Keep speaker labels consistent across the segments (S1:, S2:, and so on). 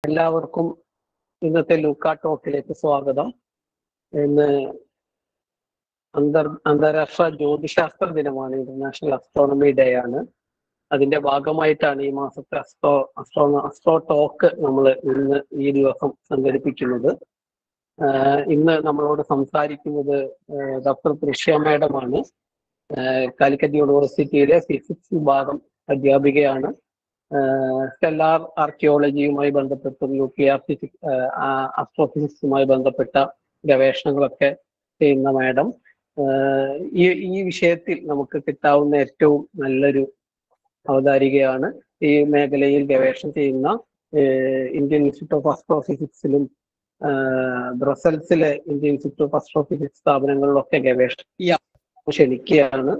S1: എല്ലാവർക്കും ഇന്നത്തെ ലൂക്ക ടോക്കിലേക്ക് സ്വാഗതം ഇന്ന് അന്തർ അന്താരാഷ്ട്ര ജ്യോതിശാസ്ത്ര ദിനമാണ് ഇന്റർനാഷണൽ അസ്ട്രോണമി ഡേ ആണ് അതിന്റെ ഭാഗമായിട്ടാണ് ഈ മാസത്തെ അസ്ട്രോ അസ്ട്രോ അസ്ട്രോ ടോക്ക് നമ്മൾ ഇന്ന് ഈ ദിവസം സംഘടിപ്പിക്കുന്നത് ആഹ് ഇന്ന് നമ്മളോട് സംസാരിക്കുന്നത് ഡോക്ടർ തൃഷ്യ മാഡമാണ് കാലിക്കറ്റ് യൂണിവേഴ്സിറ്റിയിലെ ഫിസിക്സ് വിഭാഗം അധ്യാപികയാണ് സ്റ്റെല്ലാർ ആർക്കിയോളജിയുമായി ബന്ധപ്പെട്ടും ന്യൂക്ലിയർ ഫിസിക്സ് അസ്ട്രോഫിസിക്സുമായി ബന്ധപ്പെട്ട ഗവേഷണങ്ങളൊക്കെ ചെയ്യുന്ന മാഡം ഈ ഈ വിഷയത്തിൽ നമുക്ക് കിട്ടാവുന്ന ഏറ്റവും നല്ലൊരു അവതാരികയാണ് ഈ മേഖലയിൽ ഗവേഷണം ചെയ്യുന്ന ഇന്ത്യൻ ഇൻസ്റ്റിറ്റ്യൂട്ട് ഓഫ് അസ്ട്രോഫിസിക്സിലും ബ്രസൽസിലെ ഇന്ത്യൻ ഇൻസ്റ്റിറ്റ്യൂട്ട് ഓഫ് അസ്ട്രോഫിസിക്സ് സ്ഥാപനങ്ങളിലൊക്കെ ഗവേഷണം ക്ഷണിക്കുകയാണ്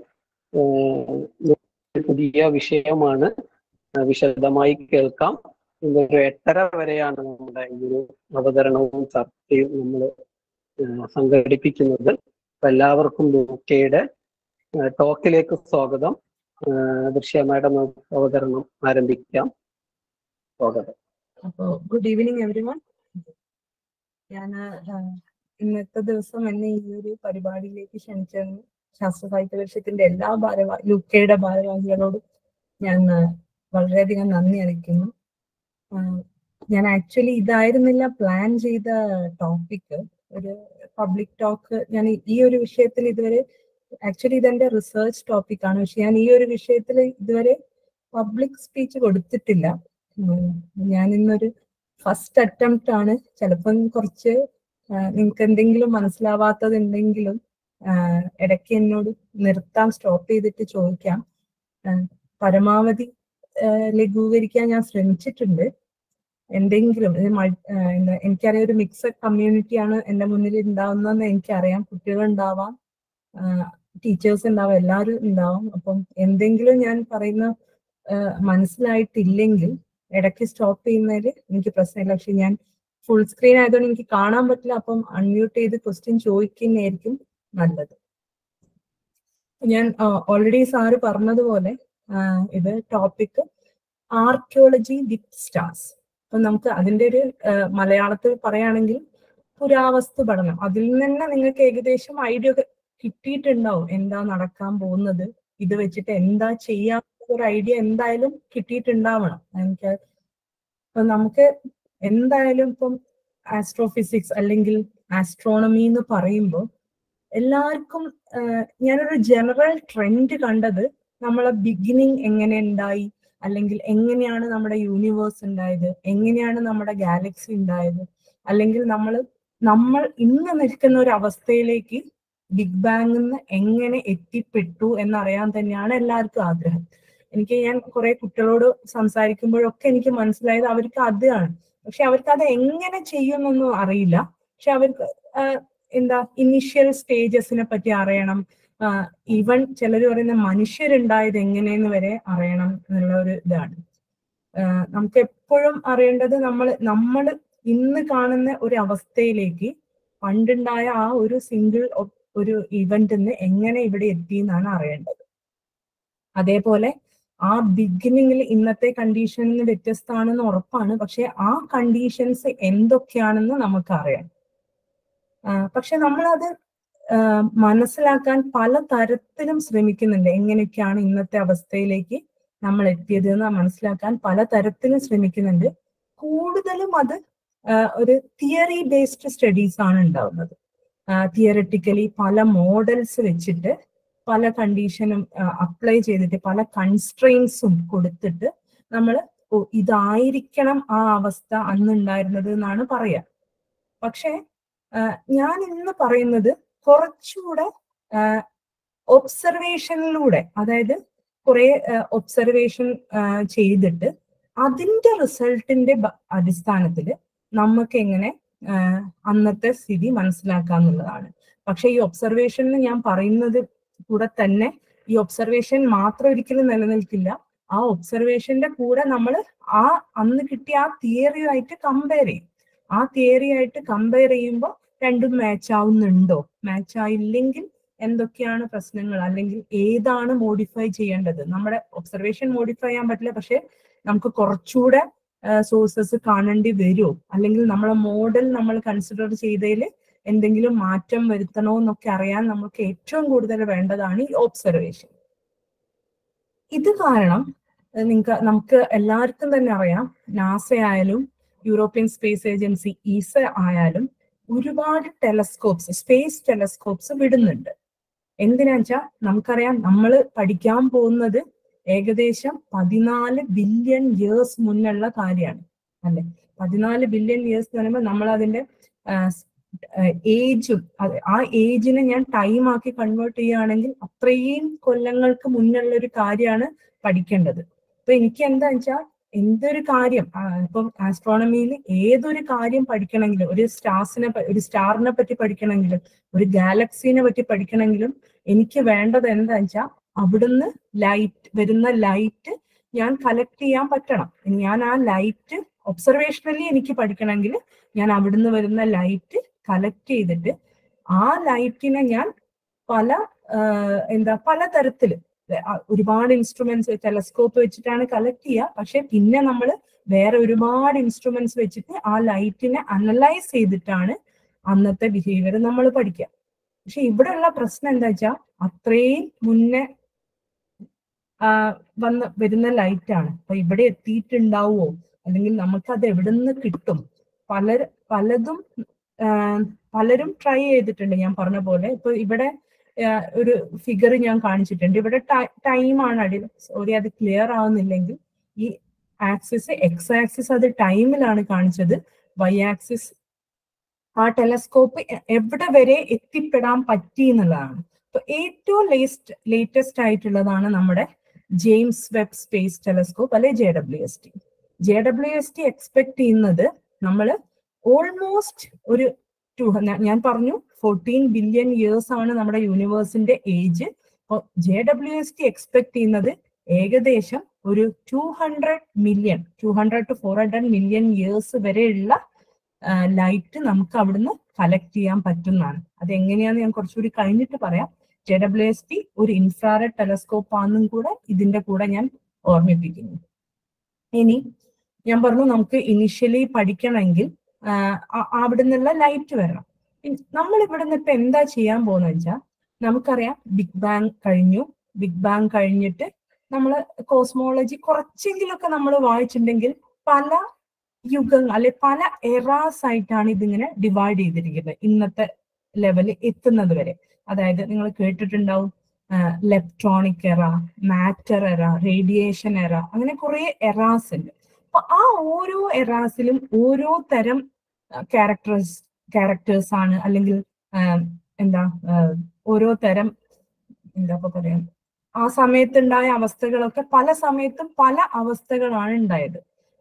S1: പുതിയ വിഷയമാണ് വിശദമായി കേൾക്കാം ഇന്നൊരു എട്ടര വരെയാണ് നമ്മുടെ ഈ ഒരു അവതരണവും ചർച്ചയും നമ്മൾ സംഘടിപ്പിക്കുന്നത് അപ്പൊ എല്ലാവർക്കും ലൂക്കയുടെ ടോക്കിലേക്ക് സ്വാഗതം ദൃശ്യ മാഡം അവതരണം ആരംഭിക്കാം സ്വാഗതം
S2: അപ്പോ ഗുഡ് ഈവനിങ് എവരി വൺ ഞാൻ ഇന്നത്തെ ദിവസം എന്നെ ഈ ഒരു പരിപാടിയിലേക്ക് ക്ഷണിച്ചതിന് ശാസ്ത്ര സാഹിത്യ പരിഷത്തിന്റെ എല്ലാ ഭാരവാ യുകെയുടെ ഭാരവാഹികളോടും ഞാൻ വളരെയധികം നന്ദി അറിയിക്കുന്നു ഞാൻ ആക്ച്വലി ഇതായിരുന്നില്ല പ്ലാൻ ചെയ്ത ടോപ്പിക് ഒരു പബ്ലിക് ടോക്ക് ഞാൻ ഈ ഒരു വിഷയത്തിൽ ഇതുവരെ ആക്ച്വലി ഇതെന്റെ റിസർച്ച് ടോപ്പിക് ആണ് പക്ഷെ ഞാൻ ഈ ഒരു വിഷയത്തിൽ ഇതുവരെ പബ്ലിക് സ്പീച്ച് കൊടുത്തിട്ടില്ല ഞാൻ ഇന്നൊരു ഫസ്റ്റ് അറ്റംപ്റ്റ് ആണ് ചിലപ്പം കുറച്ച് നിങ്ങൾക്ക് എന്തെങ്കിലും മനസ്സിലാവാത്തത് ഉണ്ടെങ്കിലും ഇടയ്ക്ക് എന്നോട് നിർത്താം സ്റ്റോപ്പ് ചെയ്തിട്ട് ചോദിക്കാം പരമാവധി ലഘൂകരിക്കാൻ ഞാൻ ശ്രമിച്ചിട്ടുണ്ട് എന്തെങ്കിലും എന്താ എനിക്കറിയാം ഒരു മിക്സഡ് കമ്മ്യൂണിറ്റിയാണ് എൻ്റെ മുന്നിൽ ഉണ്ടാവുന്നതെന്ന് എനിക്കറിയാം കുട്ടികളുണ്ടാവാം ടീച്ചേഴ്സ് ഉണ്ടാവാം എല്ലാവരും ഉണ്ടാവും അപ്പം എന്തെങ്കിലും ഞാൻ പറയുന്ന മനസ്സിലായിട്ടില്ലെങ്കിൽ ഇടയ്ക്ക് സ്റ്റോപ്പ് ചെയ്യുന്നതിൽ എനിക്ക് പ്രശ്നമില്ല പക്ഷെ ഞാൻ ഫുൾ സ്ക്രീൻ ആയതുകൊണ്ട് എനിക്ക് കാണാൻ പറ്റില്ല അപ്പം അൺമ്യൂട്ട് ചെയ്ത് ക്വസ്റ്റ്യൻ ചോദിക്കുന്നതായിരിക്കും നല്ലത് ഞാൻ ഓൾറെഡി സാറ് പറഞ്ഞതുപോലെ ഇത് ടോപ്പിക് ആർക്കിയോളജി വിത്ത് സ്റ്റാർസ് അപ്പൊ നമുക്ക് അതിന്റെ ഒരു മലയാളത്തിൽ പറയുകയാണെങ്കിൽ പുരാവസ്തു പഠനം അതിൽ നിന്ന് നിങ്ങൾക്ക് ഏകദേശം ഐഡിയ കിട്ടിയിട്ടുണ്ടാവും എന്താ നടക്കാൻ പോകുന്നത് ഇത് വെച്ചിട്ട് എന്താ ചെയ്യാൻ ഒരു ഐഡിയ എന്തായാലും കിട്ടിയിട്ടുണ്ടാവണം എനിക്ക് ഇപ്പൊ നമുക്ക് എന്തായാലും ഇപ്പം ആസ്ട്രോഫിസിക്സ് അല്ലെങ്കിൽ ആസ്ട്രോണമി എന്ന് പറയുമ്പോൾ എല്ലാവർക്കും ഞാനൊരു ജനറൽ ട്രെൻഡ് കണ്ടത് നമ്മളെ ബിഗിനിങ് എങ്ങനെ ഉണ്ടായി അല്ലെങ്കിൽ എങ്ങനെയാണ് നമ്മുടെ യൂണിവേഴ്സ് ഉണ്ടായത് എങ്ങനെയാണ് നമ്മുടെ ഗാലക്സി ഉണ്ടായത് അല്ലെങ്കിൽ നമ്മൾ നമ്മൾ ഇന്ന് നിൽക്കുന്ന ഒരു അവസ്ഥയിലേക്ക് ബിഗ് ബാങ്ങിൽ നിന്ന് എങ്ങനെ എത്തിപ്പെട്ടു എന്നറിയാൻ തന്നെയാണ് എല്ലാവർക്കും ആഗ്രഹം എനിക്ക് ഞാൻ കുറെ കുട്ടികളോട് സംസാരിക്കുമ്പോഴൊക്കെ എനിക്ക് മനസ്സിലായത് അവർക്ക് അതാണ് പക്ഷെ അവർക്ക് അത് എങ്ങനെ ചെയ്യുമെന്നൊന്നും അറിയില്ല പക്ഷെ അവർക്ക് എന്താ ഇനിഷ്യൽ സ്റ്റേജസിനെ പറ്റി അറിയണം ഈവൻ ചിലർ പറയുന്ന മനുഷ്യരുണ്ടായത് എങ്ങനെയെന്ന് വരെ അറിയണം എന്നുള്ള ഒരു ഇതാണ് നമുക്ക് എപ്പോഴും അറിയേണ്ടത് നമ്മൾ നമ്മൾ ഇന്ന് കാണുന്ന ഒരു അവസ്ഥയിലേക്ക് പണ്ടുണ്ടായ ആ ഒരു സിംഗിൾ ഒരു ഇവന്റിന്ന് എങ്ങനെ ഇവിടെ എത്തി എന്നാണ് അറിയേണ്ടത് അതേപോലെ ആ ബിഗിനിങ്ങിൽ ഇന്നത്തെ കണ്ടീഷനിൽ വ്യത്യസ്തമാണെന്ന് ഉറപ്പാണ് പക്ഷെ ആ കണ്ടീഷൻസ് എന്തൊക്കെയാണെന്ന് നമുക്കറിയാം പക്ഷെ നമ്മളത് മനസ്സിലാക്കാൻ പല തരത്തിലും ശ്രമിക്കുന്നുണ്ട് എങ്ങനെയൊക്കെയാണ് ഇന്നത്തെ അവസ്ഥയിലേക്ക് നമ്മൾ എത്തിയത് എന്ന് മനസ്സിലാക്കാൻ പല തരത്തിലും ശ്രമിക്കുന്നുണ്ട് കൂടുതലും അത് ഒരു തിയറി ബേസ്ഡ് സ്റ്റഡീസ് ആണ് ഉണ്ടാവുന്നത് തിയററ്റിക്കലി പല മോഡൽസ് വെച്ചിട്ട് പല കണ്ടീഷനും അപ്ലൈ ചെയ്തിട്ട് പല കൺസ്ട്രെയിൻസും കൊടുത്തിട്ട് നമ്മൾ ഇതായിരിക്കണം ആ അവസ്ഥ അന്നുണ്ടായിരുന്നത് എന്നാണ് പറയാ പക്ഷെ ഞാൻ ഇന്ന് പറയുന്നത് കുറച്ചുകൂടെ ഒബ്സർവേഷനിലൂടെ അതായത് കുറെ ഒബ്സർവേഷൻ ചെയ്തിട്ട് അതിന്റെ റിസൾട്ടിന്റെ അടിസ്ഥാനത്തിൽ നമുക്ക് എങ്ങനെ അന്നത്തെ സ്ഥിതി മനസ്സിലാക്കാന്നുള്ളതാണ് പക്ഷെ ഈ ഒബ്സർവേഷനിൽ ഞാൻ പറയുന്നത് കൂടെ തന്നെ ഈ ഒബ്സർവേഷൻ മാത്രം ഒരിക്കലും നിലനിൽക്കില്ല ആ ഒബ്സർവേഷന്റെ കൂടെ നമ്മൾ ആ അന്ന് കിട്ടിയ ആ തിയറിയുമായിട്ട് കമ്പയർ ചെയ്യും ആ തിയറി ആയിട്ട് കമ്പയർ ചെയ്യുമ്പോൾ രണ്ടും മാച്ച് ആവുന്നുണ്ടോ മാച്ച് ആയില്ലെങ്കിൽ എന്തൊക്കെയാണ് പ്രശ്നങ്ങൾ അല്ലെങ്കിൽ ഏതാണ് മോഡിഫൈ ചെയ്യേണ്ടത് നമ്മുടെ ഒബ്സർവേഷൻ മോഡിഫൈ ചെയ്യാൻ പറ്റില്ല പക്ഷെ നമുക്ക് കുറച്ചുകൂടെ സോഴ്സസ് കാണേണ്ടി വരുമോ അല്ലെങ്കിൽ നമ്മളെ മോഡൽ നമ്മൾ കൺസിഡർ ചെയ്തതിൽ എന്തെങ്കിലും മാറ്റം വരുത്തണോ എന്നൊക്കെ അറിയാൻ നമുക്ക് ഏറ്റവും കൂടുതൽ വേണ്ടതാണ് ഈ ഒബ്സർവേഷൻ ഇത് കാരണം നിങ്ങൾക്ക് നമുക്ക് എല്ലാവർക്കും തന്നെ അറിയാം നാസ ആയാലും യൂറോപ്യൻ സ്പേസ് ഏജൻസി ഈസ ആയാലും ഒരുപാട് ടെലസ്കോപ്സ് സ്പേസ് ടെലസ്കോപ്സ് വിടുന്നുണ്ട് എന്തിനാ വെച്ചാൽ നമുക്കറിയാം നമ്മൾ പഠിക്കാൻ പോകുന്നത് ഏകദേശം പതിനാല് ബില്യൺ ഇയേഴ്സ് മുന്നുള്ള കാര്യമാണ് അല്ലെ പതിനാല് ബില്യൺ ഇയേഴ്സ് എന്ന് പറയുമ്പോൾ നമ്മൾ അതിന്റെ ഏജും ആ ഏജിനെ ഞാൻ ടൈം ആക്കി കൺവേർട്ട് ചെയ്യുകയാണെങ്കിൽ അത്രയും കൊല്ലങ്ങൾക്ക് മുന്നുള്ള ഒരു കാര്യമാണ് പഠിക്കേണ്ടത് അപ്പൊ എനിക്ക് എന്താ വെച്ചാൽ എന്തൊരു കാര്യം ഇപ്പം ആസ്ട്രോണമിയിൽ ഏതൊരു കാര്യം പഠിക്കണമെങ്കിലും ഒരു സ്റ്റാർസിനെ ഒരു സ്റ്റാറിനെ പറ്റി പഠിക്കണമെങ്കിലും ഒരു ഗാലക്സീനെ പറ്റി പഠിക്കണമെങ്കിലും എനിക്ക് വേണ്ടത് എന്താ വെച്ചാൽ അവിടുന്ന് ലൈറ്റ് വരുന്ന ലൈറ്റ് ഞാൻ കളക്ട് ചെയ്യാൻ പറ്റണം ഞാൻ ആ ലൈറ്റ് ഒബ്സർവേഷണലി എനിക്ക് പഠിക്കണമെങ്കിൽ ഞാൻ അവിടുന്ന് വരുന്ന ലൈറ്റ് കളക്ട് ചെയ്തിട്ട് ആ ലൈറ്റിനെ ഞാൻ പല എന്താ പല തരത്തില് ഒരുപാട് ഇൻസ്ട്രുമെന്റ്സ് ടെലസ്കോപ്പ് വെച്ചിട്ടാണ് കളക്ട് ചെയ്യുക പക്ഷെ പിന്നെ നമ്മൾ വേറെ ഒരുപാട് ഇൻസ്ട്രുമെന്റ്സ് വെച്ചിട്ട് ആ ലൈറ്റിനെ അനലൈസ് ചെയ്തിട്ടാണ് അന്നത്തെ ബിഹേവിയർ നമ്മൾ പഠിക്കുക പക്ഷെ ഇവിടെയുള്ള പ്രശ്നം എന്താ വെച്ചാൽ അത്രയും മുന്നേ വന്ന് വരുന്ന ലൈറ്റ് ആണ് അപ്പൊ ഇവിടെ എത്തിയിട്ടുണ്ടാവുമോ അല്ലെങ്കിൽ നമുക്ക് അത് എവിടെ നിന്ന് കിട്ടും പല പലതും പലരും ട്രൈ ചെയ്തിട്ടുണ്ട് ഞാൻ പറഞ്ഞ പോലെ ഇപ്പൊ ഇവിടെ ഒരു ഫിഗർ ഞാൻ കാണിച്ചിട്ടുണ്ട് ഇവിടെ ടൈമാണ് അടിയിൽ സോറി അത് ക്ലിയർ ആവുന്നില്ലെങ്കിൽ ഈ ആക്സിസ് എക്സ് ആക്സിസ് അത് ടൈമിലാണ് കാണിച്ചത് വൈ ആക്സിസ് ആ ടെലസ്കോപ്പ് എവിടെ വരെ എത്തിപ്പെടാൻ പറ്റി എന്നുള്ളതാണ് അപ്പൊ ഏറ്റവും ലേസ്റ്റ് ലേറ്റസ്റ്റ് ആയിട്ടുള്ളതാണ് നമ്മുടെ ജെയിംസ് വെബ് സ്പേസ് ടെലസ്കോപ്പ് അല്ലെ J W S T J W S T expect ചെയ്യുന്നത് നമ്മൾ ഓൾമോസ്റ്റ് ഒരു ടു ഞാൻ പറഞ്ഞു ഫോർട്ടീൻ ബില്യൺ ഇയേഴ്സ് ആണ് നമ്മുടെ യൂണിവേഴ്സിന്റെ ഏജ് അപ്പോൾ J W S T expect ചെയ്യുന്നത് ഏകദേശം ഒരു two hundred million two hundred two four hundred million years വരെയുള്ള ലൈറ്റ് നമുക്ക് അവിടുന്ന് കളക്ട് ചെയ്യാൻ പറ്റുന്നതാണ് അത് എങ്ങനെയാന്ന് ഞാൻ കുറച്ചുകൂടി കഴിഞ്ഞിട്ട് പറയാം ജെ ഡബ്ല്യു എസ് ടി ഒരു ഇൻഫ്രാറെഡ് ടെലസ്കോപ്പ് ആണെന്നും കൂടെ ഇതിന്റെ കൂടെ ഞാൻ ഓർമ്മിപ്പിക്കുന്നു ഇനി ഞാൻ പറഞ്ഞു നമുക്ക് ഇനിഷ്യലി പഠിക്കണമെങ്കിൽ അവിടെ നിന്നുള്ള ലൈറ്റ് വരണം നമ്മൾ ഇവിടെ നിന്ന് ഇപ്പൊ എന്താ ചെയ്യാൻ പോകുന്ന വെച്ചാൽ നമുക്കറിയാം ബിഗ് ബാങ് കഴിഞ്ഞു ബിഗ് ബാങ് കഴിഞ്ഞിട്ട് നമ്മൾ കോസ്മോളജി കുറച്ചെങ്കിലൊക്കെ നമ്മൾ വായിച്ചിട്ടുണ്ടെങ്കിൽ പല യുഗങ്ങൾ അല്ലെ പല എറാസ് ആയിട്ടാണ് ഇതിങ്ങനെ ഡിവൈഡ് ചെയ്തിരിക്കുന്നത് ഇന്നത്തെ ലെവലിൽ എത്തുന്നത് വരെ അതായത് നിങ്ങൾ കേട്ടിട്ടുണ്ടാവും ലെപ്ട്രോണിക് എറ മാറ്റർ എറ റേഡിയേഷൻ എറ അങ്ങനെ കുറെ എറാസ് ഉണ്ട് അപ്പൊ ആ ഓരോ എറാസിലും ഓരോ തരം ക്യാരക്ടേഴ്സ് ക്യാരക്ടേഴ്സ് ആണ് അല്ലെങ്കിൽ എന്താ ഓരോ തരം എന്താ പറയാ ആ സമയത്തുണ്ടായ അവസ്ഥകളൊക്കെ പല സമയത്തും പല അവസ്ഥകളാണ് ഉണ്ടായത്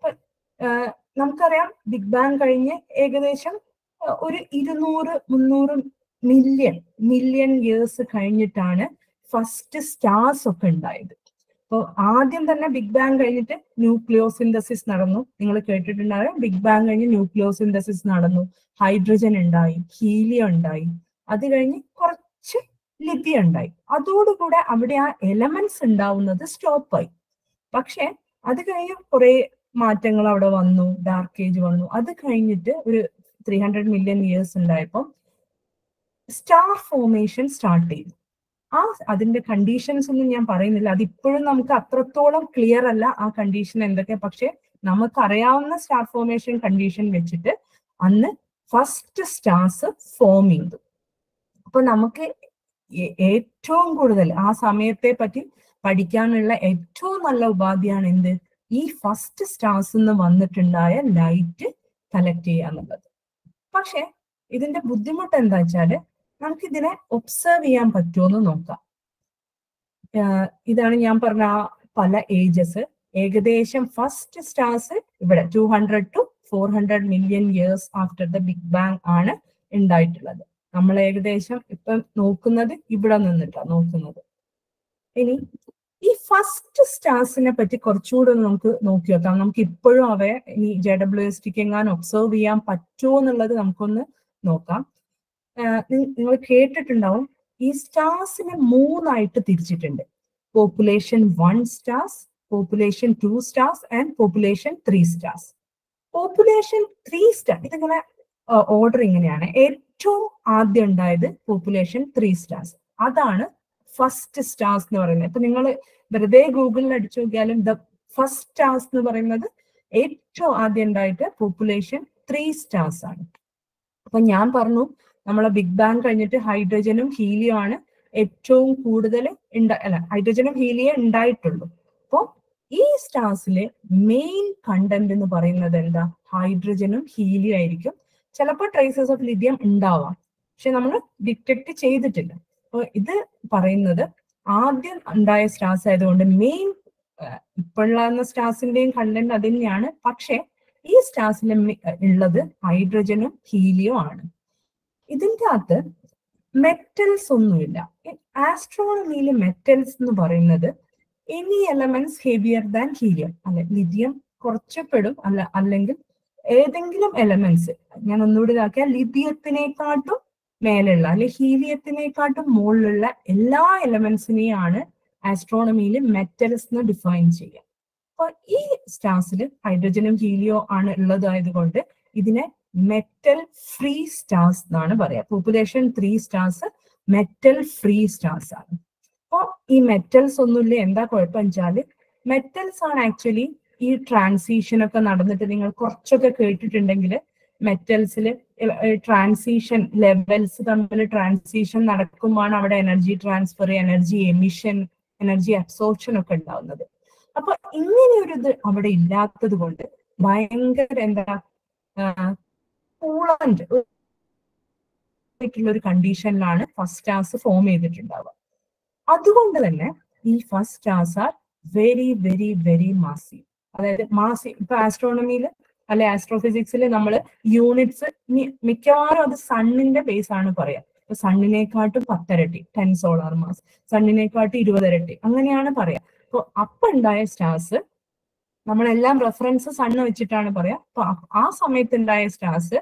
S2: നമുക്കറിയാം ബിഗ് ബാങ് കഴിഞ്ഞ് ഏകദേശം ഒരു ഇരുന്നൂറ് മുന്നൂറ് മില്യൺ മില്യൺ ഇയേഴ്സ് കഴിഞ്ഞിട്ടാണ് ഫസ്റ്റ് സ്റ്റാർസ് ഒക്കെ ഉണ്ടായത് അപ്പോൾ ആദ്യം തന്നെ ബിഗ് ബാങ് കഴിഞ്ഞിട്ട് ന്യൂക്ലിയോസിന്തസിസ് നടന്നു നിങ്ങൾ കേട്ടിട്ടുണ്ടാകും ബിഗ് ബാങ് കഴിഞ്ഞ് ന്യൂക്ലിയോസിന്തസിസ് നടന്നു ഹൈഡ്രജൻ ഉണ്ടായി ഹീലിയം ഉണ്ടായി അത് കഴിഞ്ഞ് കുറച്ച് ലിഥിയം ഉണ്ടായി അതോടുകൂടെ അവിടെ ആ എലമെന്റ്സ് ഉണ്ടാവുന്നത് സ്റ്റോപ്പായി പക്ഷെ അത് കഴിഞ്ഞ് കുറെ മാറ്റങ്ങൾ അവിടെ വന്നു ഡാർക്ക് ഏജ് വന്നു അത് കഴിഞ്ഞിട്ട് ഒരു ത്രീ ഹൺഡ്രഡ് മില്യൺ ഇയേഴ്സ് ഉണ്ടായപ്പോൾ സ്റ്റാർ ഫോർമേഷൻ സ്റ്റാർട്ട് ചെയ്തു ആ അതിന്റെ കണ്ടീഷൻസ് ഒന്നും ഞാൻ പറയുന്നില്ല അതിപ്പോഴും നമുക്ക് അത്രത്തോളം ക്ലിയർ അല്ല ആ കണ്ടീഷൻ എന്തൊക്കെ പക്ഷെ നമുക്കറിയാവുന്ന സ്റ്റാർ ഫോർമേഷൻ കണ്ടീഷൻ വെച്ചിട്ട് അന്ന് ഫസ്റ്റ് സ്റ്റാർസ് ഫോം ചെയ്തു അപ്പൊ നമുക്ക് ഏറ്റവും കൂടുതൽ ആ സമയത്തെ പറ്റി പഠിക്കാനുള്ള ഏറ്റവും നല്ല ഉപാധിയാണ് എന്ത് ഈ ഫസ്റ്റ് സ്റ്റാർസ് നിന്ന് വന്നിട്ടുണ്ടായ ലൈറ്റ് കളക്ട് ചെയ്യുക എന്നുള്ളത് പക്ഷെ ഇതിന്റെ ബുദ്ധിമുട്ട് എന്താ വെച്ചാല് നമുക്ക് ഇതിനെ ഒബ്സർവ് ചെയ്യാൻ പറ്റുമോ എന്ന് നോക്കാം ഇതാണ് ഞാൻ പറഞ്ഞ ആ പല ഏജസ് ഏകദേശം ഫസ്റ്റ് സ്റ്റാർസ് ഇവിടെ two hundred two four hundred million years after the big bang ആണ് ഉണ്ടായിട്ടുള്ളത് നമ്മൾ ഏകദേശം ഇപ്പം നോക്കുന്നത് ഇവിടെ നിന്നിട്ടാണ് നോക്കുന്നത് ഇനി ഈ ഫസ്റ്റ് സ്റ്റാർസിനെ പറ്റി കുറച്ചുകൂടെ നമുക്ക് നോക്കി വെക്കാം നമുക്ക് ഇപ്പോഴും അവയെ ഇനി ജെ ഡബ്ല്യു എസ് ടിക്ക് എങ്ങാനും ഒബ്സർവ് ചെയ്യാൻ പറ്റുമോ എന്നുള്ളത് നമുക്കൊന്ന് നോക്കാം നിങ്ങൾ കേട്ടിട്ടുണ്ടാവും ഈ സ്റ്റാർസിനെ മൂന്നായിട്ട് തിരിച്ചിട്ടുണ്ട് population one stars population two stars and population three stars population three star ഇതിങ്ങനെ ഓർഡർ ഇങ്ങനെയാണ് ഏറ്റവും ആദ്യം ഉണ്ടായത് പോപ്പുലേഷൻ ത്രീ സ്റ്റാർസ് അതാണ് ഫസ്റ്റ് സ്റ്റാർസ് എന്ന് പറയുന്നത് ഇപ്പൊ നിങ്ങൾ വെറുതെ ഗൂഗിളിൽ അടിച്ചു നോക്കിയാലും ദ ഫസ്റ്റ് സ്റ്റാർസ് എന്ന് പറയുന്നത് ഏറ്റവും ആദ്യം ഉണ്ടായിട്ട് പോപ്പുലേഷൻ ത്രീ സ്റ്റാർസ് ആണ് അപ്പൊ ഞാൻ പറഞ്ഞു നമ്മളെ ബിഗ് ബാങ് കഴിഞ്ഞിട്ട് ഹൈഡ്രജനും ഹീലിയം ആണ് ഏറ്റവും കൂടുതൽ ഉണ്ട അല്ല ഹൈഡ്രജനും ഹീലിയം ഉണ്ടായിട്ടുള്ളൂ അപ്പോൾ ഈ സ്റ്റാർസിലെ മെയിൻ കണ്ടന്റ് എന്ന് പറയുന്നത് എന്താ ഹൈഡ്രജനും ഹീലിയം ആയിരിക്കും ചിലപ്പോൾ ട്രേസസ് ഓഫ് ലിഥിയം ഉണ്ടാവാം പക്ഷെ നമ്മൾ ഡിറ്റക്ട് ചെയ്തിട്ടില്ല അപ്പോൾ ഇത് പറയുന്നത് ആദ്യം ഉണ്ടായ സ്റ്റാർസ് ആയതുകൊണ്ട് മെയിൻ ഇപ്പോഴുള്ള സ്റ്റാർസിന്റെയും കണ്ടന്റ് അത് തന്നെയാണ് പക്ഷെ ഈ സ്റ്റാർസിൽ ഉള്ളത് ഹൈഡ്രജനും ഹീലിയോ ആണ് ഇതിന്റെ അകത്ത് മെറ്റൽസ് ഒന്നുമില്ല ആസ്ട്രോണമിയിൽ മെറ്റൽസ് എന്ന് പറയുന്നത് any elements heavier than helium അല്ലെ ലിഥിയം കുറച്ചപ്പെടും അല്ല അല്ലെങ്കിൽ ഏതെങ്കിലും എലമെന്റ്സ് ഞാൻ ഒന്നുകൂടി ഇതാക്കിയാൽ ലിഥിയത്തിനെക്കാട്ടും മേലുള്ള അല്ലെ ഹീലിയത്തിനെക്കാട്ടും മുകളിലുള്ള എല്ലാ എലമെന്റ്സിനെയാണ് ആസ്ട്രോണമിയിൽ മെറ്റൽസ് എന്ന് ഡിഫൈൻ ചെയ്യുക അപ്പൊ ഈ സ്റ്റാർസിൽ ഹൈഡ്രജനും ഹീലിയോ ആണ് ഉള്ളതായതുകൊണ്ട് ഇതിനെ മെറ്റൽ ഫ്രീ സ്റ്റാർസ് എന്നാണ് പറയാ population three stars metal free stars ആണ് അപ്പൊ ഈ മെറ്റൽസ് ഒന്നുമില്ല എന്താ കുഴപ്പം വെച്ചാല് മെറ്റൽസ് ആണ് ആക്ച്വലി ഈ ട്രാൻസിഷൻ ഒക്കെ നടന്നിട്ട് നിങ്ങൾ കുറച്ചൊക്കെ കേട്ടിട്ടുണ്ടെങ്കിൽ മെറ്റൽസിൽ ട്രാൻസിഷൻ ലെവൽസ് തമ്മിൽ ട്രാൻസിഷൻ നടക്കുമ്പോഴാണ് അവിടെ energy transfer energy emission energy absorption ഒക്കെ ഉണ്ടാവുന്നത് അപ്പൊ ഇങ്ങനെ ഒരു ഇത് അവിടെ ഇല്ലാത്തത് കൊണ്ട് ഭയങ്കര എന്താ കൂളന്റ് ആയിട്ടുള്ള ഒരു കണ്ടീഷനിലാണ് ഫസ്റ്റ് സ്റ്റാർസ് ഫോം ചെയ്തിട്ടുണ്ടാവുക അതുകൊണ്ട് തന്നെ ഈ first stars are very very very massive അതായത് മാസീവ് ഇപ്പൊ ആസ്ട്രോണമിയിൽ അല്ലെ ആസ്ട്രോഫിസിക്സിൽ നമ്മൾ യൂണിറ്റ്സ് മിക്കവാറും അത് സണ്ണിന്റെ ബേസ് ആണ് പറയാ ഇപ്പൊ സണ്ണിനെക്കാട്ടും പത്തരട്ടി ടെൻ സോളാർ മാസ് സണ്ണിനെക്കാട്ടും ഇരുപതരട്ടി അങ്ങനെയാണ് പറയാ അപ്പൊ അപ്പൊ ഉണ്ടായ സ്റ്റാർസ് നമ്മളെല്ലാം റെഫറൻസ് സണ്ണ് വെച്ചിട്ടാണ് പറയാ അപ്പൊ ആ സമയത്ത് ഉണ്ടായ സ്റ്റാർസ്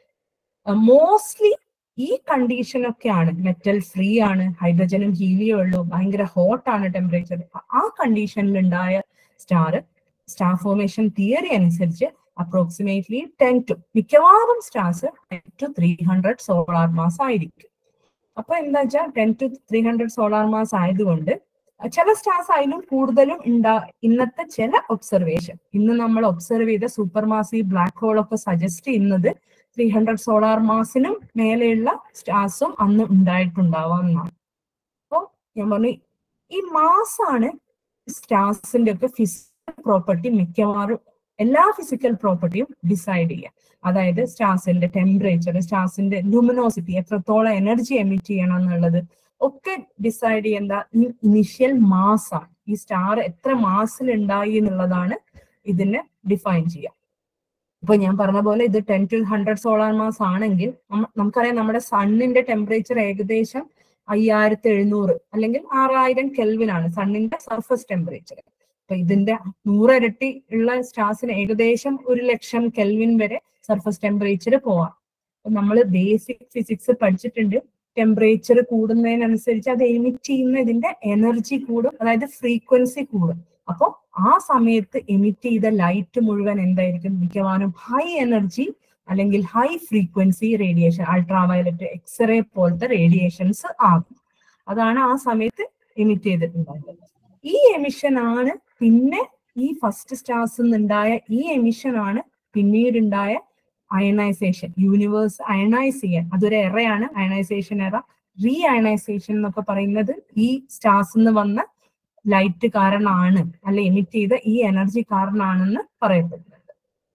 S2: മോസ്റ്റ്ലി ഈ കണ്ടീഷൻ ഒക്കെയാണ് മെറ്റൽ ഫ്രീ ആണ് ഹൈഡ്രജനും ഹീലിയോ ഉള്ളൂ ഭയങ്കര ഹോട്ട് ആണ് ടെമ്പറേച്ചർ ആ കണ്ടീഷനിൽ ഉണ്ടായ സ്റ്റാർ സ്റ്റാർ ഫോർമേഷൻ തിയറി അനുസരിച്ച് അപ്രോക്സിമേറ്റ്ലി ടെൻ ടു മിക്കവാറും stars ten to three hundred solar mass ആയിരിക്കും അപ്പൊ എന്താ വെച്ചാൽ ten to three hundred solar mass ആയതുകൊണ്ട് ചില സ്റ്റാർസ് ആയാലും കൂടുതലും ഉണ്ടാ ഇന്നത്തെ ചില ഒബ്സർവേഷൻ ഇന്ന് നമ്മൾ ഒബ്സർവ് ചെയ്ത സൂപ്പർ മാസി ബ്ലാക്ക് ഹോൾ ഒക്കെ സജസ്റ്റ് ചെയ്യുന്നത് ത്രീ ഹൺഡ്രഡ് സോളാർ മാസിനും മേലെയുള്ള സ്റ്റാർസും അന്ന് ഉണ്ടായിട്ടുണ്ടാവാം എന്നാണ് അപ്പോൾ ഞാൻ പറഞ്ഞു ഈ മാസാണ് സ്റ്റാർസിന്റെ ഒക്കെ ഫിസിക്കൽ പ്രോപ്പർട്ടി മിക്കവാറും എല്ലാ ഫിസിക്കൽ പ്രോപ്പർട്ടിയും ഡിസൈഡ് ചെയ്യുക അതായത് സ്റ്റാർസിന്റെ ടെമ്പറേച്ചർ സ്റ്റാർസിന്റെ ലുമിനോസിറ്റി എത്രത്തോളം എനർജി എമിറ്റ് ചെയ്യണം എന്നുള്ളത് ഒക്കെ ഡിസൈഡ് ചെയ്യേണ്ട ഇനിഷ്യൽ മാസ് ആണ് ഈ സ്റ്റാർ എത്ര മാസിൽ ഉണ്ടായി എന്നുള്ളതാണ് ഇതിനെ ഡിഫൈൻ ചെയ്യുക ഇപ്പൊ ഞാൻ പറഞ്ഞ പോലെ ഇത് ten to hundred solar mass ആണെങ്കിൽ നമുക്കറിയാം നമ്മുടെ സണ്ണിന്റെ ടെമ്പറേച്ചർ ഏകദേശം അയ്യായിരത്തി എഴുന്നൂറ് അല്ലെങ്കിൽ ആറായിരം കെൽവിൻ ആണ് സണ്ണിന്റെ സർഫസ് ടെമ്പറേച്ചർ അപ്പൊ ഇതിന്റെ നൂറരട്ടി ഉള്ള സ്റ്റാർസിന് ഏകദേശം ഒരു ലക്ഷം കെൽവിൻ വരെ സർഫസ് ടെമ്പറേച്ചർ പോവാം അപ്പൊ നമ്മൾ ബേസിക് ഫിസിക്സ് പഠിച്ചിട്ടുണ്ട് ടെമ്പറേച്ചർ കൂടുന്നതിനനുസരിച്ച് അത് എമിറ്റ് ചെയ്യുന്ന ഇതിന്റെ എനർജി കൂടും അതായത് ഫ്രീക്വൻസി കൂടും അപ്പോൾ ആ സമയത്ത് എമിറ്റ് ചെയ്ത ലൈറ്റ് മുഴുവൻ എന്തായിരിക്കും മിക്കവാറും ഹൈ എനർജി അല്ലെങ്കിൽ high frequency radiation ultraviolet X ray പോലത്തെ റേഡിയേഷൻസ് ആകും അതാണ് ആ സമയത്ത് എമിറ്റ് ചെയ്തിട്ടുണ്ടായത് ഈ എമിഷൻ ആണ് പിന്നെ ഈ ഫസ്റ്റ് സ്റ്റാർസ് നിന്നുണ്ടായ ഈ എമിഷൻ ആണ് പിന്നീടുണ്ടായ അയണൈസേഷൻ യൂണിവേഴ്സ് അയണൈസ് ചെയ്യാൻ അതൊരു എറയാണ് അയണൈസേഷൻ എറ റീ അയണൈസേഷൻ എന്നൊക്കെ പറയുന്നത് ഈ സ്റ്റാർസ് നിന്ന് വന്ന ലൈറ്റ് കാരണമാണ് അല്ലെ എമിറ്റ് ചെയ്ത ഈ എനർജി കാരണമാണെന്ന് പറയപ്പെടുന്നുണ്ട്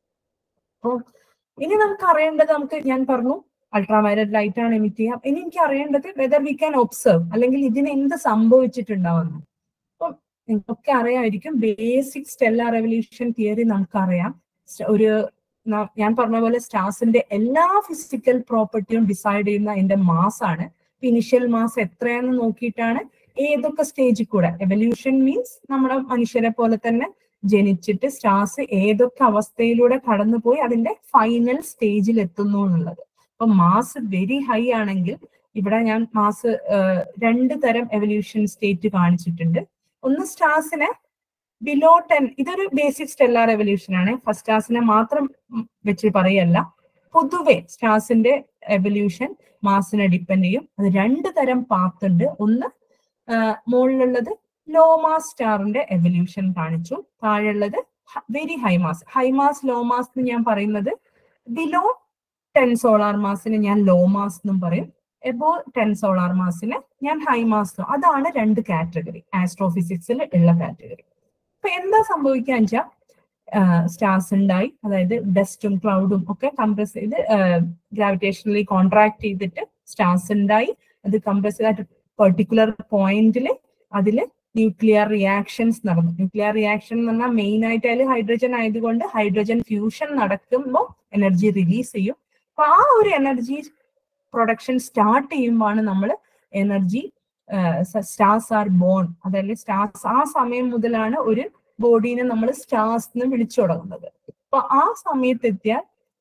S2: അപ്പോ ഇനി നമുക്ക് അറിയേണ്ടത് നമുക്ക് ഞാൻ പറഞ്ഞു അൾട്രാവയലറ്റ് ലൈറ്റ് ആണ് എമിറ്റ് ചെയ്യുക ഇനി എനിക്ക് അറിയേണ്ടത് വെദർ വി ക്യാൻ ഒബ്സർവ് അല്ലെങ്കിൽ ഇതിന് എന്ത് സംഭവിച്ചിട്ടുണ്ടാവുന്നു അപ്പം നിങ്ങൾക്കൊക്കെ അറിയാമായിരിക്കും ബേസിക് സ്റ്റെല്ലാർ റെവല്യൂഷൻ തിയറി നമുക്കറിയാം ഒരു ഞാൻ പറഞ്ഞ പോലെ സ്റ്റാർസിന്റെ എല്ലാ ഫിസിക്കൽ പ്രോപ്പർട്ടിയും ഡിസൈഡ് ചെയ്യുന്ന അതിന്റെ മാസ് ആണ് ഇനിഷ്യൽ മാസ് എത്രയാണെന്ന് നോക്കിയിട്ടാണ് ഏതൊക്കെ സ്റ്റേജിൽ കൂടെ എവല്യൂഷൻ മീൻസ് നമ്മുടെ മനുഷ്യരെ പോലെ തന്നെ ജനിച്ചിട്ട് സ്റ്റാർസ് ഏതൊക്കെ അവസ്ഥയിലൂടെ കടന്നുപോയി അതിന്റെ ഫൈനൽ സ്റ്റേജിൽ എത്തുന്നു എന്നുള്ളത് അപ്പൊ മാസ് വെരി ഹൈ ആണെങ്കിൽ ഇവിടെ ഞാൻ മാസ് രണ്ട് തരം എവല്യൂഷൻ സ്റ്റേറ്റ് കാണിച്ചിട്ടുണ്ട് ഒന്ന് സ്റ്റാർസിനെ ബിലോ ടെൻ ഇതൊരു ബേസിക് സ്റ്റെല്ലാർ എവല്യൂഷൻ ആണ് ഫസ്റ്റ് സ്റ്റാർസിനെ മാത്രം ഉം വെച്ച് പറയല്ല പൊതുവെ സ്റ്റാർസിന്റെ എവല്യൂഷൻ മാസിനെ ഡിപ്പെൻഡ് ചെയ്യും അത് രണ്ട് തരം പാത്ത് ഉണ്ട് ഒന്ന് മുകളിലുള്ളത് ലോ മാസ് സ്റ്റാറിന്റെ എവല്യൂഷൻ കാണിച്ചു താഴെയുള്ളത് very high mass high mass low mass എന്ന് ഞാൻ പറയുന്നത് ബിലോ ടെൻ സോളാർ മാസിന് ഞാൻ ലോ മാസ് എന്നും പറയും എബോ ടെൻ സോളാർ മാസിന് ഞാൻ ഹൈ മാസ് അതാണ് രണ്ട് കാറ്റഗറി ആസ്ട്രോഫിസിക്സിൽ ഉള്ള കാറ്റഗറി അപ്പൊ എന്താ സംഭവിക്കുക വെച്ചാൽ സ്റ്റാർസ് ഉണ്ടായി അതായത് ഡസ്റ്റും ക്ലൗഡും ഒക്കെ കംപ്രസ് ചെയ്ത് ഗ്രാവിറ്റേഷണലി കോൺട്രാക്ട് ചെയ്തിട്ട് സ്റ്റാർസ് ഉണ്ടായി അത് കംപ്രസ് ചെയ്ത പെർട്ടിക്കുലർ പോയിന്റിൽ അതിൽ ന്യൂക്ലിയർ റിയാക്ഷൻസ് നടന്നു ന്യൂക്ലിയർ റിയാക്ഷൻ എന്ന് പറഞ്ഞാൽ മെയിൻ ആയിട്ട് അതിൽ ഹൈഡ്രജൻ ആയതുകൊണ്ട് ഹൈഡ്രജൻ ഫ്യൂഷൻ നടക്കുമ്പോൾ എനർജി റിലീസ് ചെയ്യും അപ്പൊ ആ ഒരു എനർജി പ്രൊഡക്ഷൻ സ്റ്റാർട്ട് ചെയ്യുമ്പോഴാണ് നമ്മൾ എനർജി സ്റ്റാർസ് ആർ ബോൺ അതായത് സ്റ്റാർസ് ആ സമയം മുതലാണ് ഒരു ബോഡീനെ നമ്മൾ സ്റ്റാർസ് എന്ന് വിളിച്ചു തുടങ്ങുന്നത് അപ്പൊ ആ സമയത്ത് എത്തിയാൽ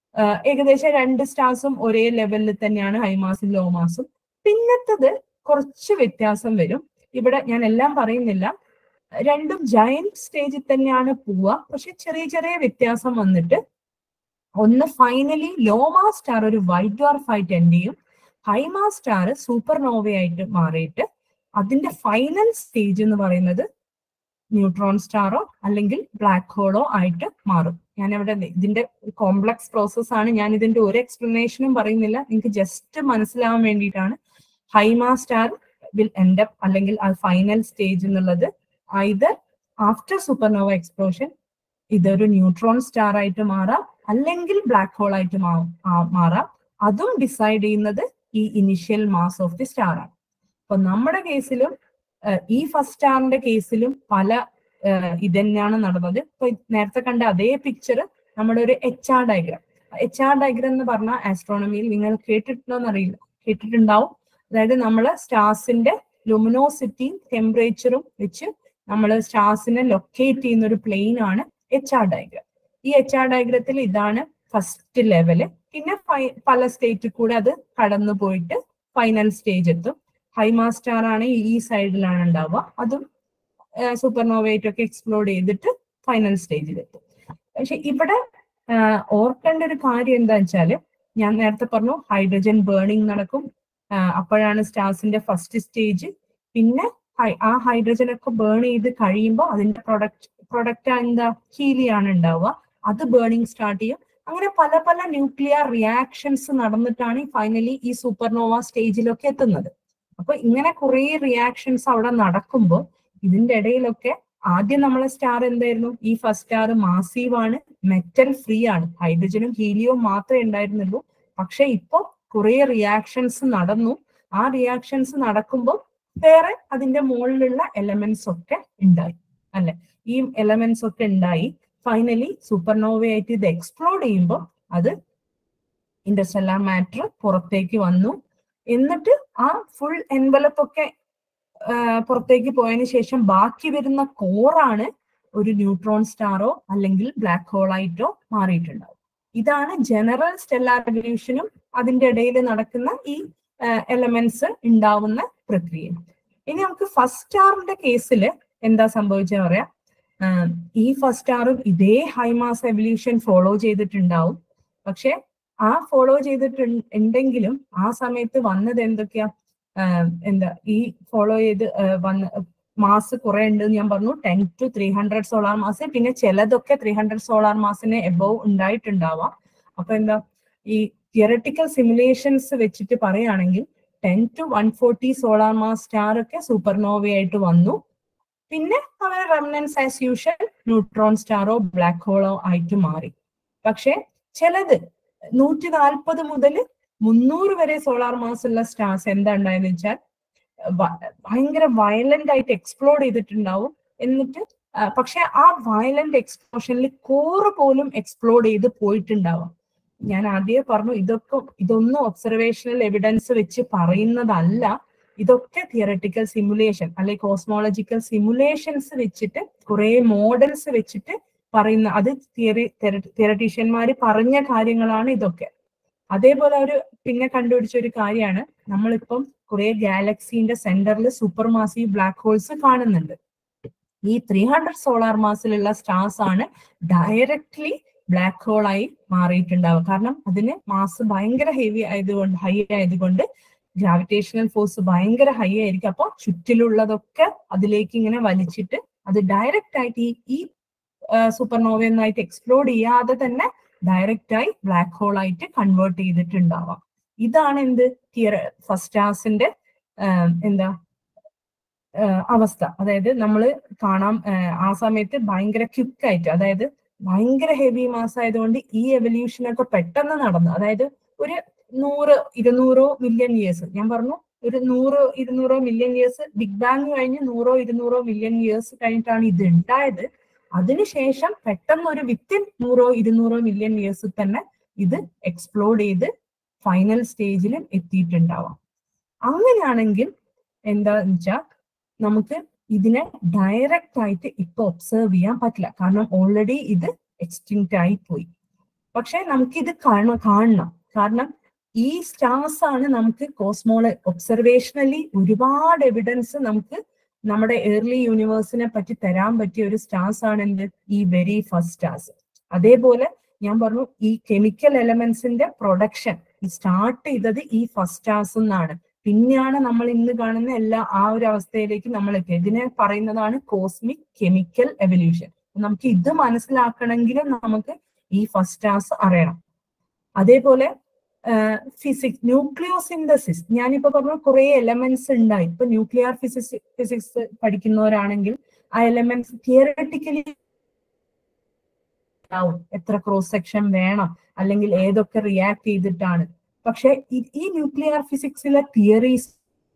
S2: ഏകദേശം രണ്ട് സ്റ്റാർസും ഒരേ ലെവലിൽ തന്നെയാണ് ഹൈമാസും ലോമാസും പിന്നത്തത് കുറച്ച് വ്യത്യാസം വരും ഇവിടെ ഞാൻ എല്ലാം പറയുന്നില്ല രണ്ടും ജയന്റ് സ്റ്റേജിൽ തന്നെയാണ് പോവുക പക്ഷെ ചെറിയ ചെറിയ വ്യത്യാസം വന്നിട്ട് ഒന്ന് ഫൈനലി ലോമാ സ്റ്റാർ ഒരു വൈറ്റ് ഡോർഫ് ആയിട്ട് എൻഡ് ചെയ്യും ഹൈമാ സ്റ്റാർ സൂപ്പർ നോവയായിട്ട് മാറിയിട്ട് അതിന്റെ ഫൈനൽ സ്റ്റേജ് എന്ന് പറയുന്നത് ന്യൂട്രോൺ സ്റ്റാറോ അല്ലെങ്കിൽ ബ്ലാക്ക് ഹോളോ ആയിട്ട് മാറും ഞാൻ ഇവിടെ ഇതിന്റെ കോംപ്ലക്സ് പ്രോസസ് ആണ് ഞാൻ ഇതിന്റെ ഒരു എക്സ്പ്ലനേഷനും പറയുന്നില്ല നിങ്ങൾക്ക് ജസ്റ്റ് മനസ്സിലാവാൻ വേണ്ടിയിട്ടാണ് high mass star will end up അല്ലെങ്കിൽ ആ ഫൈനൽ സ്റ്റേജ് എന്നുള്ളത് ഐദർ ആഫ്റ്റർ സൂപ്പർനോവ എക്സ്പ്ലോഷൻ ഇതൊരു ന്യൂട്രോൺ സ്റ്റാർ ആയിട്ട് മാറാം അല്ലെങ്കിൽ ബ്ലാക്ക് ഹോൾ ആയിട്ട് മാറാം അതും ഡിസൈഡ് ചെയ്യുന്നത് ഈ initial mass of the star ആണ് അപ്പൊ നമ്മുടെ കേസിലും ഈ ഫസ്റ്റ് സ്റ്റാറിന്റെ കേസിലും പല ഇതന്നെയാണ് നടന്നത് ഇപ്പൊ നേരത്തെ കണ്ട അതേ പിക്ചർ നമ്മുടെ ഒരു H R diagram H R diagram എന്ന് പറഞ്ഞാൽ ആസ്ട്രോണമിയിൽ നിങ്ങൾ കേട്ടിട്ടുണ്ടോ എന്നറിയില്ല കേട്ടിട്ടുണ്ടാവും അതായത് നമ്മൾ സ്റ്റാർസിന്റെ ലുമിനോസിറ്റിയും ടെമ്പറേച്ചറും വെച്ച് നമ്മൾ സ്റ്റാർസിനെ ലൊക്കേറ്റ് ചെയ്യുന്ന ഒരു പ്ലെയിൻ ആണ് എച്ച് ആർ ഡയഗ്രാം ഈ എച്ച് ആർ ഡയഗ്രത്തിൽ ഇതാണ് ഫസ്റ്റ് ലെവല് പിന്നെ പല സ്റ്റേറ്റിൽ കൂടെ അത് കടന്നു പോയിട്ട് ഫൈനൽ സ്റ്റേജ് എത്തും ഹൈമാ സ്റ്റാർ ആണ് ഈ സൈഡിലാണ് ഉണ്ടാവുക അതും സൂപ്പർനോവേറ്റ് ഒക്കെ എക്സ്പ്ലോർ ചെയ്തിട്ട് ഫൈനൽ സ്റ്റേജിൽ എത്തും പക്ഷെ ഇവിടെ ഓർക്കേണ്ട ഒരു കാര്യം എന്താ വെച്ചാല് ഞാൻ നേരത്തെ പറഞ്ഞു ഹൈഡ്രജൻ ബേണിംഗ് നടക്കും അപ്പോഴാണ് സ്റ്റാർസിന്റെ ഫസ്റ്റ് സ്റ്റേജ് പിന്നെ ആ ഹൈഡ്രജൻ ഒക്കെ ബേൺ ചെയ്ത് കഴിയുമ്പോൾ അതിന്റെ പ്രൊഡക്റ്റ് പ്രൊഡക്റ്റ് എന്താ ഹീലിയാണ് ഉണ്ടാവുക അത് ബേണിംഗ് സ്റ്റാർട്ട് ചെയ്യും അങ്ങനെ പല പല ന്യൂക്ലിയർ റിയാക്ഷൻസ് നടന്നിട്ടാണ് ഫൈനലി ഈ സൂപ്പർനോവ സ്റ്റേജിലൊക്കെ എത്തുന്നത് അപ്പൊ ഇങ്ങനെ കുറെ റിയാക്ഷൻസ് അവിടെ നടക്കുമ്പോൾ ഇതിന്റെ ഇടയിലൊക്കെ ആദ്യം നമ്മളെ സ്റ്റാർ എന്തായിരുന്നു ഈ ഫസ്റ്റ് സ്റ്റാർ മാസീവ് ആണ് മെറ്റൽ ഫ്രീ ആണ് ഹൈഡ്രജനും ഹീലിയവും മാത്രമേ ഉണ്ടായിരുന്നുള്ളൂ പക്ഷെ ഇപ്പൊ കുറെ റിയാക്ഷൻസ് നടന്നു ആ റിയാക്ഷൻസ് നടക്കുമ്പോൾ വേറെ അതിന്റെ മുകളിലുള്ള എലമെന്റ്സ് ഒക്കെ ഉണ്ടായി അല്ലെ ഈ എലമെന്റ്സ് ഒക്കെ ഉണ്ടായി ഫൈനലി സൂപ്പർനോവയായിട്ട് ഇത് എക്സ്പ്ലോഡ് ചെയ്യുമ്പോൾ അത് ഇൻഡസ്റ്റെല്ലാർ മാറ്റർ പുറത്തേക്ക് വന്നു എന്നിട്ട് ആ ഫുൾ എൻവലപ്പ് ഒക്കെ പുറത്തേക്ക് പോയതിനു ശേഷം ബാക്കി വരുന്ന കോറാണ് ഒരു ന്യൂട്രോൺ സ്റ്റാറോ അല്ലെങ്കിൽ ബ്ലാക്ക് ഹോളായിട്ടോ മാറിയിട്ടുണ്ടാവും ഇതാണ് ജനറൽ സ്റ്റെല്ലാർ റെവല്യൂഷനും അതിന്റെ ഇടയിൽ നടക്കുന്ന ഈ എലമെന്റ്സ് ഉണ്ടാവുന്ന പ്രക്രിയ ഇനി നമുക്ക് ഫസ്റ്റ് സ്റ്റാറിന്റെ കേസിൽ എന്താ സംഭവിച്ചെന്ന് പറയാം ഈ ഫസ്റ്റ് സ്റ്റാറും ഇതേ ഹൈമാസ് എവല്യൂഷൻ ഫോളോ ചെയ്തിട്ടുണ്ടാവും പക്ഷെ ആ ഫോളോ ചെയ്തിട്ടുണ്ടെങ്കിലും ആ സമയത്ത് വന്നത് എന്തൊക്കെയാ എന്താ ഈ ഫോളോ ചെയ്ത് വന്ന മാസ് കുറെ ഉണ്ട് ഞാൻ പറഞ്ഞു ten to three hundred solar mass പിന്നെ ചിലതൊക്കെ ത്രീ ഹൺഡ്രഡ് സോളാർ മാസിന് എബോവ് ഉണ്ടായിട്ടുണ്ടാവാം അപ്പൊ എന്താ ഈ തിയറട്ടിക്കൽ സിമുലേഷൻസ് വെച്ചിട്ട് പറയുകയാണെങ്കിൽ ten to one forty solar mass star ഒക്കെ സൂപ്പർനോവയായിട്ട് വന്നു പിന്നെ അവരെ റെമനൻസ് ആസ് യൂഷ്വൽ ന്യൂട്രോൺ സ്റ്റാറോ ബ്ലാക്ക് ഹോളോ ആയിട്ട് മാറി പക്ഷെ ചിലത് നൂറ്റി നാൽപ്പത് മുതൽ മുന്നൂറ് വരെ സോളാർ മാസ് ഉള്ള സ്റ്റാർസ് എന്താ ഉണ്ടായെന്ന് വെച്ചാൽ ഭയങ്കര വയലന്റ് ആയിട്ട് എക്സ്പ്ലോഡ് ചെയ്തിട്ടുണ്ടാവും എന്നിട്ട് പക്ഷെ ആ വയലന്റ് എക്സ്പ്ലോഷനിൽ കോറ് പോലും എക്സ്പ്ലോഡ് ചെയ്ത് പോയിട്ടുണ്ടാവാം ഞാൻ ആദ്യമേ പറഞ്ഞു ഇതൊക്കെ ഇതൊന്നും ഒബ്സർവേഷണൽ എവിഡൻസ് വെച്ച് പറയുന്നതല്ല ഇതൊക്കെ തിയറട്ടിക്കൽ സിമുലേഷൻ അല്ലെങ്കിൽ കോസ്മോളജിക്കൽ സിമുലേഷൻസ് വെച്ചിട്ട് കുറെ മോഡൽസ് വെച്ചിട്ട് പറയുന്ന അത് തിയറി തിയറട്ടീഷ്യന്മാർ പറഞ്ഞ കാര്യങ്ങളാണ് ഇതൊക്കെ അതേപോലെ ഒരു പിന്നെ കണ്ടുപിടിച്ച ഒരു കാര്യമാണ് നമ്മളിപ്പം കുറെ ഗാലക്സിന്റെ സെന്ററിൽ സൂപ്പർ മാസീവ് ബ്ലാക്ക് ഹോൾസ് കാണുന്നുണ്ട് ഈ ത്രീ ഹൺഡ്രഡ് സോളാർ മാസിലുള്ള സ്റ്റാർസ് ആണ് ഡയറക്ട്ലി ബ്ലാക്ക് ഹോൾ ആയി മാറിയിട്ടുണ്ടാവുക കാരണം അതിന് മാസ് ഭയങ്കര ഹെവി ആയതുകൊണ്ട് ഹൈ ആയതുകൊണ്ട് ഗ്രാവിറ്റേഷണൽ ഫോഴ്സ് ഭയങ്കര ഹൈ ആയിരിക്കും അപ്പോൾ ചുറ്റിലുള്ളതൊക്കെ അതിലേക്ക് ഇങ്ങനെ വലിച്ചിട്ട് അത് ഡയറക്റ്റ് ആയിട്ട് ഈ ഈ സൂപ്പർനോവയൊന്നായിട്ട് എക്സ്പ്ലോഡ് ചെയ്യാതെ തന്നെ ഡയറക്റ്റ് ആയി ബ്ലാക്ക് ഹോൾ ആയിട്ട് കൺവേർട്ട് ചെയ്തിട്ടുണ്ടാവാം ഇതാണ് എന്ത് തിയർ ഫസ്റ്റ് സ്റ്റാർസിന്റെ എന്താ അവസ്ഥ അതായത് നമ്മൾ കാണാം ആ സമയത്ത് ഭയങ്കര ക്വിക്കായിട്ട് അതായത് ഭയങ്കര ഹെവി മാസ് ആയതുകൊണ്ട് ഈ എവല്യൂഷൻ ഒക്കെ പെട്ടെന്ന് നടന്നു അതായത് ഒരു നൂറ് ഇരുന്നൂറോ മില്യൺ ഇയേഴ്സ് ഞാൻ പറഞ്ഞു ഒരു നൂറ് ഇരുന്നൂറോ മില്യൺ ഇയേഴ്സ് ബിഗ് ബാങ് കഴിഞ്ഞ് നൂറോ ഇരുന്നൂറോ മില്യൺ ഇയേഴ്സ് കഴിഞ്ഞിട്ടാണ് ഇത് ഉണ്ടായത് അതിനുശേഷം പെട്ടെന്ന് ഒരു വിത്തിൻ നൂറോ ഇരുന്നൂറോ മില്യൺ ഇയേഴ്സിൽ തന്നെ ഇത് എക്സ്പ്ലോഡ് ചെയ്ത് ഫൈനൽ സ്റ്റേജിൽ എത്തിയിട്ടുണ്ടാവാം അങ്ങനെയാണെങ്കിൽ എന്താ വെച്ചാൽ നമുക്ക് ഇതിനെ ഡയറക്റ്റ് ആയിട്ട് ഇപ്പൊ ഒബ്സർവ് ചെയ്യാൻ പറ്റില്ല കാരണം ഓൾറെഡി ഇത് എക്സ്റ്റിങ്ക്റ്റ് ആയി പോയി പക്ഷെ നമുക്ക് ഇത് കാണണം കാണണം കാരണം ഈ സ്റ്റാർസ് ആണ് നമുക്ക് കോസ്മോള് ഒബ്സർവേഷണലി ഒരുപാട് എവിഡൻസ് നമുക്ക് നമ്മുടെ ഏർലി യൂണിവേഴ്സിനെ പറ്റി തരാൻ പറ്റിയ ഒരു സ്റ്റാർസ് ആണ് എന്ത് ഈ വെരി ഫസ്റ്റ് സ്റ്റാർസ് അതേപോലെ ഞാൻ പറഞ്ഞു ഈ കെമിക്കൽ എലമെന്റ്സിന്റെ പ്രൊഡക്ഷൻ സ്റ്റാർട്ട് ചെയ്തത് ഈ ഫസ്റ്റ് സ്റ്റാർസ് എന്നാണ് പിന്നെയാണ് നമ്മൾ ഇന്ന് കാണുന്ന എല്ലാ ആ ഒരു അവസ്ഥയിലേക്ക് നമ്മൾ എത്തിയത് ഇതിനെ പറയുന്നതാണ് കോസ്മിക് കെമിക്കൽ എവല്യൂഷൻ നമുക്ക് ഇത് മനസ്സിലാക്കണമെങ്കിൽ നമുക്ക് ഈ ഫസ്റ്റ് സ്റ്റാർസ് അറിയണം അതേപോലെ ഫിസിക്സ് ന്യൂക്ലിയോസിന്തസിസ് ഞാനിപ്പോ പറഞ്ഞു കുറെ എലമെന്റ്സ് ഉണ്ടായി ഇപ്പൊ ന്യൂക്ലിയർ ഫിസിക്സ് ഫിസിക്സ് പഠിക്കുന്നവരാണെങ്കിൽ ആ എലമെന്റ്സ് തിയറട്ടിക്കലി ആവും എത്ര ക്രോസ് സെക്ഷൻ വേണം അല്ലെങ്കിൽ ഏതൊക്കെ റിയാക്ട് ചെയ്തിട്ടാണ് പക്ഷെ ഈ ന്യൂക്ലിയർ ഫിസിക്സിലെ തിയറീസ്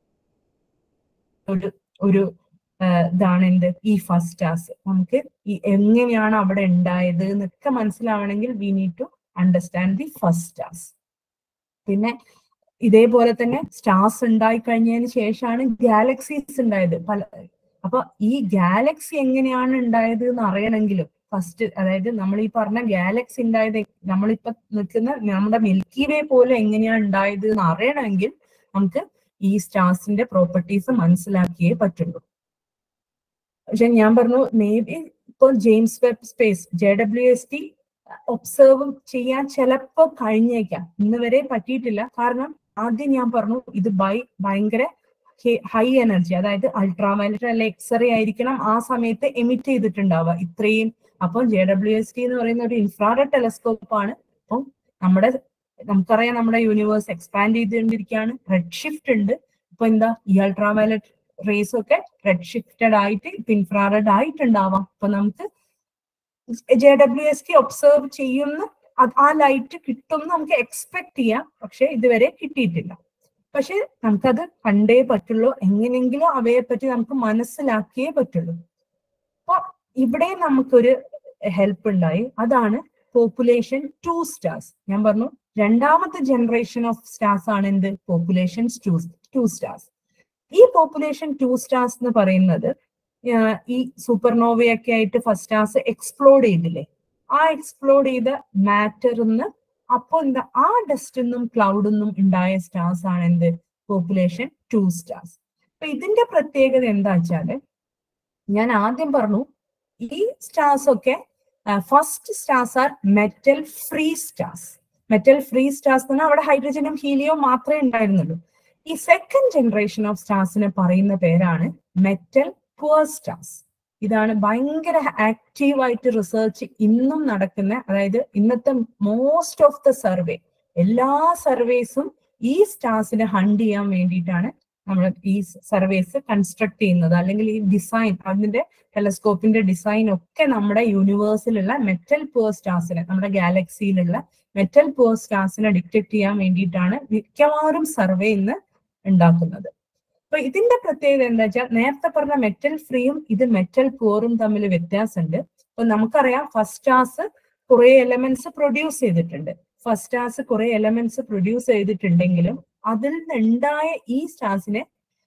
S2: ഒരു ഒരു ഇതാണ് എന്ത് ഈ ഫസ്റ്റ് സ്റ്റാർസ് നമുക്ക് ഈ എങ്ങനെയാണ് അവിടെ ഉണ്ടായത് എന്നൊക്കെ മനസ്സിലാവണമെങ്കിൽ we need to understand the first stars പിന്നെ ഇതേപോലെ തന്നെ സ്റ്റാർസ് ഉണ്ടായി കഴിഞ്ഞതിന് ശേഷമാണ് ഗാലക്സീസ് ഉണ്ടായത് പല അപ്പൊ ഈ ഗാലക്സി എങ്ങനെയാണ് ഉണ്ടായത് എന്ന് അറിയണമെങ്കിലും ഫസ്റ്റ് അതായത് നമ്മൾ ഈ പറഞ്ഞ ഗാലക്സി ഉണ്ടായത് നമ്മളിപ്പോ നിൽക്കുന്ന നമ്മുടെ മിൽക്കി വേ പോലും എങ്ങനെയാണ് ഉണ്ടായത് എന്ന് അറിയണമെങ്കിൽ നമുക്ക് ഈ സ്റ്റാർസിന്റെ പ്രോപ്പർട്ടീസ് മനസ്സിലാക്കിയേ പറ്റുള്ളൂ പക്ഷെ ഞാൻ പറഞ്ഞു മേ ബി ഇപ്പോൾ James Webb space J W S T observe ചെയ്യാൻ ചിലപ്പോ കഴിഞ്ഞേക്കാം ഇന്ന് വരെ പറ്റിയിട്ടില്ല കാരണം ആദ്യം ഞാൻ പറഞ്ഞു ഇത് ബൈ ഭയങ്കര ഹൈ എനർജി അതായത് അൾട്രാവയലറ്റ് അല്ലെ എക്സ്റേ ആയിരിക്കണം ആ സമയത്ത് എമിറ്റ് ചെയ്തിട്ടുണ്ടാവുക ഇത്രയും അപ്പം ജെ ഡബ്ല്യു എസ് ടി എന്ന് പറയുന്ന ഒരു ഇൻഫ്രാറെഡ് ടെലസ്കോപ്പ് ആണ് അപ്പം നമ്മുടെ നമുക്കറിയാം നമ്മുടെ യൂണിവേഴ്സ് എക്സ്പാൻഡ് ചെയ്തുകൊണ്ടിരിക്കുകയാണ് റെഡ് ഷിഫ്റ്റ് ഉണ്ട് ഇപ്പൊ എന്താ ഈ അൾട്രാവയലറ്റ് റേസ് ഒക്കെ റെഡ് ഷിഫ്റ്റഡ് ആയിട്ട് ഇപ്പൊ ഇൻഫ്രാറെഡ് ആയിട്ടുണ്ടാവാം അപ്പൊ നമുക്ക് J W S T observe ചെയ്യുന്ന ആ ലൈറ്റ് കിട്ടും നമുക്ക് എക്സ്പെക്ട് ചെയ്യാം പക്ഷെ ഇതുവരെ കിട്ടിയിട്ടില്ല പക്ഷെ നമുക്കത് കണ്ടേ പറ്റുള്ളൂ എങ്ങനെയെങ്കിലും അവയെ പറ്റി നമുക്ക് മനസ്സിലാക്കിയേ പറ്റുള്ളൂ അപ്പൊ ഇവിടെ നമുക്കൊരു ഹെൽപ്പ് ഉണ്ടായി അതാണ് പോപ്പുലേഷൻ ടു സ്റ്റാർസ് ഞാൻ പറഞ്ഞു രണ്ടാമത്തെ ജനറേഷൻ ഓഫ് സ്റ്റാർസ് ആണ് എന്ത് പോപ്പുലേഷൻ ടു ടു സ്റ്റാർസ് ഈ പോപ്പുലേഷൻ ടു സ്റ്റാർസ് എന്ന് പറയുന്നത് ഈ സൂപ്പർനോവയൊക്കെ ആയിട്ട് ഫസ്റ്റ് സ്റ്റാർസ് എക്സ്പ്ലോഡ് ചെയ്തില്ലേ ആ എക്സ്പ്ലോഡ് ചെയ്ത മാറ്ററിന്ന് അപ്പോൾ എന്താ ആ ഡസ്റ്റിന്നും ക്ലൗഡിന്നും ഉണ്ടായ സ്റ്റാർസ് ആണ് എന്ത് പോപ്പുലേഷൻ ടു സ്റ്റാർസ് അപ്പൊ ഇതിന്റെ പ്രത്യേകത എന്താ വെച്ചാല് ഞാൻ ആദ്യം പറഞ്ഞു ഈ സ്റ്റാർസ് ഒക്കെ first stars are metal free stars metal free stars എന്ന് പറഞ്ഞാൽ അവിടെ ഹൈഡ്രജനും ഹീലിയവും മാത്രമേ ഉണ്ടായിരുന്നുള്ളൂ ഈ സെക്കൻഡ് ജനറേഷൻ ഓഫ് സ്റ്റാർസിനെ പറയുന്ന പേരാണ് മെറ്റൽ പുവർ സ്റ്റാർസ് ഇതാണ് ഭയങ്കര ആക്റ്റീവായിട്ട് റിസർച്ച് ഇന്നും നടക്കുന്ന അതായത് ഇന്നത്തെ മോസ്റ്റ് ഓഫ് ദ സർവേ എല്ലാ സർവേസും ഈ സ്റ്റാർസിനെ ഹണ്ട് ചെയ്യാൻ വേണ്ടിയിട്ടാണ് നമ്മൾ ഈ സർവേസ് കൺസ്ട്രക്ട് ചെയ്യുന്നത് അല്ലെങ്കിൽ ഈ ഡിസൈൻ അതിന്റെ ടെലസ്കോപ്പിന്റെ ഡിസൈൻ ഒക്കെ നമ്മുടെ യൂണിവേഴ്സിലുള്ള മെറ്റൽ പുവർ സ്റ്റാർസിനെ നമ്മുടെ ഗാലക്സിയിലുള്ള മെറ്റൽ പുവർ സ്റ്റാർസിനെ ഡിറ്റക്ട് ചെയ്യാൻ വേണ്ടിയിട്ടാണ് മിക്കവാറും സർവേ ഇന്ന് ഉണ്ടാക്കുന്നത് അപ്പൊ ഇതിന്റെ പ്രത്യേകത എന്താ വെച്ചാൽ നേരത്തെ പറഞ്ഞ മെറ്റൽ ഫ്രീയും ഇത് മെറ്റൽ പുവറും തമ്മിൽ വ്യത്യാസമുണ്ട് അപ്പൊ നമുക്കറിയാം ഫസ്റ്റ് സ്റ്റാർസ് കുറെ എലമെന്റ്സ് പ്രൊഡ്യൂസ് ചെയ്തിട്ടുണ്ട് ഫസ്റ്റ് സ്റ്റാർസ് കുറെ എലമെന്റ്സ് പ്രൊഡ്യൂസ് ചെയ്തിട്ടുണ്ടെങ്കിലും അതിൽ നിന്നുണ്ടായ ഈ സ്റ്റാർസിനെ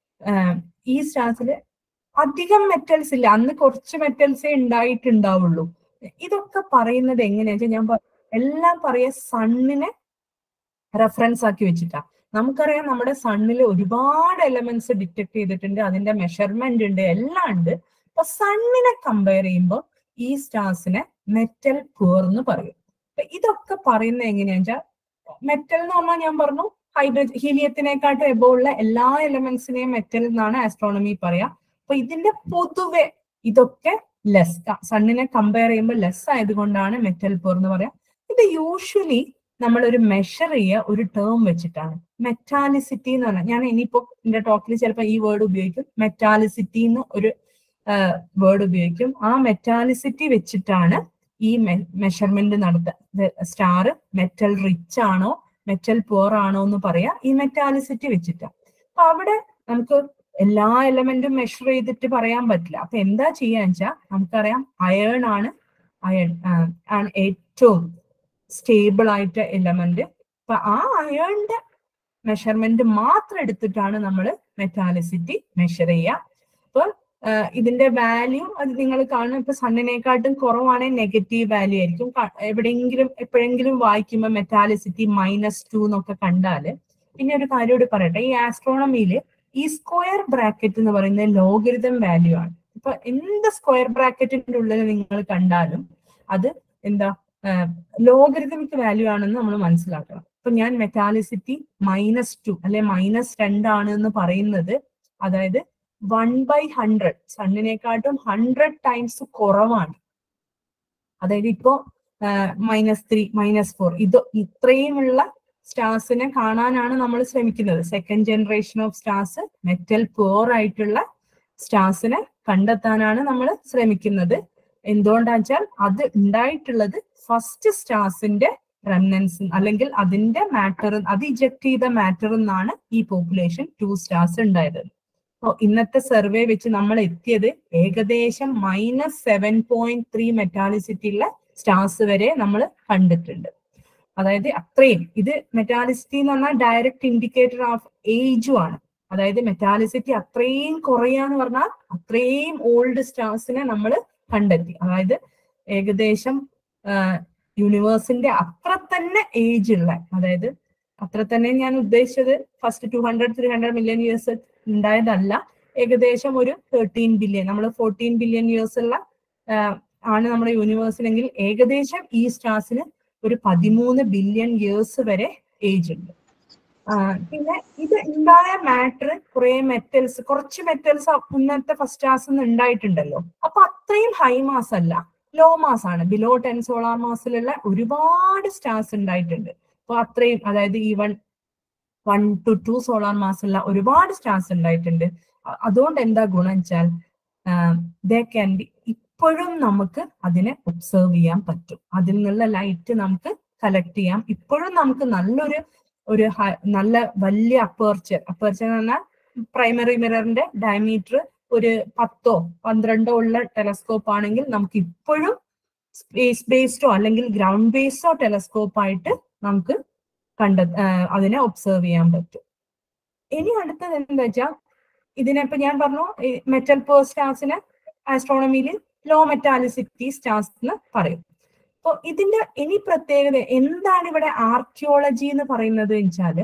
S2: ഈ സ്റ്റാർസിൽ അധികം മെറ്റൽസ് ഇല്ല അന്ന് കുറച്ച് മെറ്റൽസേ ഉണ്ടായിട്ടുണ്ടാവുള്ളൂ ഇതൊക്കെ പറയുന്നത് എങ്ങനെയാ വെച്ചാൽ ഞാൻ എല്ലാം പറയാ സണ്ണിനെ റെഫറൻസ് ആക്കി വെച്ചിട്ടാ നമുക്കറിയാം നമ്മുടെ സണ്ണിൽ ഒരുപാട് എലമെന്റ്സ് ഡിറ്റക്ട് ചെയ്തിട്ടുണ്ട് അതിന്റെ മെഷർമെന്റ് ഉണ്ട് എല്ലാം ഉണ്ട് അപ്പൊ സണ്ണിനെ കമ്പയർ ചെയ്യുമ്പോൾ ഈ സ്റ്റാർസിനെ മെറ്റൽ പുവർ എന്ന് പറയും അപ്പൊ ഇതൊക്കെ പറയുന്നത് എങ്ങനെയാ മെറ്റൽ എന്ന് പറഞ്ഞാൽ ഞാൻ പറഞ്ഞു ഹൈഡ്രജൻ ഹീലിയത്തിനെക്കാട്ടും എബോ ഉള്ള എല്ലാ എലമെന്റ്സിനെയും മെറ്റൽ എന്നാണ് ആസ്ട്രോണമി പറയാ അപ്പൊ ഇതിന്റെ പൊതുവെ ഇതൊക്കെ ലെസ് സണ്ണിനെ കമ്പയർ ചെയ്യുമ്പോൾ ലെസ് ആയതുകൊണ്ടാണ് മെറ്റൽ പോർ എന്ന് പറയാം ഇത് യൂഷ്വലി നമ്മൾ ഒരു മെഷർ ചെയ്യുക ഒരു ടേം വെച്ചിട്ടാണ് മെറ്റാലിസിറ്റി എന്ന് പറഞ്ഞാൽ ഞാൻ ഇനിയിപ്പോ എന്റെ ടോക്കിൽ ചിലപ്പോൾ ഈ വേർഡ് ഉപയോഗിക്കും മെറ്റാലിസിറ്റി എന്ന് ഒരു വേർഡ് ഉപയോഗിക്കും ആ മെറ്റാലിസിറ്റി വെച്ചിട്ടാണ് ഈ മെഷർമെന്റ് നടത്തുക സ്റ്റാർ മെറ്റൽ റിച്ച് ആണോ മെറ്റൽ പോർ ആണോ എന്ന് പറയാ ഈ മെറ്റാലിസിറ്റി വെച്ചിട്ടാണ് അപ്പൊ അവിടെ നമുക്ക് എല്ലാ എലമെന്റും മെഷർ ചെയ്തിട്ട് പറയാൻ പറ്റില്ല അപ്പൊ എന്താ ചെയ്യാന്ന് വെച്ചാൽ നമുക്കറിയാം അയേൺ ആണ് അയൺ ആണ് ഏറ്റവും സ്റ്റേബിൾ ആയിട്ട് എലമെന്റ് അപ്പൊ ആ അയേണിന്റെ മെഷർമെന്റ് മാത്രം എടുത്തിട്ടാണ് നമ്മൾ മെറ്റാലിസിറ്റി മെഷർ ചെയ്യുക അപ്പൊ ഇതിന്റെ വാല്യൂ അത് നിങ്ങൾ കാണും ഇപ്പൊ സണ്ണിനെക്കാട്ടും കുറവാണെങ്കിൽ നെഗറ്റീവ് വാല്യൂ ആയിരിക്കും എവിടെയെങ്കിലും എപ്പോഴെങ്കിലും വായിക്കുമ്പോൾ മെറ്റാലിസിറ്റി മൈനസ് ടു എന്നൊക്കെ കണ്ടാല് പിന്നെ ഒരു കാര്യം കൂടി പറയട്ടെ ഈ ആസ്ട്രോണമിയിൽ ഈ സ്ക്വയർ ബ്രാക്കറ്റ് എന്ന് പറയുന്നത് ലോഗരിതം വാല്യൂ ആണ് ഇപ്പൊ എന്ത് സ്ക്വയർ ബ്രാക്കറ്റിന്റെ ഉള്ളിൽ നിങ്ങൾ കണ്ടാലും അത് എന്താ ലോഗരിതമിക് വാല്യൂ ആണെന്ന് നമ്മൾ മനസ്സിലാക്കണം ഇപ്പൊ ഞാൻ മെറ്റാലിസിറ്റി മൈനസ് ടു അല്ലെ മൈനസ് രണ്ടാണ് എന്ന് പറയുന്നത് അതായത് വൺ ബൈ ഹൺഡ്രഡ് സണ്ണിനെക്കാട്ടും ഹൺഡ്രഡ് ടൈംസ് കുറവാണ് അതായത് ഇപ്പോ മൈനസ് ത്രീ മൈനസ് ഫോർ ഇത് ഇത്രയുമുള്ള സ്റ്റാർസിനെ കാണാനാണ് നമ്മൾ ശ്രമിക്കുന്നത് second generation of stars metal poor ആയിട്ടുള്ള സ്റ്റാർസിനെ കണ്ടെത്താനാണ് നമ്മൾ ശ്രമിക്കുന്നത് എന്തുകൊണ്ടാന്ന് വെച്ചാൽ അത് ഉണ്ടായിട്ടുള്ളത് ഫസ്റ്റ് സ്റ്റാർസിന്റെ റെമനൻസ് അല്ലെങ്കിൽ അതിന്റെ മാറ്റർ അത് ഇജക്ട് ചെയ്ത മാറ്റർ എന്നാണ് ഈ പോപ്പുലേഷൻ ടു സ്റ്റാർസ് ഉണ്ടായത് അപ്പോൾ ഇന്നത്തെ സർവേ വെച്ച് നമ്മൾ എത്തിയത് ഏകദേശം minus seven point three metallicity ഉള്ള സ്റ്റാർസ് വരെ നമ്മൾ കണ്ടിട്ടുണ്ട് അതായത് അത്രയും ഇത് മെറ്റാലിസിറ്റി എന്ന് പറഞ്ഞാൽ ഡയറക്റ്റ് ഇൻഡിക്കേറ്റർ ഓഫ് ഏജും ആണ് അതായത് മെറ്റാലിസിറ്റി അത്രയും കുറയാന്ന് പറഞ്ഞാൽ അത്രയും ഓൾഡ് സ്റ്റാർസിനെ നമ്മൾ കണ്ടെത്തി അതായത് ഏകദേശം യൂണിവേഴ്സിന്റെ അത്ര തന്നെ ഏജ് ഉള്ള അതായത് അത്ര തന്നെ ഞാൻ ഉദ്ദേശിച്ചത് first two hundred three hundred million years ഉണ്ടായതല്ല ഏകദേശം ഒരു തേർട്ടീൻ ബില്യൺ നമ്മൾ ഫോർട്ടീൻ ബില്യൺ ഇയേഴ്സ് ഉള്ള ആണ് നമ്മുടെ യൂണിവേഴ്സിനെങ്കിൽ ഏകദേശം ഈ സ്റ്റാർസിന് ഒരു പതിമൂന്ന് ബില്യൺ ഇയേഴ്സ് വരെ ഏജ് ഉണ്ട് പിന്നെ ഇത് ഉണ്ടായ മാറ്റർ കുറെ മെറ്റൽസ് കുറച്ച് മെറ്റൽസ് ഇന്നത്തെ ഫസ്റ്റ് സ്റ്റാർസ് ഉണ്ടായിട്ടുണ്ടല്ലോ അപ്പൊ അത്രയും ഹൈ മാസ് അല്ല ലോ മാസ് ആണ് ബിലോ ടെൻ സോളാർ മാസിലുള്ള ഒരുപാട് സ്റ്റാർസ് ഉണ്ടായിട്ടുണ്ട് അപ്പൊ അത്രയും അതായത് ഈ one one two two solar മാസുള്ള ഒരുപാട് സ്റ്റാർസ് ഉണ്ടായിട്ടുണ്ട് അതുകൊണ്ട് എന്താ ഗുണം വെച്ചാൽ ദേ ക്യാൻ ബി ഇപ്പോഴും നമുക്ക് അതിനെ ഒബ്സർവ് ചെയ്യാൻ പറ്റും അതിൽ നിന്നുള്ള ലൈറ്റ് നമുക്ക് കളക്ട് ചെയ്യാം ഇപ്പോഴും നമുക്ക് നല്ലൊരു ഒരു നല്ല വലിയ അപ്പേർച്ചർ അപ്പേർച്ചർ എന്ന് പറഞ്ഞാൽ പ്രൈമറി മിററിന്റെ ഡയമീറ്റർ ഒരു പത്തോ പന്ത്രണ്ടോ ഉള്ള ടെലസ്കോപ്പ് ആണെങ്കിൽ നമുക്ക് ഇപ്പോഴും സ്പേസ് ബേസ്ഡോ അല്ലെങ്കിൽ ഗ്രൗണ്ട് ബേസ്ഡോ ടെലസ്കോപ്പ് ആയിട്ട് നമുക്ക് കണ്ട അതിനെ ഒബ്സർവ് ചെയ്യാൻ പറ്റും ഇനി അടുത്തത് എന്താ വെച്ചാൽ ഇതിനിപ്പോ ഞാൻ പറഞ്ഞു മെറ്റൽ പേർ സ്റ്റാർസിനെ ആസ്ട്രോണമിയിൽ ലോ മെറ്റാലിസിറ്റി സ്റ്റാർസ് എന്ന് പറയും അപ്പൊ ഇതിന്റെ ഇനി പ്രത്യേകത എന്താണ് ഇവിടെ ആർക്കിയോളജി എന്ന് പറയുന്നത് വെച്ചാല്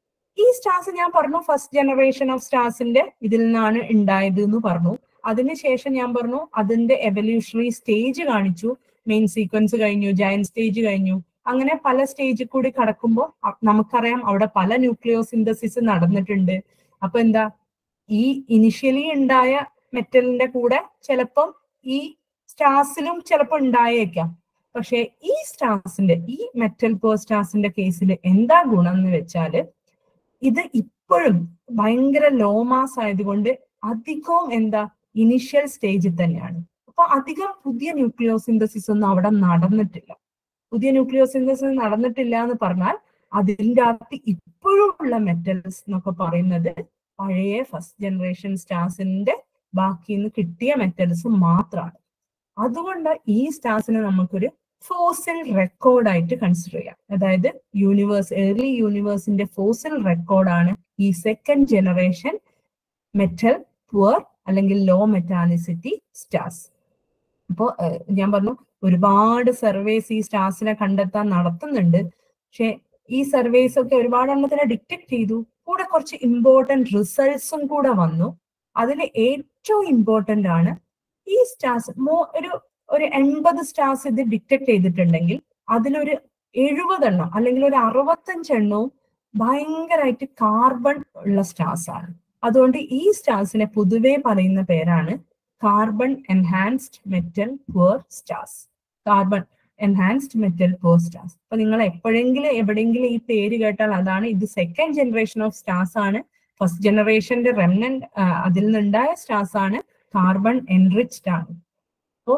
S2: ഈ സ്റ്റാർസ് ഞാൻ പറഞ്ഞു ഫസ്റ്റ് ജനറേഷൻ ഓഫ് സ്റ്റാർസിന്റെ ഇതിൽ നിന്നാണ് ഉണ്ടായത് എന്ന് പറഞ്ഞു അതിനുശേഷം ഞാൻ പറഞ്ഞു അതിന്റെ എവല്യൂഷണറി സ്റ്റേജ് കാണിച്ചു മെയിൻ സീക്വൻസ് കഴിഞ്ഞു ജയൻ സ്റ്റേജ് കഴിഞ്ഞു അങ്ങനെ പല സ്റ്റേജിൽ കൂടി കടക്കുമ്പോൾ നമുക്കറിയാം അവിടെ പല ന്യൂക്ലിയോ സിന്തസിസ് നടന്നിട്ടുണ്ട് അപ്പൊ എന്താ ഈ ഇനിഷ്യലി ഉണ്ടായ മെറ്റലിന്റെ കൂടെ ചിലപ്പം ഈ സ്റ്റാർസിലും ചിലപ്പോൾ ഉണ്ടായേക്കാം പക്ഷെ ഈ സ്റ്റാർസിന്റെ ഈ മെറ്റൽ പേർ സ്റ്റാർസിന്റെ കേസിൽ എന്താ ഗുണം എന്ന് വെച്ചാല് ഇത് ഇപ്പോഴും ഭയങ്കര ലോ മാസ് ആയതുകൊണ്ട് അധികവും എന്താ ഇനിഷ്യൽ സ്റ്റേജിൽ തന്നെയാണ് അപ്പൊ അധികം പുതിയ ന്യൂക്ലിയോ സിന്തസിസ് ഒന്നും അവിടെ നടന്നിട്ടില്ല പുതിയ ന്യൂക്ലിയോ സിന്തസിസ് നടന്നിട്ടില്ല എന്ന് പറഞ്ഞാൽ അതിൻ്റെ അകത്ത് ഇപ്പോഴും ഉള്ള മെറ്റൽസ് എന്നൊക്കെ പറയുന്നത് പഴയ ഫസ്റ്റ് ജനറേഷൻ സ്റ്റാർസിന്റെ ബാക്കിയിൽ നിന്ന് കിട്ടിയ മെറ്റൽസ് മാത്രമാണ് അതുകൊണ്ട് ഈ സ്റ്റാർസിനെ നമുക്കൊരു ഫോസിൽ റെക്കോർഡായിട്ട് കൺസിഡർ ചെയ്യാം അതായത് യൂണിവേഴ്സ് ഏർലി യൂണിവേഴ്സിന്റെ ഫോസിൽ റെക്കോർഡാണ് ഈ സെക്കൻഡ് ജനറേഷൻ മെറ്റൽ പുവർ അല്ലെങ്കിൽ ലോ മെറ്റാലിസിറ്റി സ്റ്റാർസ് അപ്പോൾ ഞാൻ പറഞ്ഞു ഒരുപാട് സർവേസ് ഈ സ്റ്റാർസിനെ കണ്ടെത്താൻ നടത്തുന്നുണ്ട് പക്ഷെ ഈ സർവേസ് ഒക്കെ ഒരുപാട് എണ്ണത്തിനെ ഡിറ്റക്ട് ചെയ്തു കൂടെ കുറച്ച് ഇമ്പോർട്ടൻറ്റ് റിസൾട്ട്സും കൂടെ വന്നു അതിൽ ഏറ്റവും ഇമ്പോർട്ടൻ്റ് ആണ് ഈ സ്റ്റാർസ് മോ ഒരു ഒരു എൺപത് സ്റ്റാർസ് ഇത് ഡിറ്റക്ട് ചെയ്തിട്ടുണ്ടെങ്കിൽ അതിലൊരു എഴുപതെണ്ണം അല്ലെങ്കിൽ ഒരു അറുപത്തഞ്ചെണ്ണവും ഭയങ്കരമായിട്ട് കാർബൺ ഉള്ള സ്റ്റാർസ് ആണ് അതുകൊണ്ട് ഈ സ്റ്റാർസിനെ പൊതുവെ പറയുന്ന പേരാണ് carbon enhanced metal poor stars carbon enhanced metal poor stars അപ്പൊ നിങ്ങൾ എപ്പോഴെങ്കിലും എവിടെയെങ്കിലും ഈ പേര് കേട്ടാൽ അതാണ് ഇത് സെക്കൻഡ് ജനറേഷൻ ഓഫ് സ്റ്റാർസ് ആണ് ഫസ്റ്റ് ജനറേഷന്റെ റെമനന്റ് അതിൽ നിന്നുണ്ടായ സ്റ്റാർസ് ആണ് കാർബൺ എൻറിച്ച്ഡ് ആണ് അപ്പോൾ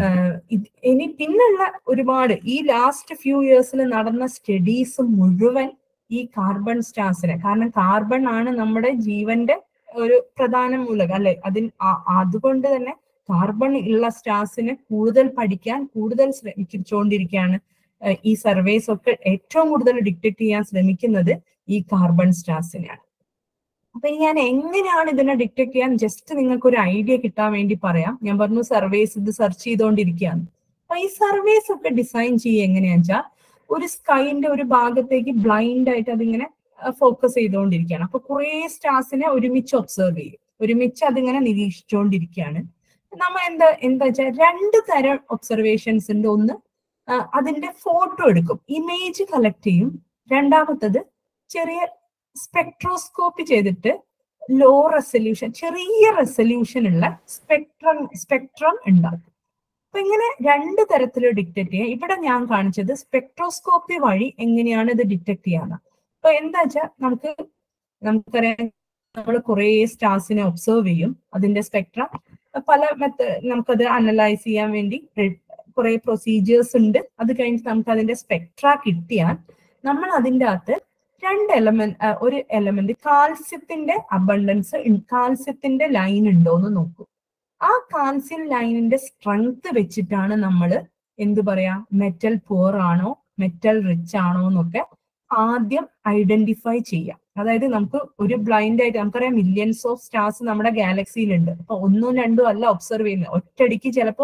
S2: ഇനി പിന്നുള്ള ഒരുപാട് ഈ ലാസ്റ്റ് ഫ്യൂ ഇയേഴ്സിൽ നടന്ന സ്റ്റഡീസ് മുഴുവൻ ഈ കാർബൺ സ്റ്റാർസിനെ കാരണം കാർബൺ ആണ് നമ്മുടെ ജീവന്റെ ഒരു പ്രധാന മൂലകം അല്ലെ അതിന് അതുകൊണ്ട് തന്നെ കാർബൺ ഉള്ള സ്റ്റാർസിനെ കൂടുതൽ പഠിക്കാൻ കൂടുതൽ ശ്രമിച്ചുകൊണ്ടിരിക്കുകയാണ് ഈ സർവേസ് ഒക്കെ ഏറ്റവും കൂടുതൽ ഡിറ്റക്ട് ചെയ്യാൻ ശ്രമിക്കുന്നത് ഈ കാർബൺ സ്റ്റാർസിനെയാണ് അപ്പൊ ഞാൻ എങ്ങനെയാണ് ഇതിനെ ഡിറ്റക്ട് ചെയ്യാൻ ജസ്റ്റ് നിങ്ങൾക്ക് ഒരു ഐഡിയ കിട്ടാൻ വേണ്ടി പറയാം ഞാൻ പറഞ്ഞു സർവേസ് ഇത് സെർച്ച് ചെയ്തുകൊണ്ടിരിക്കുകയാണ് അപ്പൊ ഈ സർവേസ് ഒക്കെ ഡിസൈൻ ചെയ്യുക എങ്ങനെയാന്ന് വെച്ചാൽ ഒരു സ്കൈന്റെ ഒരു ഭാഗത്തേക്ക് ബ്ലൈൻഡ് ആയിട്ട് അതിങ്ങനെ ഫോക്കസ് ചെയ്തുകൊണ്ടിരിക്കുകയാണ് അപ്പൊ കുറെ സ്റ്റാർസിനെ ഒരുമിച്ച് ഒബ്സർവ് ചെയ്യും ഒരുമിച്ച് അതിങ്ങനെ നിരീക്ഷിച്ചുകൊണ്ടിരിക്കുകയാണ് നമ്മ എന്താ എന്താ വെച്ചാൽ രണ്ട് തരം ഒബ്സർവേഷൻസ് ഉണ്ട് ഒന്ന് അതിന്റെ ഫോട്ടോ എടുക്കും ഇമേജ് കളക്ട് ചെയ്യും രണ്ടാമത്തത് ചെറിയ സ്പെക്ട്രോസ്കോപ്പി ചെയ്തിട്ട് ലോ റെസൊല്യൂഷൻ ചെറിയ റെസൊല്യൂഷൻ ഉള്ള സ്പെക്ട്രം സ്പെക്ട്രം ഉണ്ടാക്കും അപ്പൊ ഇങ്ങനെ രണ്ട് തരത്തിൽ ഡിറ്റക്ട് ചെയ്യാം ഇവിടെ ഞാൻ കാണിച്ചത് സ്പെക്ട്രോസ്കോപ്പി വഴി എങ്ങനെയാണ് ഇത് ഡിറ്റക്ട് ചെയ്യാന്ന് അപ്പൊ എന്താ വെച്ചാൽ നമുക്ക് നമുക്കറിയാം നമ്മൾ കുറെ സ്റ്റാർസിനെ ഒബ്സർവ് ചെയ്യും അതിന്റെ സ്പെക്ട്ര പല മെത്ത നമുക്കത് അനലൈസ് ചെയ്യാൻ വേണ്ടി കുറെ പ്രൊസീജിയേഴ്സ് ഉണ്ട് അത് കഴിഞ്ഞിട്ട് നമുക്ക് അതിന്റെ സ്പെക്ട്ര കിട്ടിയാൽ നമ്മൾ അതിൻ്റെ അകത്ത് രണ്ട് എലമെന്റ് ഒരു എലമെന്റ് കാൽസ്യത്തിന്റെ അബണ്ടൻസ് കാൽസ്യത്തിന്റെ ലൈൻ ഉണ്ടോ എന്ന് നോക്കും ആ കാൽസ്യം ലൈനിന്റെ സ്ട്രെങ്ത് വെച്ചിട്ടാണ് നമ്മൾ എന്ത് പറയാ മെറ്റൽ പോർ ആണോ മെറ്റൽ റിച്ച് ആണോ എന്നൊക്കെ ആദ്യം ഐഡന്റിഫൈ ചെയ്യാം അതായത് നമുക്ക് ഒരു ബ്ലൈൻഡ് ആയിട്ട് നമുക്കറിയാം മില്യൺസ് ഓഫ് സ്റ്റാർസ് നമ്മുടെ ഗാലക്സിയിലുണ്ട് അപ്പൊ ഒന്നും രണ്ടും അല്ല ഒബ്സർവ് ചെയ്യുന്നത് ഒറ്റയടിക്ക് ചിലപ്പോ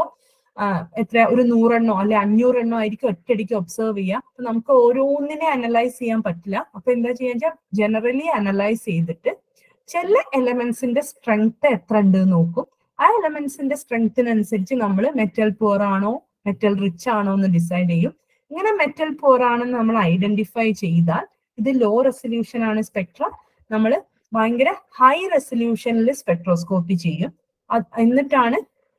S2: എത്ര ഒരു നൂറെണ്ണോ അല്ലെ അഞ്ഞൂറെണ്ണോ ആയിരിക്കും ഒറ്റയടിക്ക് ഒബ്സർവ് ചെയ്യുക അപ്പൊ നമുക്ക് ഓരോന്നിനെ അനലൈസ് ചെയ്യാൻ പറ്റില്ല അപ്പൊ എന്താ ചെയ്യാ ജനറലി അനലൈസ് ചെയ്തിട്ട് ചില എലമെന്റ്സിന്റെ സ്ട്രെങ്ത് എത്ര ഉണ്ട് നോക്കും ആ എലമെന്റ്സിന്റെ സ്ട്രെങ്ത്തിനനുസരിച്ച് നമ്മൾ മെറ്റൽ പോർ ആണോ മെറ്റൽ റിച്ച് ആണോ എന്ന് ഡിസൈഡ് ചെയ്യും ഇങ്ങനെ മെറ്റൽ പോർ ആണെന്ന് നമ്മൾ ഐഡന്റിഫൈ ചെയ്താൽ ഇത് ലോ റെസൊല്യൂഷൻ ആണ് സ്പെക്ട്ര നമ്മൾ ഭയങ്കര ഹൈ റെസൊല്യൂഷനിൽ സ്പെക്ട്രോസ്കോപ്പി ചെയ്യും എന്നിട്ടാണ്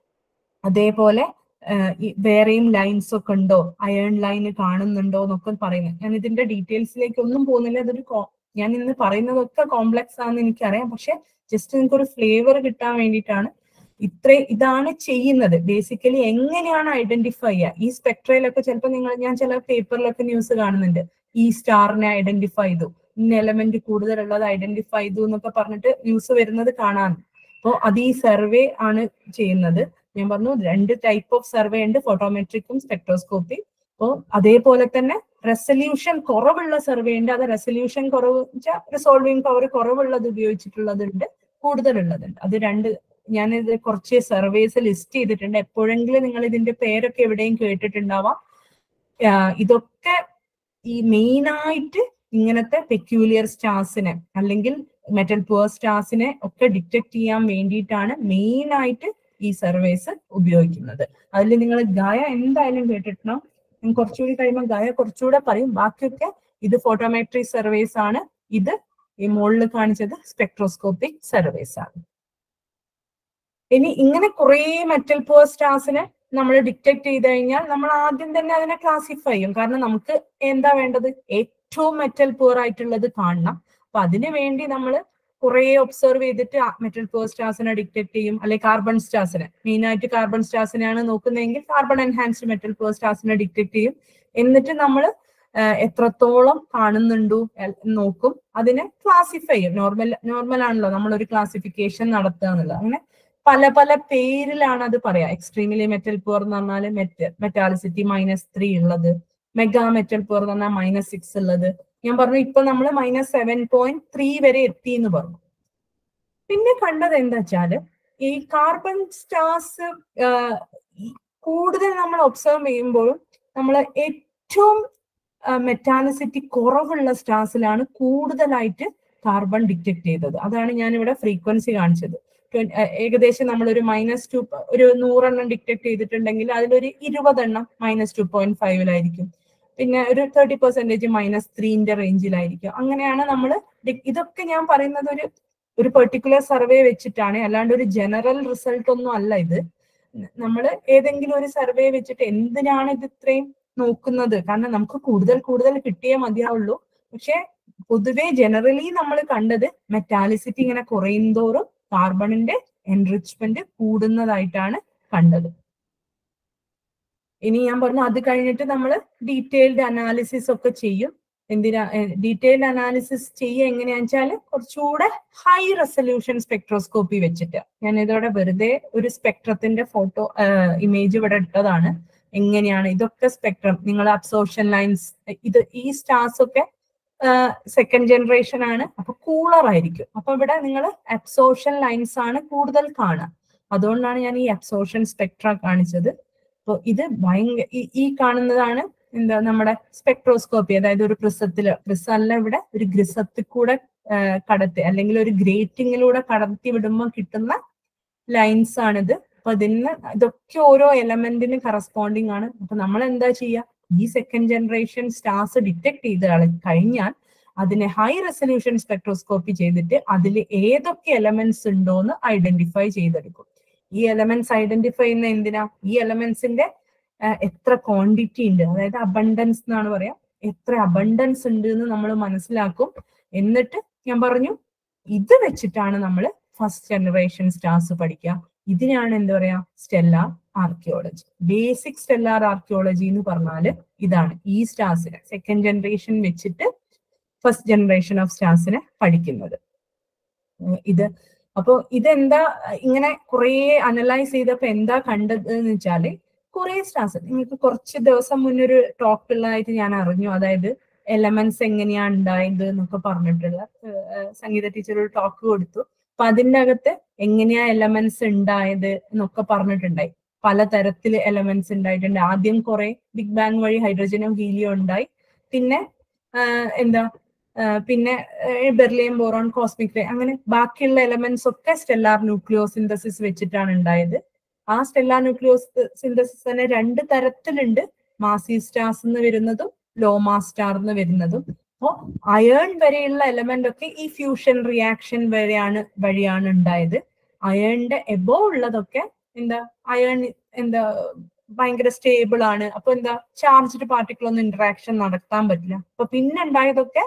S2: അതേപോലെ വേറെയും ലൈൻസ് ഒക്കെ ഉണ്ടോ അയൺ ലൈൻ കാണുന്നുണ്ടോ എന്നൊക്കെ പറയുന്നത് ഞാൻ ഇതിന്റെ ഡീറ്റെയിൽസിലേക്ക് ഒന്നും പോകുന്നില്ല അതൊരു ഞാൻ ഇന്ന് പറയുന്നതൊക്കെ കോംപ്ലക്സ് ആണെന്ന് എനിക്കറിയാം പക്ഷെ ജസ്റ്റ് നിങ്ങൾക്ക് ഒരു ഫ്ലേവർ കിട്ടാൻ വേണ്ടിയിട്ടാണ് ഇത്ര ഇതാണ് ചെയ്യുന്നത് ബേസിക്കലി എങ്ങനെയാണ് ഐഡന്റിഫൈ ചെയ്യുക ഈ സ്പെക്ട്രയിലൊക്കെ ചിലപ്പോൾ നിങ്ങൾ ഞാൻ ചില പേപ്പറിലൊക്കെ ന്യൂസ് കാണുന്നുണ്ട് ഈ സ്റ്റാറിനെ ഐഡന്റിഫൈ ചെയ്തു ഇന്ന എലമെന്റ് കൂടുതലുള്ളത് ഐഡന്റിഫൈ ചെയ്തു എന്നൊക്കെ പറഞ്ഞിട്ട് ന്യൂസ് വരുന്നത് കാണാൻ അപ്പോൾ അത് ഈ സർവേ ആണ് ചെയ്യുന്നത് ഞാൻ പറഞ്ഞു രണ്ട് ടൈപ്പ് ഓഫ് സർവേ ഉണ്ട് ഫോട്ടോമെട്രിക്കും സ്പെക്ട്രോസ്കോപ്പി അപ്പോൾ അതേപോലെ തന്നെ റെസൊല്യൂഷൻ കുറവുള്ള സർവേ ഉണ്ട് അത് റെസൊല്യൂഷൻ കുറവ് വെച്ചാൽ റിസോൾവിങ് പവർ കുറവുള്ളത് ഉപയോഗിച്ചിട്ടുള്ളതുണ്ട് കൂടുതലുള്ളതുണ്ട് അത് രണ്ട് ഞാനിത് കുറച്ച് സർവേസ് ലിസ്റ്റ് ചെയ്തിട്ടുണ്ട് എപ്പോഴെങ്കിലും നിങ്ങൾ ഇതിന്റെ പേരൊക്കെ എവിടെയും കേട്ടിട്ടുണ്ടാവാം ഇതൊക്കെ ഈ മെയിൻ ആയിട്ട് ഇങ്ങനത്തെ പെക്യൂലിയർ സ്റ്റാർസിനെ അല്ലെങ്കിൽ മെറ്റൽ പുവർ സ്റ്റാർസിനെ ഒക്കെ ഡിറ്റക്ട് ചെയ്യാൻ വേണ്ടിയിട്ടാണ് മെയിൻ ആയിട്ട് ഈ സർവേസ് ഉപയോഗിക്കുന്നത് അതിൽ നിങ്ങൾ ഗായ എന്തായാലും കേട്ടിട്ടുണ്ടോ ഞാൻ കുറച്ചുകൂടി കഴിയുമ്പോൾ ഗായ കുറച്ചുകൂടെ പറയും ബാക്കിയൊക്കെ ഇത് ഫോട്ടോമെട്രി സർവേസ് ആണ് ഇത് ഈ മുകളിൽ കാണിച്ചത് സ്പെക്ട്രോസ്കോപ്പിക് സർവേസ് ആണ് ഇനി ഇങ്ങനെ കുറെ മെറ്റൽ പുവർ സ്റ്റാർസിനെ നമ്മൾ ഡിറ്റക്ട് ചെയ്ത് കഴിഞ്ഞാൽ നമ്മൾ ആദ്യം തന്നെ അതിനെ ക്ലാസിഫൈ ചെയ്യും കാരണം നമുക്ക് എന്താ വേണ്ടത് ഏറ്റവും മെറ്റൽ പുവർ ആയിട്ടുള്ളത് കാണണം അപ്പൊ അതിനു വേണ്ടി നമ്മൾ കുറെ ഒബ്സർവ് ചെയ്തിട്ട് മെറ്റൽ പുവർ സ്റ്റാർസിനെ ഡിറ്റക്ട് ചെയ്യും അല്ലെ കാർബൺ സ്റ്റാർസിനെ മെയിൻ ആയിട്ട് കാർബൺ സ്റ്റാർസിനെയാണ് നോക്കുന്നതെങ്കിൽ കാർബൺ എൻഹാൻസ്ഡ് മെറ്റൽ പുവർ സ്റ്റാർസിനെ ഡിറ്റക്ട് ചെയ്യും എന്നിട്ട് നമ്മൾ എത്രത്തോളം കാണുന്നുണ്ടു നോക്കും അതിനെ ക്ലാസിഫൈ ചെയ്യും നോർമൽ നോർമൽ ആണല്ലോ നമ്മൾ ഒരു ക്ലാസിഫിക്കേഷൻ നടത്തുക എന്നുള്ളത് അങ്ങനെ പല പല പേരിലാണ് അത് പറയാ എക്സ്ട്രീമിലി മെറ്റൽ പുവർ എന്ന് പറഞ്ഞാൽ മെറ്റൽ മെറ്റാലിസിറ്റി മൈനസ് ത്രീ ഉള്ളത് മെഗാ മെറ്റൽ പുവർ എന്ന് പറഞ്ഞാൽ മൈനസ് സിക്സ് ഉള്ളത് ഞാൻ പറഞ്ഞു ഇപ്പൊ നമ്മൾ മൈനസ് സെവൻ പോയിന്റ് ത്രീ വരെ എത്തി എന്ന് പറഞ്ഞു പിന്നെ കണ്ടത് എന്താ വെച്ചാല് ഈ കാർബൺ സ്റ്റാർസ് കൂടുതൽ നമ്മൾ ഒബ്സർവ് ചെയ്യുമ്പോഴും നമ്മൾ ഏറ്റവും മെറ്റാലിസിറ്റി കുറവുള്ള സ്റ്റാർസിലാണ് കൂടുതലായിട്ട് കാർബൺ ഡിറ്റക്ട് ചെയ്തത് അതാണ് ഞാൻ ഇവിടെ ഫ്രീക്വൻസി കാണിച്ചത് ഏകദേശം നമ്മൾ ഒരു മൈനസ് ടു ഒരു നൂറെണ്ണം ഡിറ്റക്ട് ചെയ്തിട്ടുണ്ടെങ്കിൽ അതിലൊരു ഇരുപതെണ്ണം മൈനസ് ടു പോയിന്റ് ഫൈവിലായിരിക്കും പിന്നെ ഒരു തേർട്ടി പെർസെന്റേജ് മൈനസ് ത്രീന്റെ റേഞ്ചിലായിരിക്കും അങ്ങനെയാണ് നമ്മൾ ഇതൊക്കെ ഞാൻ പറയുന്നത് ഒരു ഒരു പെർട്ടിക്കുലർ സർവേ വെച്ചിട്ടാണ് അല്ലാണ്ട് ഒരു ജനറൽ റിസൾട്ട് ഒന്നും അല്ല ഇത് നമ്മൾ ഏതെങ്കിലും ഒരു സർവേ വെച്ചിട്ട് എന്തിനാണ് ഇത് ഇത്രയും നോക്കുന്നത് കാരണം നമുക്ക് കൂടുതൽ കൂടുതൽ കിട്ടിയേ മതിയാവുള്ളൂ പക്ഷെ പൊതുവെ ജനറലി നമ്മൾ കണ്ടത് മെറ്റാലിസിറ്റി ഇങ്ങനെ കുറയുന്തോറും കാർബണിന്റെ എൻറിച്ച്മെന്റ് കൂടുന്നതായിട്ടാണ് കണ്ടത് ഇനി ഞാൻ പറഞ്ഞു അത് കഴിഞ്ഞിട്ട് നമ്മൾ ഡീറ്റെയിൽഡ് അനാലിസിസ് ഒക്കെ ചെയ്യും എന്തിനാ ഡീറ്റെയിൽഡ് അനാലിസിസ് ചെയ്യുക എങ്ങനെയാന്ന് വെച്ചാൽ കുറച്ചുകൂടെ ഹൈ റെസൊല്യൂഷൻ സ്പെക്ട്രോസ്കോപ്പി വെച്ചിട്ട് ഞാൻ ഇതോടെ വെറുതെ ഒരു സ്പെക്ട്രത്തിന്റെ ഫോട്ടോ ഇമേജ് ഇവിടെ ഇട്ടതാണ് എങ്ങനെയാണ് ഇതൊക്കെ സ്പെക്ട്രം നിങ്ങൾ അബ്സോർപ്ഷൻ ലൈൻസ് ഇത് ഈ സ്റ്റാർസ് ഒക്കെ സെക്കൻഡ് ജനറേഷൻ ആണ് അപ്പൊ കൂളർ ആയിരിക്കും അപ്പൊ ഇവിടെ നിങ്ങൾ അബ്സോർപ്ഷൻ ലൈൻസ് ആണ് കൂടുതൽ കാണുക അതുകൊണ്ടാണ് ഞാൻ ഈ അബ്സോർപ്ഷൻ സ്പെക്ട്ര കാണിച്ചത് അപ്പോൾ ഇത് ഭയങ്കര ഈ കാണുന്നതാണ് എന്താ നമ്മുടെ സ്പെക്ട്രോസ്കോപ്പി അതായത് ഒരു പ്രിസത്തില് പ്രിസം അല്ല ഇവിടെ ഒരു ഗ്രിസത്തിൽ കൂടെ കടത്തി അല്ലെങ്കിൽ ഒരു ഗ്രേറ്റിങ്ങിലൂടെ കടത്തി വിടുമ്പോൾ കിട്ടുന്ന ലൈൻസ് ആണിത് അപ്പൊ അതിന് ഇതൊക്കെ ഓരോ എലമെന്റിന് കറസ്പോണ്ടിങ് ആണ് അപ്പൊ നമ്മൾ എന്താ ചെയ്യുക ഈ സെക്കൻഡ് ജനറേഷൻ സ്റ്റാർസ് ഡിറ്റക്ട് ചെയ്ത് കഴിഞ്ഞാൽ അതിനെ ഹൈ റെസൊല്യൂഷൻ സ്പെക്ട്രോസ്കോപ്പി ചെയ്തിട്ട് അതിൽ ഏതൊക്കെ എലമെന്റ്സ് ഉണ്ടോ എന്ന് ഐഡന്റിഫൈ ചെയ്തെടുക്കും ഈ എലമെന്റ്സ് ഐഡന്റിഫൈ ചെയ്യുന്ന എന്തിനാ ഈ എലമെന്റ്സിന്റെ എത്ര ക്വാണ്ടിറ്റി ഉണ്ട് അതായത് അബണ്ടൻസ് എന്നാണ് പറയാ എത്ര അബണ്ടൻസ് ഉണ്ട് എന്ന് നമ്മൾ മനസ്സിലാക്കും എന്നിട്ട് ഞാൻ പറഞ്ഞു ഇത് വെച്ചിട്ടാണ് നമ്മൾ ഫസ്റ്റ് ജനറേഷൻ സ്റ്റാർസ് പഠിക്കുക ഇതിനാണ് എന്താ പറയാ stellar archaeology basic stellar archaeology എന്ന് പറഞ്ഞാൽ ഇതാണ് ഈ സ്റ്റാർസിനെ സെക്കൻഡ് ജനറേഷൻ വെച്ചിട്ട് ഫസ്റ്റ് ജനറേഷൻ ഓഫ് സ്റ്റാർസിനെ പഠിക്കുന്നത് ഇത് അപ്പോ ഇതെന്താ ഇങ്ങനെ കുറെ അനലൈസ് ചെയ്തപ്പോ എന്താ കണ്ടത് എന്ന് വെച്ചാല് കുറെ സ്റ്റാർസ് നിങ്ങൾക്ക് കുറച്ച് ദിവസം മുന്നൊരു ടോക്ക് ഉള്ളതായിട്ട് ഞാൻ അറിഞ്ഞു അതായത് എലമെന്റ്സ് എങ്ങനെയാ ഉണ്ടായത് എന്നൊക്കെ പറഞ്ഞിട്ടുള്ള സംഗീത ടീച്ചർ ഒരു ടോക്ക് കൊടുത്തു അപ്പൊ അതിന്റെ അകത്ത് എങ്ങനെയാ എലമെന്റ്സ് ഉണ്ടായത് എന്നൊക്കെ പറഞ്ഞിട്ടുണ്ടായി പലതരത്തിൽ എലമെന്റ്സ് ഉണ്ടായിട്ടുണ്ട് ആദ്യം കുറെ ബിഗ് ബാങ് വഴി ഹൈഡ്രജനും ഹീലിയോ ഉണ്ടായി പിന്നെ എന്താ പിന്നെ ബെർലിയം ബോറോൺ കോസ്മിക് റേ അങ്ങനെ ബാക്കിയുള്ള എലമെന്റ്സ് ഒക്കെ സ്റ്റെല്ലാർ ന്യൂക്ലിയോ സിന്തസിസ് വെച്ചിട്ടാണ് ഉണ്ടായത് ആ സ്റ്റെല്ലാർ ന്യൂക്ലിയോ സിന്തസിസ് തന്നെ രണ്ട് തരത്തിലുണ്ട് മാസി സ്റ്റാർസ് എന്ന് വരുന്നതും ലോമാ സ്റ്റാർ എന്ന് വരുന്നതും അപ്പോ അയേൺ വരെയുള്ള എലമെന്റ് ഒക്കെ ഈ ഫ്യൂഷൻ റിയാക്ഷൻ വരെയാണ് വഴിയാണ് ഉണ്ടായത് അയേണിന്റെ എബോ ഉള്ളതൊക്കെ എന്താ അയേൺ എന്താ ഭയങ്കര സ്റ്റേബിൾ ആണ് അപ്പൊ എന്താ ചാർജ്ഡ് പാർട്ടിക്കിൾ ഒന്നും ഇന്ററാക്ഷൻ നടത്താൻ പറ്റില്ല അപ്പൊ പിന്നെ ഉണ്ടായതൊക്കെ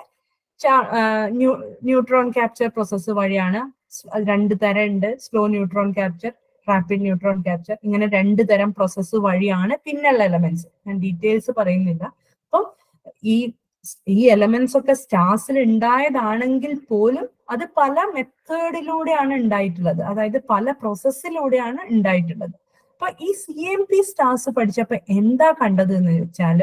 S2: ന്യൂട്രോൺ ക്യാപ്ചർ പ്രോസസ്സ് വഴിയാണ് രണ്ട് തരം ഉണ്ട് slow neutron capture rapid neutron capture ഇങ്ങനെ രണ്ട് തരം പ്രോസസ്സ് വഴിയാണ് പിന്നുള്ള എലമെന്റ്സ് ഞാൻ ഡീറ്റെയിൽസ് പറയുന്നില്ല അപ്പം ഈ ഈ എലമെന്റ്സ് ഒക്കെ സ്റ്റാർസിൽ ഉണ്ടായതാണെങ്കിൽ പോലും അത് പല മെത്തേഡിലൂടെയാണ് ഉണ്ടായിട്ടുള്ളത് അതായത് പല പ്രോസസ്സിലൂടെയാണ് ഉണ്ടായിട്ടുള്ളത് അപ്പൊ ഈ സി എം പി സ്റ്റാർസ് പഠിച്ചപ്പോ എന്താ കണ്ടത് എന്ന് വെച്ചാല്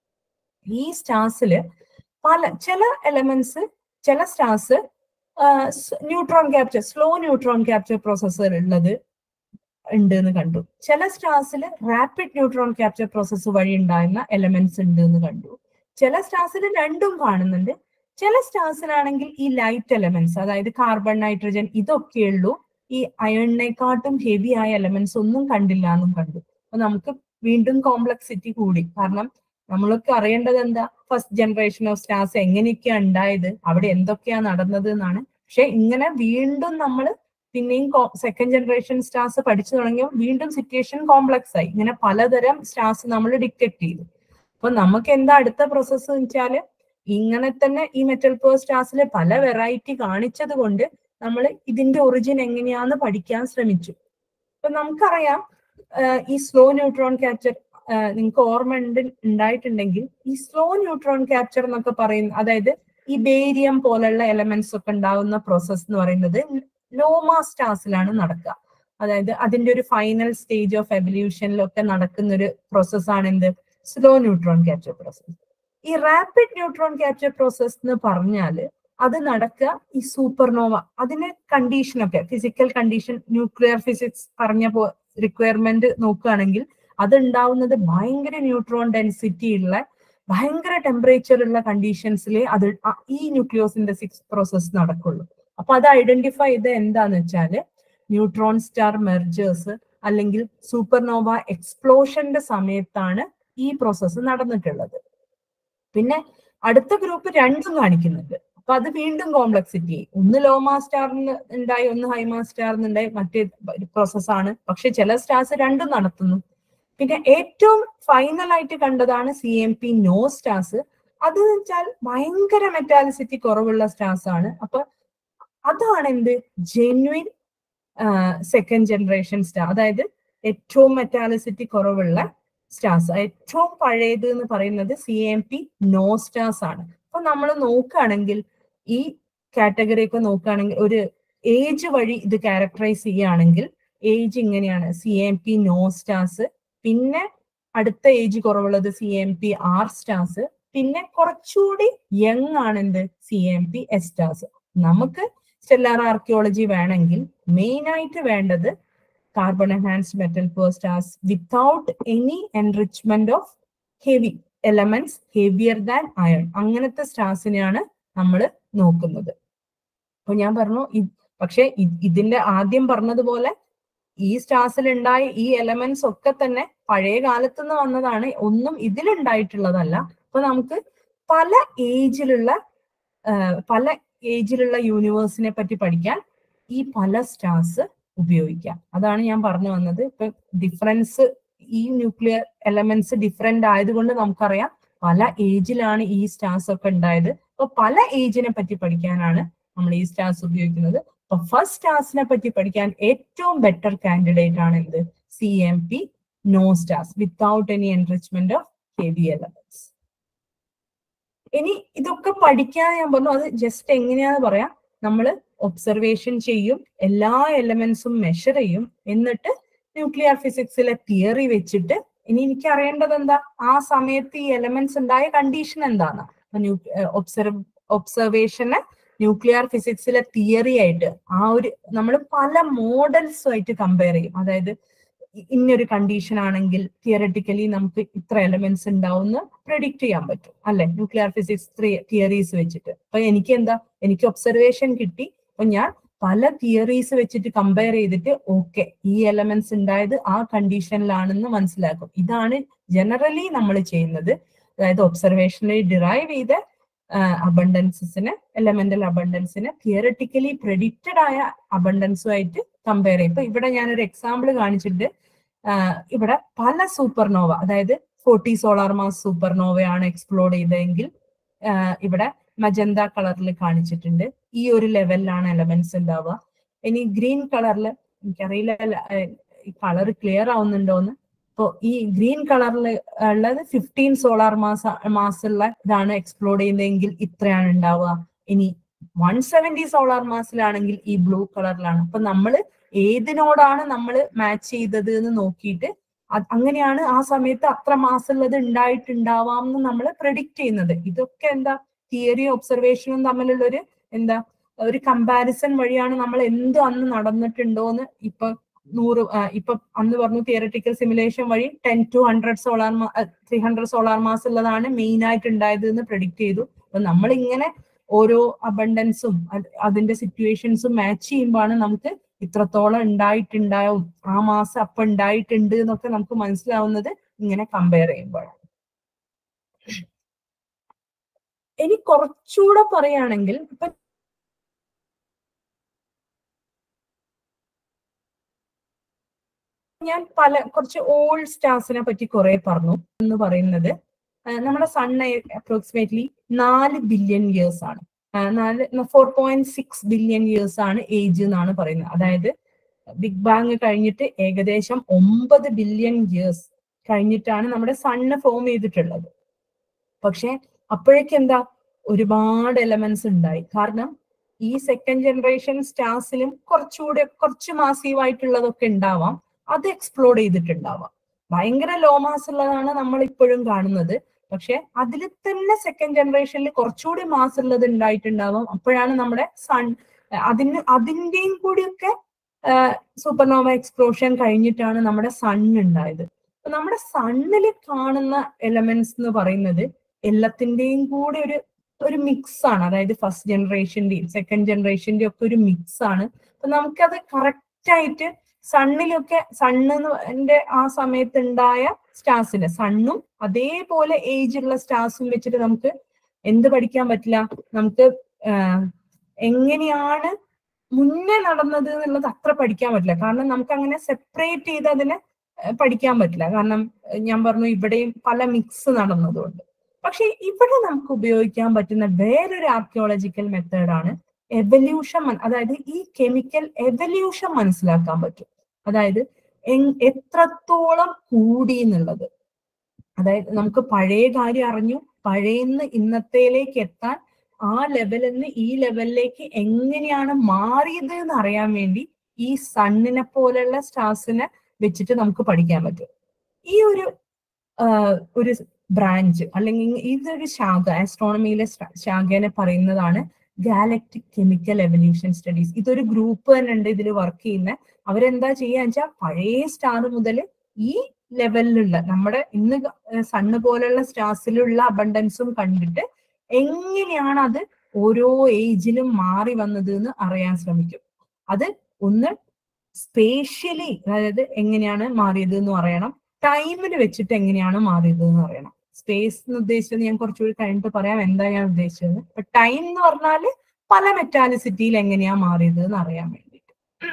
S2: ഈ സ്റ്റാർസില് പല ചില എലമെന്റ്സ് ചില stars neutron capture slow neutron capture processor ഉള്ളത് ഉണ്ട് എന്ന് കണ്ടു ചില സ്റ്റാർസിൽ റാപ്പിഡ് ന്യൂട്രോൺ ക്യാപ്ചർ പ്രോസസ്സ് വഴി ഉണ്ടായിരുന്ന എലമെന്റ്സ് ഉണ്ട് എന്ന് കണ്ടു ചില സ്റ്റാർസിൽ രണ്ടും കാണുന്നുണ്ട് ചില സ്റ്റാർസിലാണെങ്കിൽ ഈ ലൈറ്റ് എലമെന്റ്സ് അതായത് കാർബൺ നൈട്രജൻ ഇതൊക്കെയുള്ളൂ ഈ അയണിനെക്കാട്ടും ഹെവി ആയ എലമെന്റ്സ് ഒന്നും കണ്ടില്ല എന്നും കണ്ടു അപ്പൊ നമുക്ക് വീണ്ടും കോംപ്ലക്സിറ്റി കൂടി കാരണം നമ്മളൊക്കെ അറിയേണ്ടത് എന്താ ഫസ്റ്റ് ജനറേഷൻ ഓഫ് സ്റ്റാർസ് എങ്ങനെയൊക്കെയാ ഉണ്ടായത് അവിടെ എന്തൊക്കെയാ നടന്നത് എന്നാണ് പക്ഷെ ഇങ്ങനെ വീണ്ടും നമ്മൾ പിന്നെയും സെക്കൻഡ് ജനറേഷൻ സ്റ്റാർസ് പഠിച്ചു തുടങ്ങിയപ്പോൾ വീണ്ടും സിറ്റുവേഷൻ കോംപ്ലക്സ് ആയി ഇങ്ങനെ പലതരം സ്റ്റാർസ് നമ്മൾ ഡിറ്റക്ട് ചെയ്തു അപ്പൊ നമുക്ക് എന്താ അടുത്ത പ്രോസസ്സ് എന്ന് വെച്ചാല് ഇങ്ങനെ തന്നെ ഈ മെറ്റൽ പേർ സ്റ്റാർസിൽ പല വെറൈറ്റി കാണിച്ചത് കൊണ്ട് നമ്മൾ ഇതിന്റെ ഒറിജിൻ എങ്ങനെയാന്ന് പഠിക്കാൻ ശ്രമിച്ചു അപ്പൊ നമുക്കറിയാം ഈ സ്ലോ ന്യൂട്രോൺ ക്യാപ്ചർ നിങ്ങൾക്ക് ഓർമ്മ ഉണ്ട് ഉണ്ടായിട്ടുണ്ടെങ്കിൽ ഈ സ്ലോ ന്യൂട്രോൺ ക്യാപ്ചർ എന്നൊക്കെ പറയുന്ന അതായത് ഈ ബേരിയം പോലുള്ള എലമെന്റ്സ് ഒക്കെ ഉണ്ടാവുന്ന പ്രോസസ് എന്ന് പറയുന്നത് ലോമാ സ്റ്റാർസിലാണ് നടക്കുക അതായത് അതിന്റെ ഒരു ഫൈനൽ സ്റ്റേജ് ഓഫ് എവല്യൂഷനിലൊക്കെ നടക്കുന്ന ഒരു പ്രോസസ്സാണ് എന്ത് സ്ലോ ന്യൂട്രോൺ ക്യാപ്ചർ പ്രോസസ് ഈ റാപ്പിഡ് ന്യൂട്രോൺ ക്യാപ്ചർ പ്രോസസ് എന്ന് പറഞ്ഞാല് അത് നടക്കുക ഈ സൂപ്പർനോവ അതിന് കണ്ടീഷനൊക്കെ ഫിസിക്കൽ കണ്ടീഷൻ ന്യൂക്ലിയർ ഫിസിക്സ് പറഞ്ഞ പോ റിക്വയർമെന്റ് നോക്കുകയാണെങ്കിൽ അത് ഉണ്ടാവുന്നത് ഭയങ്കര ന്യൂട്രോൺ ഡെൻസിറ്റി ഉള്ള ഭയങ്കര ടെമ്പറേച്ചർ ഉള്ള കണ്ടീഷൻസിൽ അത് ഈ ന്യൂക്ലിയോസിന്തസിക്സ് പ്രോസസ് നടക്കുള്ളൂ അപ്പൊ അത് ഐഡന്റിഫൈ ചെയ്ത് എന്താന്ന് വെച്ചാല് ന്യൂട്രോൺ സ്റ്റാർ മെർജേഴ്സ് അല്ലെങ്കിൽ സൂപ്പർനോവ എക്സ്പ്ലോഷന്റെ സമയത്താണ് ഈ പ്രോസസ്സ് നടന്നിട്ടുള്ളത് പിന്നെ അടുത്ത ഗ്രൂപ്പ് രണ്ടും കാണിക്കുന്നുണ്ട് അപ്പൊ അത് വീണ്ടും കോംപ്ലക്സിറ്റി ഒന്ന് ലോ മാസ് സ്റ്റാറിന് ഉണ്ടായി ഒന്ന് ഹൈ മാസ് സ്റ്റാറിന് ഉണ്ടായി മറ്റേ പ്രോസസ്സാണ് പക്ഷെ ചില സ്റ്റാർസ് രണ്ടും നടത്തുന്നു പിന്നെ ഏറ്റവും ഫൈനൽ ആയിട്ട് കണ്ടതാണ് C M P no stars അത് വെച്ചാൽ ഭയങ്കര മെറ്റാലിസിറ്റി കുറവുള്ള സ്റ്റാർസ് ആണ് അപ്പൊ അതാണ് എന്ത് ജെന്വിൻ സെക്കൻഡ് ജനറേഷൻ സ്റ്റാർ അതായത് ഏറ്റവും മെറ്റാലിസിറ്റി കുറവുള്ള സ്റ്റാർസ് ഏറ്റവും പഴയത് എന്ന് പറയുന്നത് C M P no stars ആണ് അപ്പൊ നമ്മൾ നോക്കുകയാണെങ്കിൽ ഈ കാറ്റഗറി ഒക്കെ നോക്കുകയാണെങ്കിൽ ഒരു ഏജ് വഴി ഇത് ക്യാരക്ടറൈസ് ചെയ്യുകയാണെങ്കിൽ ഏജ് ഇങ്ങനെയാണ് C M P no stars പിന്നെ അടുത്ത ഏജ് കുറവുള്ളത് C M P R stars പിന്നെ കുറച്ചുകൂടി യങ് ആണ് എന്ത് C M P S stars നമുക്ക് സ്റ്റെല്ലാർ ആർക്കിയോളജി വേണമെങ്കിൽ മെയിൻ ആയിട്ട് വേണ്ടത് carbon enhanced metal poor stars without any enrichment of heavy elements heavier than iron അങ്ങനത്തെ സ്റ്റാർസിനെയാണ് നമ്മൾ നോക്കുന്നത് അപ്പൊ ഞാൻ പറഞ്ഞു പക്ഷെ ഇതിന്റെ ആദ്യം പറഞ്ഞതുപോലെ ഈ സ്റ്റാർസിൽ ഉണ്ടായ ഈ എലമെന്റ്സ് ഒക്കെ തന്നെ പഴയ കാലത്ത് നിന്ന് വന്നതാണ് ഒന്നും ഇതിലുണ്ടായിട്ടുള്ളതല്ല അപ്പൊ നമുക്ക് പല ഏജിലുള്ള പല ഏജിലുള്ള യൂണിവേഴ്സിനെ പറ്റി പഠിക്കാൻ ഈ പല സ്റ്റാർസ് ഉപയോഗിക്കാം അതാണ് ഞാൻ പറഞ്ഞു വന്നത് ഇപ്പൊ ഡിഫറൻസ് ഈ ന്യൂക്ലിയർ എലമെന്റ്സ് ഡിഫറെന്റ് ആയതുകൊണ്ട് നമുക്കറിയാം പല ഏജിലാണ് ഈ സ്റ്റാർസ് ഒക്കെ ഉണ്ടായത് അപ്പൊ പല ഏജിനെ പറ്റി പഠിക്കാനാണ് നമ്മൾ ഈ സ്റ്റാർസ് ഉപയോഗിക്കുന്നത് അപ്പൊ ഫസ്റ്റ് സ്റ്റാർസിനെ പറ്റി പഠിക്കാൻ ഏറ്റവും ബെറ്റർ കാൻഡിഡേറ്റ് ആണ് എന്ത് C M P no stars without any enrichment of heavy elements ഇനി ഇതൊക്കെ പഠിക്കാൻ ഞാൻ പറഞ്ഞു അത് ജസ്റ്റ് എങ്ങനെയാന്ന് പറയാം നമ്മൾ ഒബ്സർവേഷൻ ചെയ്യും എല്ലാ എലമെന്റ്സും മെഷർ ചെയ്യും എന്നിട്ട് ന്യൂക്ലിയർ ഫിസിക്സിലെ തിയറി വെച്ചിട്ട് ഇനി എനിക്ക് അറിയേണ്ടത് എന്താ ആ സമയത്ത് ഈ എലമെന്റ്സ് ഉണ്ടായ കണ്ടീഷൻ എന്താണ് ഒബ്സർവ് ഒബ്സർവേഷന് ന്യൂക്ലിയർ ഫിസിക്സിലെ തിയറി ആയിട്ട് ആ ഒരു നമ്മൾ പല മോഡൽസുമായിട്ട് കമ്പയർ ചെയ്യും അതായത് ഇന്നൊരു കണ്ടീഷൻ ആണെങ്കിൽ തിയററ്റിക്കലി നമുക്ക് ഇത്ര എലമെന്റ്സ് ഉണ്ടാവും എന്ന് പ്രെഡിക്റ്റ് ചെയ്യാൻ പറ്റും അല്ലെ ന്യൂക്ലിയർ ഫിസിക്സ് തിയറീസ് വെച്ചിട്ട് അപ്പൊ എനിക്ക് എന്താ എനിക്ക് ഒബ്സർവേഷൻ കിട്ടി അപ്പൊ ഞാൻ പല തിയറീസ് വെച്ചിട്ട് കമ്പയർ ചെയ്തിട്ട് ഓക്കെ ഈ എലമെന്റ്സ് ഉണ്ടായത് ആ കണ്ടീഷനിലാണെന്ന് മനസ്സിലാക്കും ഇതാണ് ജനറലി നമ്മൾ ചെയ്യുന്നത് അതായത് ഒബ്സർവേഷനിൽ ഡിറൈവ് ചെയ്ത അബണ്ടൻസിന് എലമെന്റൽ അബണ്ടൻസിന് തിയററ്റിക്കലി പ്രെഡിക്റ്റഡ് ആയ അബണ്ടൻസുമായിട്ട് കമ്പയർ ചെയ്യും ഇപ്പൊ ഇവിടെ ഞാനൊരു എക്സാമ്പിൾ കാണിച്ചിട്ട് ഇവിടെ പല സൂപ്പർനോവ അതായത് ഫോർട്ടി സോളാർ മാസ് സൂപ്പർനോവയാണ് എക്സ്പ്ലോർഡ് ചെയ്തതെങ്കിൽ ഇവിടെ മജന്ത കളറിൽ കാണിച്ചിട്ടുണ്ട് ഈ ഒരു ലെവലിലാണ് എലമെന്റ്സ് ഉണ്ടാവുക ഇനി ഗ്രീൻ കളറിൽ എനിക്കറിയില്ല കളർ ക്ലിയർ ആവുന്നുണ്ടോന്ന് അപ്പോൾ ഈ ഗ്രീൻ കളറിൽ ഉള്ളത് ഫിഫ്റ്റീൻ സോളാർ മാസ മാസുള്ള ഇതാണ് എക്സ്പ്ലോർ ചെയ്യുന്നതെങ്കിൽ ഇത്രയാണ് ഉണ്ടാവുക ഇനി വൺ സെവന്റി സോളാർ മാസിലാണെങ്കിൽ ഈ ബ്ലൂ കളറിലാണ് അപ്പൊ നമ്മൾ ഏതിനോടാണ് നമ്മൾ മാച്ച് ചെയ്തത് എന്ന് നോക്കിയിട്ട് അങ്ങനെയാണ് ആ സമയത്ത് അത്ര മാസുള്ളത് ഉണ്ടായിട്ടുണ്ടാവാം എന്ന് നമ്മൾ പ്രഡിക്റ്റ് ചെയ്യുന്നത് ഇതൊക്കെ എന്താ തിയറിയും ഒബ്സർവേഷനും തമ്മിലുള്ള ഒരു എന്താ ഒരു കമ്പാരിസൺ വഴിയാണ് നമ്മൾ എന്ത് അന്ന് നടന്നിട്ടുണ്ടോ എന്ന് ഇപ്പൊ നൂറ് ഇപ്പൊ അന്ന് പറഞ്ഞു തിയററ്റിക്കൽ സിമുലേഷൻ വഴി ten to hundred solar three hundred solar mass ഉള്ളതാണ് മെയിൻ ആയിട്ട് ഉണ്ടായത് എന്ന് പ്രഡിക്റ്റ് ചെയ്തു അപ്പൊ നമ്മൾ ഇങ്ങനെ ഓരോ അബണ്ടൻസും അതിന്റെ സിറ്റുവേഷൻസും മാച്ച് ചെയ്യുമ്പോഴാണ് നമുക്ക് ഇത്രത്തോളം ഉണ്ടായിട്ടുണ്ടാവും ആ മാസം അപ്പൊ ഉണ്ടായിട്ടുണ്ട് എന്നൊക്കെ നമുക്ക് മനസ്സിലാവുന്നത് ഇങ്ങനെ കമ്പയർ ചെയ്യുമ്പോഴാണ് ഇനി കുറച്ചുകൂടെ പറയുകയാണെങ്കിൽ ഇപ്പൊ ഞാൻ പല കുറച്ച് ഓൾഡ് സ്റ്റാർസിനെ പറ്റി കുറെ പറഞ്ഞു എന്ന് പറയുന്നത് നമ്മുടെ സണ്ണ് അപ്രോക്സിമേറ്റ്ലി നാല് ബില്യൺ ഇയേഴ്സ് ആണ് നാല് four point six billion years ആണ് ഏജ് എന്നാണ് പറയുന്നത് അതായത് ബിഗ് ബാങ് കഴിഞ്ഞിട്ട് ഏകദേശം ഒമ്പത് ബില്യൺ ഇയേഴ്സ് കഴിഞ്ഞിട്ടാണ് നമ്മുടെ സണ്ണ് ഫോം ചെയ്തിട്ടുള്ളത് പക്ഷെ അപ്പോഴേക്ക് എന്താ ഒരുപാട് എലമെന്റ്സ് ഉണ്ടായി കാരണം ഈ സെക്കൻഡ് ജനറേഷൻ സ്റ്റാർസിലും കുറച്ചുകൂടെ കുറച്ച് മാസീവ് ആയിട്ടുള്ളതൊക്കെ ഉണ്ടാവാം അത് എക്സ്പ്ലോർ ചെയ്തിട്ടുണ്ടാവാം ഭയങ്കര ലോ മാസ് ഉള്ളതാണ് നമ്മൾ ഇപ്പോഴും കാണുന്നത് പക്ഷെ അതിൽ തന്നെ സെക്കൻഡ് ജനറേഷനിൽ കുറച്ചുകൂടി മാസ് ഉള്ളത് ഉണ്ടായിട്ടുണ്ടാവാം അപ്പോഴാണ് നമ്മുടെ സൺ അതിന് അതിൻ്റെയും കൂടിയൊക്കെ സൂപ്പർനോവ എക്സ്പ്ലോഷൻ കഴിഞ്ഞിട്ടാണ് നമ്മുടെ സൺ ഉണ്ടായത് അപ്പൊ നമ്മുടെ സണ്ണിൽ കാണുന്ന എലമെന്റ്സ് എന്ന് പറയുന്നത് എല്ലാത്തിന്റെയും കൂടെ ഒരു ഒരു മിക്സ് ആണ് അതായത് ഫസ്റ്റ് ജനറേഷന്റെയും സെക്കൻഡ് ജനറേഷന്റെയും ഒക്കെ ഒരു മിക്സ് ആണ് അപ്പൊ നമുക്കത് കറക്റ്റ് കറക്റ്റ് ആയിട്ട് സണ്ണിലൊക്കെ സണ്ണിന്റെ ആ സമയത്ത് ഉണ്ടായ സ്റ്റാർസിന് സണ്ണും അതേപോലെ ഏജ് ഉള്ള സ്റ്റാർസും വെച്ചിട്ട് നമുക്ക് എന്ത് പഠിക്കാൻ പറ്റില്ല നമുക്ക് എങ്ങനെയാണ് മുന്നേ നടന്നത് എന്നുള്ളത് അത്ര പഠിക്കാൻ പറ്റില്ല കാരണം നമുക്ക് അങ്ങനെ സെപ്പറേറ്റ് ചെയ്ത് അതിനെ പഠിക്കാൻ പറ്റില്ല കാരണം ഞാൻ പറഞ്ഞു ഇവിടെയും പല മിക്സ് നടന്നതുകൊണ്ട് പക്ഷെ ഇവിടെ നമുക്ക് ഉപയോഗിക്കാൻ പറ്റുന്ന വേറൊരു ആർക്കിയോളജിക്കൽ മെത്തേഡാണ് എവല്യൂഷൻ അതായത് ഈ കെമിക്കൽ എവല്യൂഷൻ മനസ്സിലാക്കാൻ പറ്റും അതായത് എത്രത്തോളം കൂടി എന്നുള്ളത് അതായത് നമുക്ക് പഴയ കാര്യം അറിഞ്ഞു പഴയന്ന് ഇന്നത്തേലേക്ക് എത്താൻ ആ ലെവലിൽ നിന്ന് ഈ ലെവലിലേക്ക് എങ്ങനെയാണ് മാറിയത് എന്ന് അറിയാൻ വേണ്ടി ഈ സണ്ണിനെ പോലെയുള്ള സ്റ്റാർസിനെ വെച്ചിട്ട് നമുക്ക് പഠിക്കാൻ പറ്റും ഈ ഒരു ഒരു ബ്രാഞ്ച് അല്ലെങ്കിൽ ഇതൊരു ശാഖ ആസ്ട്രോണമിയിലെ ശാഖേനെ പറയുന്നതാണ് ഗാലക്ടിക് കെമിക്കൽ എവല്യൂഷൻ സ്റ്റഡീസ് ഇതൊരു ഗ്രൂപ്പ് തന്നെ ഉണ്ട് ഇതിൽ വർക്ക് ചെയ്യുന്ന അവരെന്താ ചെയ്യാന്ന് വെച്ചാൽ പഴയ സ്റ്റാർ മുതൽ ഈ ലെവലിലുള്ള നമ്മുടെ ഇന്ന് സണ്ണ് പോലുള്ള സ്റ്റാർസിലുള്ള അബണ്ടൻസും കണ്ടിട്ട് എങ്ങനെയാണ് അത് ഓരോ ഏജിലും മാറി വന്നത് എന്ന് അറിയാൻ ശ്രമിക്കും അത് ഒന്ന് സ്പേഷ്യലി അതായത് എങ്ങനെയാണ് മാറിയത് എന്ന് അറിയണം ടൈമിൽ വെച്ചിട്ട് എങ്ങനെയാണ് മാറിയത് എന്ന് അറിയണം സ്പേസ് എന്ന് ഉദ്ദേശിച്ചത് ഞാൻ കുറച്ചുകൂടി കഴിഞ്ഞിട്ട് പറയാം എന്താ ഞാൻ ഉദ്ദേശിച്ചത് ഇപ്പൊ ടൈം എന്ന് പറഞ്ഞാല് പല മെറ്റാലിസിറ്റിയിൽ എങ്ങനെയാ മാറിയത് എന്ന് അറിയാൻ വേണ്ടിയിട്ട്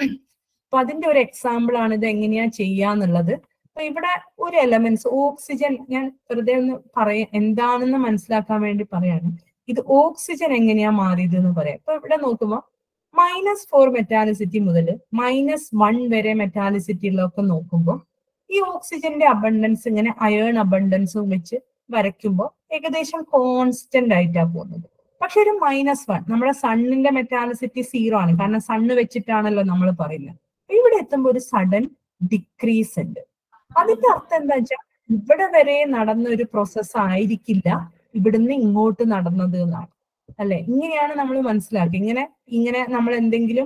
S2: അപ്പൊ അതിന്റെ ഒരു എക്സാമ്പിൾ ആണ് ഇത് എങ്ങനെയാ ചെയ്യാന്നുള്ളത് അപ്പൊ ഇവിടെ ഒരു എലമെന്റ്സ് ഓക്സിജൻ ഞാൻ വെറുതെ ഒന്ന് പറയാം എന്താണെന്ന് മനസ്സിലാക്കാൻ വേണ്ടി പറയാണ് ഇത് ഓക്സിജൻ എങ്ങനെയാ മാറിയത് എന്ന് പറയാം ഇപ്പൊ ഇവിടെ നോക്കുമ്പോൾ മൈനസ് ഫോർ മെറ്റാലിസിറ്റി മുതൽ മൈനസ് വൺ വരെ മെറ്റാലിസിറ്റിയിലൊക്കെ നോക്കുമ്പോൾ ഈ ഓക്സിജന്റെ അബണ്ടൻസ് ഇങ്ങനെ അയേൺ അബണ്ടൻസും വെച്ച് വരയ്ക്കുമ്പോൾ ഏകദേശം കോൺസ്റ്റന്റ് ആയിട്ടാ പോകുന്നത് പക്ഷെ ഒരു മൈനസ് വൺ നമ്മുടെ സണ്ണിന്റെ മെറ്റാലിസിറ്റി സീറോ ആണ് കാരണം സണ്ണ് വെച്ചിട്ടാണല്ലോ നമ്മൾ പറയുന്നത് ഇവിടെ എത്തുമ്പോൾ ഒരു സഡൻ ഡിക്രീസ് ഉണ്ട് അതിന്റെ അർത്ഥം എന്താ വെച്ചാൽ ഇവിടെ വരെ നടന്ന ഒരു പ്രോസസ് ആയിരിക്കില്ല ഇവിടുന്ന് ഇങ്ങോട്ട് നടന്നത് എന്നാണ് അല്ലെ ഇങ്ങനെയാണ് നമ്മൾ മനസ്സിലാക്കുക ഇങ്ങനെ ഇങ്ങനെ നമ്മൾ എന്തെങ്കിലും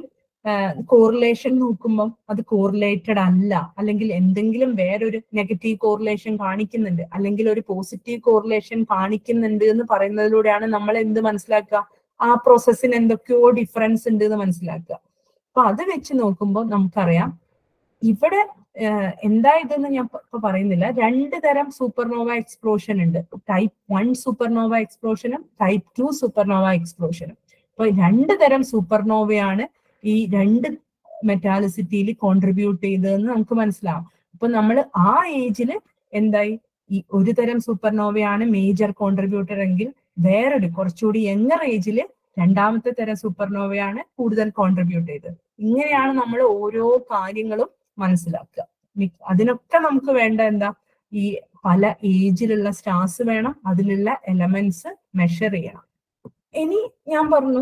S2: കോറിലേഷൻ നോക്കുമ്പോൾ അത് കോറിലേറ്റഡ് അല്ല അല്ലെങ്കിൽ എന്തെങ്കിലും വേറൊരു നെഗറ്റീവ് കോറിലേഷൻ കാണിക്കുന്നുണ്ട് അല്ലെങ്കിൽ ഒരു പോസിറ്റീവ് കോറിലേഷൻ കാണിക്കുന്നുണ്ട് എന്ന് പറയുന്നതിലൂടെയാണ് നമ്മൾ എന്ത് മനസ്സിലാക്കുക ആ പ്രോസസ്സിന് എന്തൊക്കെയോ ഡിഫറൻസ് ഉണ്ട് എന്ന് മനസ്സിലാക്കുക അപ്പൊ അത് വെച്ച് നോക്കുമ്പോൾ നമുക്കറിയാം ഇവിടെ എന്താ ഇതെന്ന് ഞാൻ ഇപ്പൊ പറയുന്നില്ല രണ്ട് തരം സൂപ്പർനോവ എക്സ്പ്ലോഷൻ ഉണ്ട് ടൈപ്പ് വൺ സൂപ്പർനോവ എക്സ്പ്ലോഷനും ടൈപ്പ് ടു സൂപ്പർനോവ എക്സ്പ്ലോഷനും അപ്പൊ രണ്ട് തരം സൂപ്പർനോവയാണ് ഈ രണ്ട് മെറ്റാലിസിറ്റിയിൽ കോൺട്രിബ്യൂട്ട് ചെയ്തതെന്ന് നമുക്ക് മനസ്സിലാവും അപ്പൊ നമ്മൾ ആ ഏജിൽ എന്തായി ഈ ഒരു തരം സൂപ്പർനോവയാണ് മേജർ കോൺട്രിബ്യൂട്ടർ എങ്കിൽ വേറൊരു കുറച്ചുകൂടി യങ്ങർ ഏജിൽ രണ്ടാമത്തെ തരം സൂപ്പർനോവയാണ് കൂടുതൽ കോൺട്രിബ്യൂട്ട് ചെയ്തത് ഇങ്ങനെയാണ് നമ്മൾ ഓരോ കാര്യങ്ങളും മനസ്സിലാക്കുക അതിനൊക്കെ നമുക്ക് വേണ്ട എന്താ ഈ പല ഏജിലുള്ള സ്റ്റാർസ് വേണം അതിലുള്ള എലമെന്റ്സ് മെഷർ ചെയ്യണം ഇനി ഞാൻ പറഞ്ഞു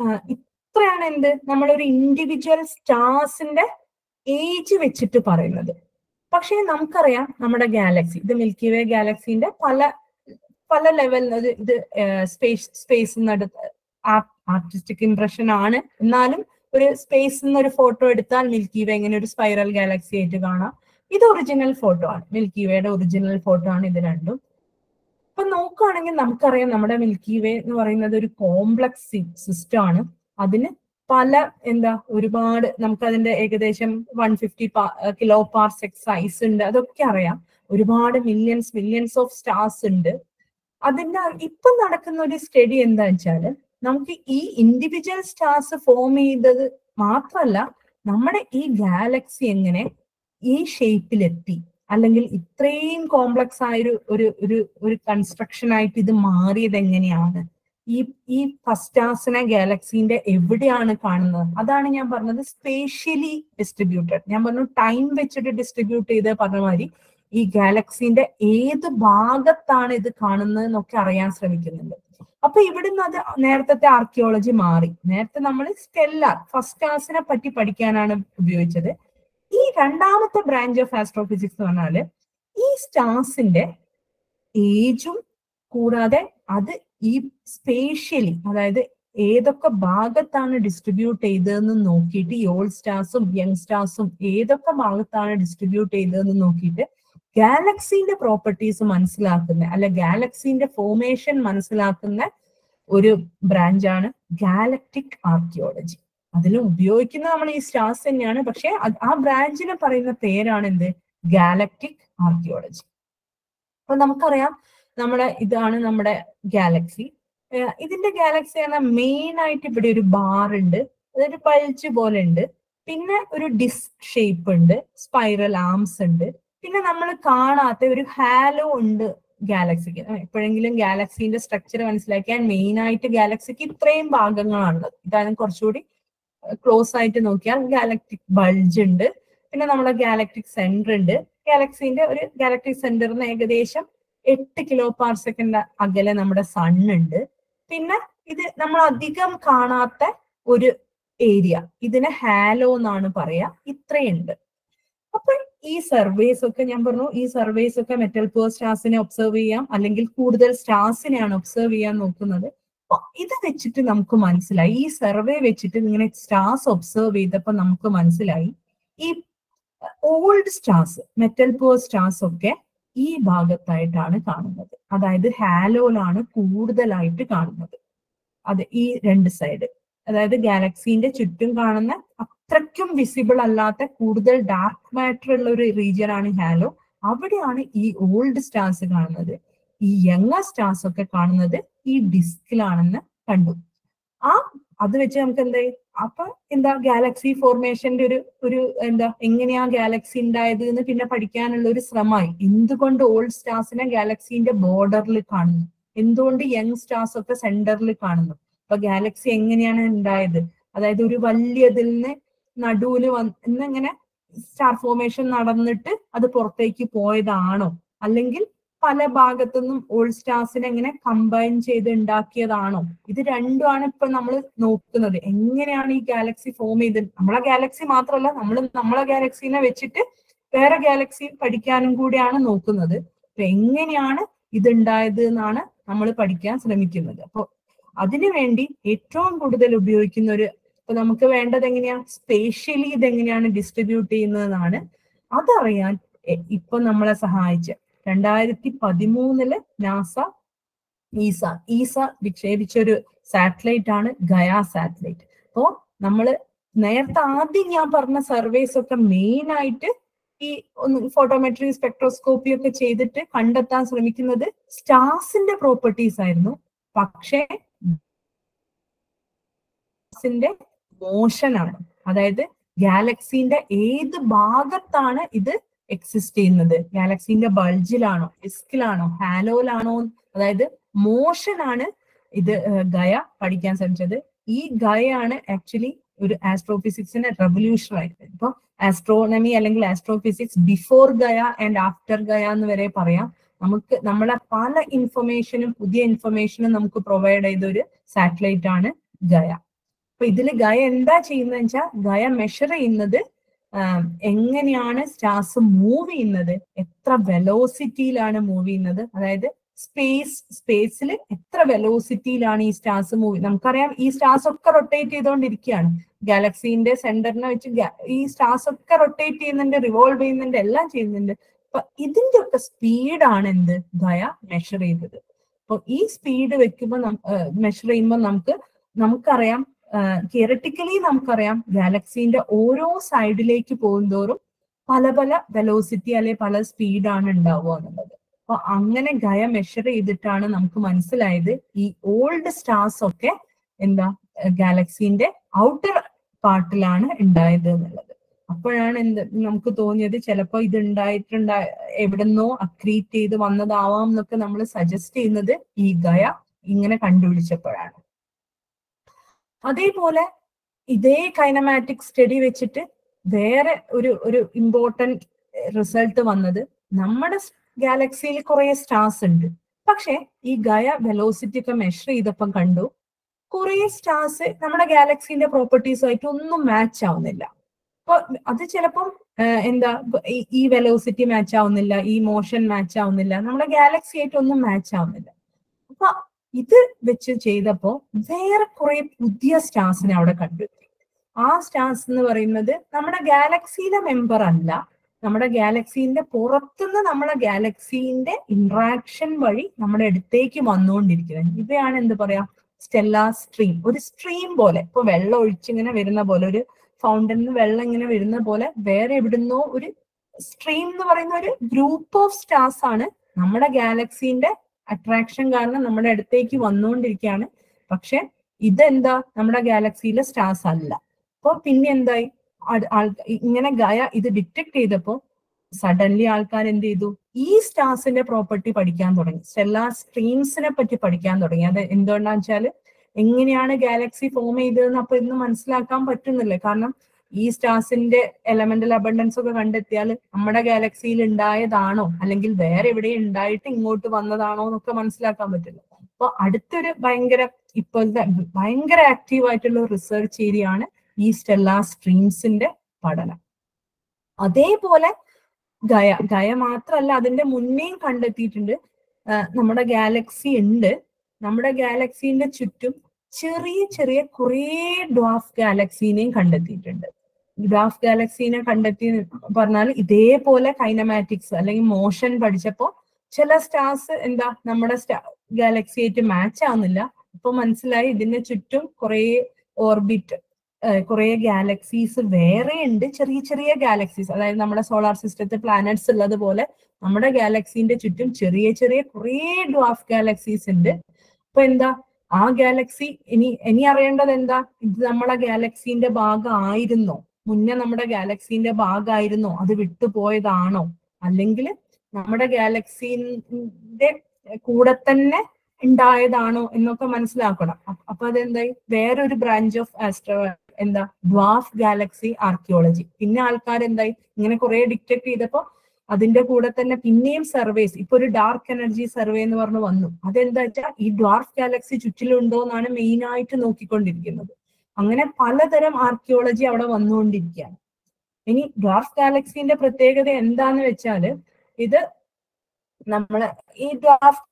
S2: ഇത്രയാണ് എന്ത് നമ്മളൊരു ഇൻഡിവിജ്വൽ സ്റ്റാർസിന്റെ ഏജ് വെച്ചിട്ട് പറയുന്നത് പക്ഷേ നമുക്കറിയാം നമ്മുടെ ഗാലക്സി ഇത് മിൽക്കി വേ ഗാലക്സിന്റെ പല പല ലെവൽ ഇത് സ്പേസ് സ്പേസ് നടത്ത് ആർട്ടിസ്റ്റിക് ഇംപ്രഷൻ ആണ് എന്നാലും ഒരു സ്പേസ് നിന്ന് ഒരു ഫോട്ടോ എടുത്താൽ മിൽക്കി വേ ഇങ്ങനെ ഒരു സ്പൈറൽ ഗാലക്സി ആയിട്ട് കാണാം ഇത് ഒറിജിനൽ ഫോട്ടോ ആണ് മിൽക്കി വേയുടെ ഒറിജിനൽ ഫോട്ടോ ആണ് ഇത് രണ്ടും അപ്പൊ നോക്കുകയാണെങ്കിൽ നമുക്കറിയാം നമ്മുടെ മിൽക്കി വേ എന്ന് പറയുന്നത് ഒരു കോംപ്ലക്സ് സിസ്റ്റം ആണ് അതിന് പല എന്താ ഒരുപാട് നമുക്ക് അതിന്റെ ഏകദേശം one fifty kiloparsecs size ഉണ്ട് അതൊക്കെ അറിയാം ഒരുപാട് മില്യൺസ് മില്യൺസ് ഓഫ് സ്റ്റാർസ് ഉണ്ട് അതിന്റെ ഇപ്പൊ നടക്കുന്ന ഒരു സ്റ്റഡി എന്താ വെച്ചാല് നമുക്ക് ഈ ഇൻഡിവിജ്വൽ സ്റ്റാർസ് ഫോം ചെയ്തത് മാത്രമല്ല നമ്മുടെ ഈ ഗാലക്സി എങ്ങനെ ഈ ഷേപ്പിലെത്തി അല്ലെങ്കിൽ ഇത്രയും കോംപ്ലക്സ് ആയൊരു ഒരു ഒരു ഒരു കൺസ്ട്രക്ഷൻ ആയിട്ട് ഇത് മാറിയത് എങ്ങനെയാണ് ഈ ഈ ഫസ്റ്റാസിനെ ഗാലക്സിന്റെ എവിടെയാണ് കാണുന്നത് അതാണ് ഞാൻ പറഞ്ഞത് സ്പേഷ്യലി ഡിസ്ട്രിബ്യൂട്ടഡ് ഞാൻ പറഞ്ഞു ടൈം വെച്ചിട്ട് ഡിസ്ട്രിബ്യൂട്ട് ചെയ്ത് പറഞ്ഞ മാതിരി ഈ ഗാലക്സിന്റെ ഏത് ഭാഗത്താണ് ഇത് കാണുന്നത് എന്നൊക്കെ അറിയാൻ ശ്രമിക്കുന്നുണ്ട് അപ്പൊ ഇവിടുന്ന് അത് നേരത്തെ ആർക്കിയോളജി മാറി നേരത്തെ നമ്മൾ സ്റ്റെല്ലാർ ഫസ്റ്റ് ക്ലാസിനെ പറ്റി പഠിക്കാനാണ് ഉപയോഗിച്ചത് ഈ രണ്ടാമത്തെ ബ്രാഞ്ച് ഓഫ് ആസ്ട്രോഫിസിക്സ് എന്ന് പറഞ്ഞാല് ഈ സ്റ്റാർസിന്റെ ഏജും കൂടാതെ അത് ഈ സ്പേഷ്യലി അതായത് ഏതൊക്കെ ഭാഗത്താണ് ഡിസ്ട്രിബ്യൂട്ട് ചെയ്തതെന്ന് നോക്കിയിട്ട് ഈ ഓൾഡ് സ്റ്റാർസും യങ് സ്റ്റാർസും ഏതൊക്കെ ഭാഗത്താണ് ഡിസ്ട്രിബ്യൂട്ട് ചെയ്തതെന്ന് നോക്കിയിട്ട് ഗാലക്സിന്റെ പ്രോപ്പർട്ടീസ് മനസ്സിലാക്കുന്ന അല്ലെ ഗാലക്സിന്റെ ഫോർമേഷൻ മനസ്സിലാക്കുന്ന ഒരു ബ്രാഞ്ചാണ് ഗാലക്ടിക് ആർക്കിയോളജി അതിൽ ഉപയോഗിക്കുന്ന നമ്മൾ ഈ സ്റ്റാർസ് തന്നെയാണ് പക്ഷെ അത് ആ ബ്രാഞ്ചിന് പറയുന്ന പേരാണ് എന്ത് ഗാലക്റ്റിക് ആർക്കിയോളജി അപ്പൊ നമുക്കറിയാം നമ്മുടെ ഇതാണ് നമ്മുടെ ഗാലക്സി ഇതിന്റെ ഗാലക്സി പറഞ്ഞാൽ മെയിൻ ആയിട്ട് ഇവിടെ ഒരു ബാർ ഉണ്ട് അതൊരു പൾച്ച് പോലെ ഉണ്ട് പിന്നെ ഒരു ഡിസ്ക് ഷേപ്പ് ഉണ്ട് സ്പൈറൽ ആംസ് ഉണ്ട് പിന്നെ നമ്മൾ കാണാത്ത ഒരു ഹാലോ ഉണ്ട് ഗാലക്സിക്ക് എപ്പോഴെങ്കിലും ഗാലക്സിന്റെ സ്ട്രക്ചർ മനസ്സിലാക്കിയാൽ മെയിൻ ആയിട്ട് ഗാലക്സിക്ക് ഇത്രയും ഭാഗങ്ങളാണുള്ളത് ഇതാണ് കുറച്ചുകൂടി ക്ലോസ് ആയിട്ട് നോക്കിയാൽ ഗാലക്ടിക് ബൾജ് ഉണ്ട് പിന്നെ നമ്മുടെ ഗാലക്ടിക് സെന്റർ ഉണ്ട് ഗാലക്സിന്റെ ഒരു ഗാലക്ടിക് സെന്ററിന് ഏകദേശം എട്ട് കിലോ പാർ സെക്കൻഡ് അകലെ നമ്മുടെ സൺ ഉണ്ട് പിന്നെ ഇത് നമ്മൾ അധികം കാണാത്ത ഒരു ഏരിയ ഇതിനെ ഹാലോ എന്നാണ് പറയാ ഇത്രയുണ്ട് അപ്പൊ ഈ സർവേസ് ഒക്കെ ഞാൻ പറഞ്ഞു ഈ സർവേസ് ഒക്കെ മെറ്റൽ പോർ സ്റ്റാർസിനെ ഒബ്സർവ് ചെയ്യാം അല്ലെങ്കിൽ കൂടുതൽ സ്റ്റാർസിനെയാണ് ഒബ്സർവ് ചെയ്യാൻ നോക്കുന്നത് അപ്പൊ ഇത് വെച്ചിട്ട് നമുക്ക് മനസ്സിലായി ഈ സർവേ വെച്ചിട്ട് ഇങ്ങനെ സ്റ്റാർസ് ഒബ്സർവ് ചെയ്തപ്പോ നമുക്ക് മനസ്സിലായി ഈ old stars metal poor stars ഒക്കെ ഈ ഭാഗത്തായിട്ടാണ് കാണുന്നത് അതായത് ഹാലോയിലാണ് കൂടുതലായിട്ട് കാണുന്നത് അത് ഈ രണ്ട് സൈഡ് അതായത് ഗാലക്സിന്റെ ചുറ്റും കാണുന്ന അത്രയ്ക്കും വിസിബിൾ അല്ലാത്ത കൂടുതൽ ഡാർക്ക് മാറ്റർ ഉള്ള ഒരു റീജിയൻ ആണ് ഹാലോ അവിടെയാണ് ഈ ഓൾഡ് സ്റ്റാർസ് കാണുന്നത് ഈ യങ്ങർ സ്റ്റാർസ് ഒക്കെ കാണുന്നത് ഈ ഡിസ്കിലാണെന്ന് കണ്ടു ആ അത് വെച്ച് നമുക്ക് എന്താ അപ്പൊ എന്താ ഗാലക്സി ഫോർമേഷന്റെ ഒരു ഒരു എന്താ എങ്ങനെയാ ഗാലക്സി ഉണ്ടായത് എന്ന് പിന്നെ പഠിക്കാനുള്ള ഒരു ശ്രമമായി എന്തുകൊണ്ട് ഓൾഡ് സ്റ്റാർസിനെ ഗാലക്സിന്റെ ബോർഡറിൽ കാണുന്നു എന്തുകൊണ്ട് യങ് സ്റ്റാർസ് ഒക്കെ സെന്ററിൽ കാണുന്നു അപ്പൊ ഗാലക്സി എങ്ങനെയാണ് ഉണ്ടായത് അതായത് ഒരു വലിയതിൽ നിന്ന് നടുവില് വന്ന് ഇങ്ങനെ സ്റ്റാർ ഫോർമേഷൻ നടന്നിട്ട് അത് പുറത്തേക്ക് പോയതാണോ അല്ലെങ്കിൽ പല ഭാഗത്തുനിന്നും ഓൾഡ് സ്റ്റാർസിനെ എങ്ങനെ കമ്പൈൻ ചെയ്ത് ഉണ്ടാക്കിയതാണോ ഇത് രണ്ടുമാണ് ഇപ്പൊ നമ്മൾ നോക്കുന്നത് എങ്ങനെയാണ് ഈ ഗാലക്സി ഫോം ചെയ്ത് നമ്മളെ ഗാലക്സി മാത്രമല്ല നമ്മൾ നമ്മളെ ഗാലക്സിനെ വെച്ചിട്ട് വേറെ ഗാലക്സി പഠിക്കാനും കൂടിയാണ് നോക്കുന്നത് അപ്പൊ എങ്ങനെയാണ് ഇതുണ്ടായത് എന്നാണ് നമ്മൾ പഠിക്കാൻ ശ്രമിക്കുന്നത് അപ്പൊ അതിനുവേണ്ടി ഏറ്റവും കൂടുതൽ ഉപയോഗിക്കുന്ന ഒരു ഇപ്പൊ നമുക്ക് വേണ്ടത് എങ്ങനെയാ സ്പേഷ്യലി ഇതെങ്ങനെയാണ് ഡിസ്ട്രിബ്യൂട്ട് ചെയ്യുന്നതെന്നാണ് അതറിയാൻ ഇപ്പൊ നമ്മളെ സഹായിച്ച രണ്ടായിരത്തി പതിമൂന്നില് നാസ ഈസ ഈസ വിക്ഷേപിച്ച ഒരു സാറ്റലൈറ്റ് ആണ് ഗയ സാറ്റലൈറ്റ് അപ്പോ നമ്മള് നേരത്തെ ആദ്യം ഞാൻ പറഞ്ഞ സർവേസ് ഒക്കെ മെയിൻ ആയിട്ട് ഈ ഒന്ന് ഫോട്ടോമെട്രി സ്പെക്ട്രോസ്കോപ്പി ഒക്കെ ചെയ്തിട്ട് കണ്ടെത്താൻ ശ്രമിക്കുന്നത് സ്റ്റാർസിന്റെ പ്രോപ്പർട്ടീസ് ആയിരുന്നു പക്ഷേ ന്റെ മോഷൻ ആണ് അതായത് ഗാലക്സിന്റെ ഏത് ഭാഗത്താണ് ഇത് എക്സിസ്റ്റ് ചെയ്യുന്നത് ഗാലക്സിന്റെ ബൾജിലാണോ ഡിസ്കിലാണോ ഹാലോയിലാണോ അതായത് മോഷൻ ആണ് ഇത് ഗയ പഠിക്കാൻ ശ്രമിച്ചത് ഈ ഗയാണ് ആക്ച്വലി ഒരു ആസ്ട്രോഫിസിക്സിന്റെ റെവല്യൂഷൻ ആയിട്ട് ഇപ്പൊ ആസ്ട്രോണമി അല്ലെങ്കിൽ astrophysics before Gaia and after Gaia എന്ന് വരെ പറയാം നമുക്ക് നമ്മളെ പല ഇൻഫർമേഷനും പുതിയ ഇൻഫർമേഷനും നമുക്ക് പ്രൊവൈഡ് ചെയ്ത ഒരു സാറ്റലൈറ്റ് ആണ് ഗയ അപ്പൊ ഇതിൽ ഗയ എന്താ ചെയ്യുന്നത് വെച്ചാൽ ഗയ മെഷർ ചെയ്യുന്നത് എങ്ങനെയാണ് സ്റ്റാർസ് മൂവ് ചെയ്യുന്നത് എത്ര വെലോസിറ്റിയിലാണ് മൂവ് ചെയ്യുന്നത് അതായത് സ്പേസ് സ്പേസിൽ എത്ര വെലോസിറ്റിയിലാണ് ഈ സ്റ്റാർസ് മൂവ് നമുക്കറിയാം ഈ സ്റ്റാർസ് ഒക്കെ റൊട്ടേറ്റ് ചെയ്തുകൊണ്ടിരിക്കുകയാണ് ഗാലക്സിന്റെ സെന്ററിനെ വെച്ച് ഈ സ്റ്റാർസ് ഒക്കെ റൊട്ടേറ്റ് ചെയ്യുന്നുണ്ട് റിവോൾവ് ചെയ്യുന്നുണ്ട് എല്ലാം ചെയ്യുന്നുണ്ട് അപ്പൊ ഇതിന്റെ ഒക്കെ സ്പീഡാണ് എന്ത് ഗയ മെഷർ ചെയ്തത് അപ്പൊ ഈ സ്പീഡ് വെക്കുമ്പോൾ മെഷർ ചെയ്യുമ്പോൾ നമുക്ക് നമുക്കറിയാം തിയറട്ടിക്കലി നമുക്കറിയാം ഗാലക്സിന്റെ ഓരോ സൈഡിലേക്ക് പോകുന്തോറും പല പല വെലോസിറ്റി അല്ലെ പല സ്പീഡാണ് ഉണ്ടാവുക എന്നുള്ളത് അപ്പൊ അങ്ങനെ ഗയ മെഷർ ചെയ്തിട്ടാണ് നമുക്ക് മനസ്സിലായത് ഈ ഓൾഡ് സ്റ്റാർസ് ഒക്കെ എന്താ ഗാലക്സിന്റെ ഔട്ടർ പാർട്ടിലാണ് ഉണ്ടായത് എന്നുള്ളത് അപ്പോഴാണ് എന്ത് നമുക്ക് തോന്നിയത് ചിലപ്പോ ഇത് ഉണ്ടായിട്ടുണ്ടാ എവിടെന്നോ അക്രീറ്റ് ചെയ്ത് വന്നതാവാം എന്നൊക്കെ നമ്മൾ സജസ്റ്റ് ചെയ്യുന്നത് ഈ ഗയ ഇങ്ങനെ കണ്ടുപിടിച്ചപ്പോഴാണ് അതേപോലെ ഇതേ കൈനമാറ്റിക് സ്റ്റഡി വെച്ചിട്ട് വേറെ ഒരു ഒരു ഇമ്പോർട്ടൻറ്റ് റിസൾട്ട് വന്നത് നമ്മുടെ ഗാലക്സിയിൽ കുറെ സ്റ്റാർസ് ഉണ്ട് പക്ഷെ ഈ ഗയ വെലോസിറ്റി ഒക്കെ മെഷർ ചെയ്തപ്പം കണ്ടു കുറെ സ്റ്റാർസ് നമ്മുടെ ഗാലക്സിന്റെ പ്രോപ്പർട്ടീസുമായിട്ട് ഒന്നും മാച്ച് ആവുന്നില്ല അപ്പൊ അത് ചിലപ്പം എന്താ ഈ വെലോസിറ്റി മാച്ച് ആവുന്നില്ല ഈ മോഷൻ മാച്ച് ആവുന്നില്ല നമ്മുടെ ഗാലക്സി ആയിട്ട് ഒന്നും മാച്ച് ആവുന്നില്ല അപ്പൊ ഇത് വെച്ച് ചെയ്തപ്പോ വേറെ കുറെ പുതിയ സ്റ്റാർസിനെ അവിടെ കണ്ടെത്തി ആ സ്റ്റാർസ് എന്ന് പറയുന്നത് നമ്മുടെ ഗാലക്സിയിലെ മെമ്പർ അല്ല നമ്മുടെ ഗാലക്സിന്റെ പുറത്തുനിന്ന് നമ്മുടെ ഗാലക്സിന്റെ ഇന്ററാക്ഷൻ വഴി നമ്മുടെ അടുത്തേക്ക് വന്നുകൊണ്ടിരിക്കുന്നത് ഇവയാണ് എന്ത് പറയാ സ്റ്റെല്ലാ സ്ട്രീം ഒരു സ്ട്രീം പോലെ ഇപ്പൊ വെള്ളം ഒഴിച്ചിങ്ങനെ വരുന്ന പോലെ ഒരു ഫൗണ്ടനിൽ വെള്ളം ഇങ്ങനെ വരുന്ന പോലെ വേറെ എവിടുന്നോ ഒരു സ്ട്രീം എന്ന് പറയുന്ന ഒരു ഗ്രൂപ്പ് ഓഫ് സ്റ്റാർസ് ആണ് നമ്മുടെ ഗാലക്സിന്റെ അട്രാക്ഷൻ കാരണം നമ്മുടെ അടുത്തേക്ക് വന്നുകൊണ്ടിരിക്കുകയാണ് പക്ഷെ ഇതെന്താ നമ്മുടെ ഗാലക്സിയിലെ സ്റ്റാർസ് അല്ല അപ്പൊ പിന്നെ എന്തായി ആൾ- ആൾ- ഇങ്ങനെ ഗയ ഇത് ഡിറ്റക്ട് ചെയ്തപ്പോ സഡൻലി ആൾക്കാർ എന്ത് ചെയ്തു ഈ സ്റ്റാർസിന്റെ പ്രോപ്പർട്ടി പഠിക്കാൻ തുടങ്ങി സ്റ്റെല്ലാർ സ്ട്രീംസിനെ പറ്റി പഠിക്കാൻ തുടങ്ങി അത് എന്തുകൊണ്ടാന്ന് വെച്ചാല് എങ്ങനെയാണ് ഗാലക്സി ഫോം ചെയ്തതെന്ന് അപ്പൊ ഇന്ന് മനസ്സിലാക്കാൻ പറ്റുന്നില്ല കാരണം ഈ സ്റ്റാർസിന്റെ എലമെന്റൽ അബണ്ടൻസ് ഒക്കെ കണ്ടെത്തിയാൽ നമ്മുടെ ഗാലക്സിയിൽ ഉണ്ടായതാണോ അല്ലെങ്കിൽ വേറെ എവിടെ ഉണ്ടായിട്ട് ഇങ്ങോട്ട് വന്നതാണോ എന്നൊക്കെ മനസ്സിലാക്കാൻ പറ്റില്ല അപ്പൊ അടുത്തൊരു ഭയങ്കര ഇപ്പോഴത്തെ ഭയങ്കര ആക്റ്റീവ് ആയിട്ടുള്ള റിസർച്ച് ഏരിയ ആണ് ഈ സ്റ്റെല്ലാർ സ്ട്രീംസിന്റെ പഠനം അതേപോലെ ഗയ ഗയ മാത്രമല്ല അതിന്റെ മുന്നേയും കണ്ടെത്തിയിട്ടുണ്ട് ആ, നമ്മുടെ ഗാലക്സി ഉണ്ട് നമ്മുടെ ഗാലക്സിന്റെ ചുറ്റും ചെറിയ ചെറിയ കുറേ ഡ്വാഫ് ഗാലക്സീനെയും കണ്ടെത്തിയിട്ടുണ്ട് ഡ്വാഫ് ഗാലക്സീനെ കണ്ടെത്തി പറഞ്ഞാൽ ഇതേപോലെ കൈനമാറ്റിക്സ് അല്ലെങ്കിൽ മോഷൻ പഠിച്ചപ്പോ ചില സ്റ്റാർസ് എന്താ നമ്മുടെ സ്റ്റാ ഗാലക്സി ആയിട്ട് മാച്ച് ആവുന്നില്ല ഇപ്പൊ മനസ്സിലായി ഇതിന് ചുറ്റും കുറേ ഓർബിറ്റ് കുറെ ഗാലക്സീസ് വേറെ ഉണ്ട് ചെറിയ ചെറിയ ഗാലക്സീസ് അതായത് നമ്മുടെ സോളാർ സിസ്റ്റത്തിൽ പ്ലാനറ്റ്സ് ഉള്ളത് പോലെ നമ്മുടെ ഗാലക്സിന്റെ ചുറ്റും ചെറിയ ചെറിയ കുറേ ഡ്വാഫ് ഗാലക്സീസ് ഉണ്ട് അപ്പൊ എന്താ ആ ഗാലക്സി ഇനി ഇനി അറിയേണ്ടത് എന്താ ഇത് നമ്മളെ ഗാലക്സിന്റെ ഭാഗമായിരുന്നോ മുന്നേ നമ്മുടെ ഗാലക്സിന്റെ ഭാഗമായിരുന്നോ അത് വിട്ടുപോയതാണോ അല്ലെങ്കിൽ നമ്മുടെ ഗാലക്സിന്റെ കൂടെ തന്നെ ഉണ്ടായതാണോ എന്നൊക്കെ മനസ്സിലാക്കണം അപ്പ- അപ്പൊ അതെന്തായി വേറൊരു ബ്രാഞ്ച് ഓഫ് ആസ്ട്രോ എന്താ ഡ്വാഫ് ഗാലക്സി ആർക്കിയോളജി പിന്നെ ആൾക്കാർ എന്തായി ഇങ്ങനെ കുറെ ഡിറ്റക്ട് ചെയ്തപ്പോ അതിന്റെ കൂടെ തന്നെ പിന്നെയും സർവേസ് ഇപ്പൊ ഒരു ഡാർക്ക് എനർജി സർവേ എന്ന് പറഞ്ഞു വന്നു അതെന്താ വെച്ചാൽ ഈ ഡ്വാർഫ് ഗാലക്സി ചുറ്റിലുണ്ടോ എന്നാണ് മെയിൻ ആയിട്ട് നോക്കിക്കൊണ്ടിരിക്കുന്നത് അങ്ങനെ പലതരം ആർക്കിയോളജി അവിടെ വന്നുകൊണ്ടിരിക്കുകയാണ് ഇനി ഡ്വാർഫ് ഗാലക്സിന്റെ പ്രത്യേകത എന്താന്ന് വെച്ചാല് ഇത് നമ്മള് ഈ ഡ്വാർഫ്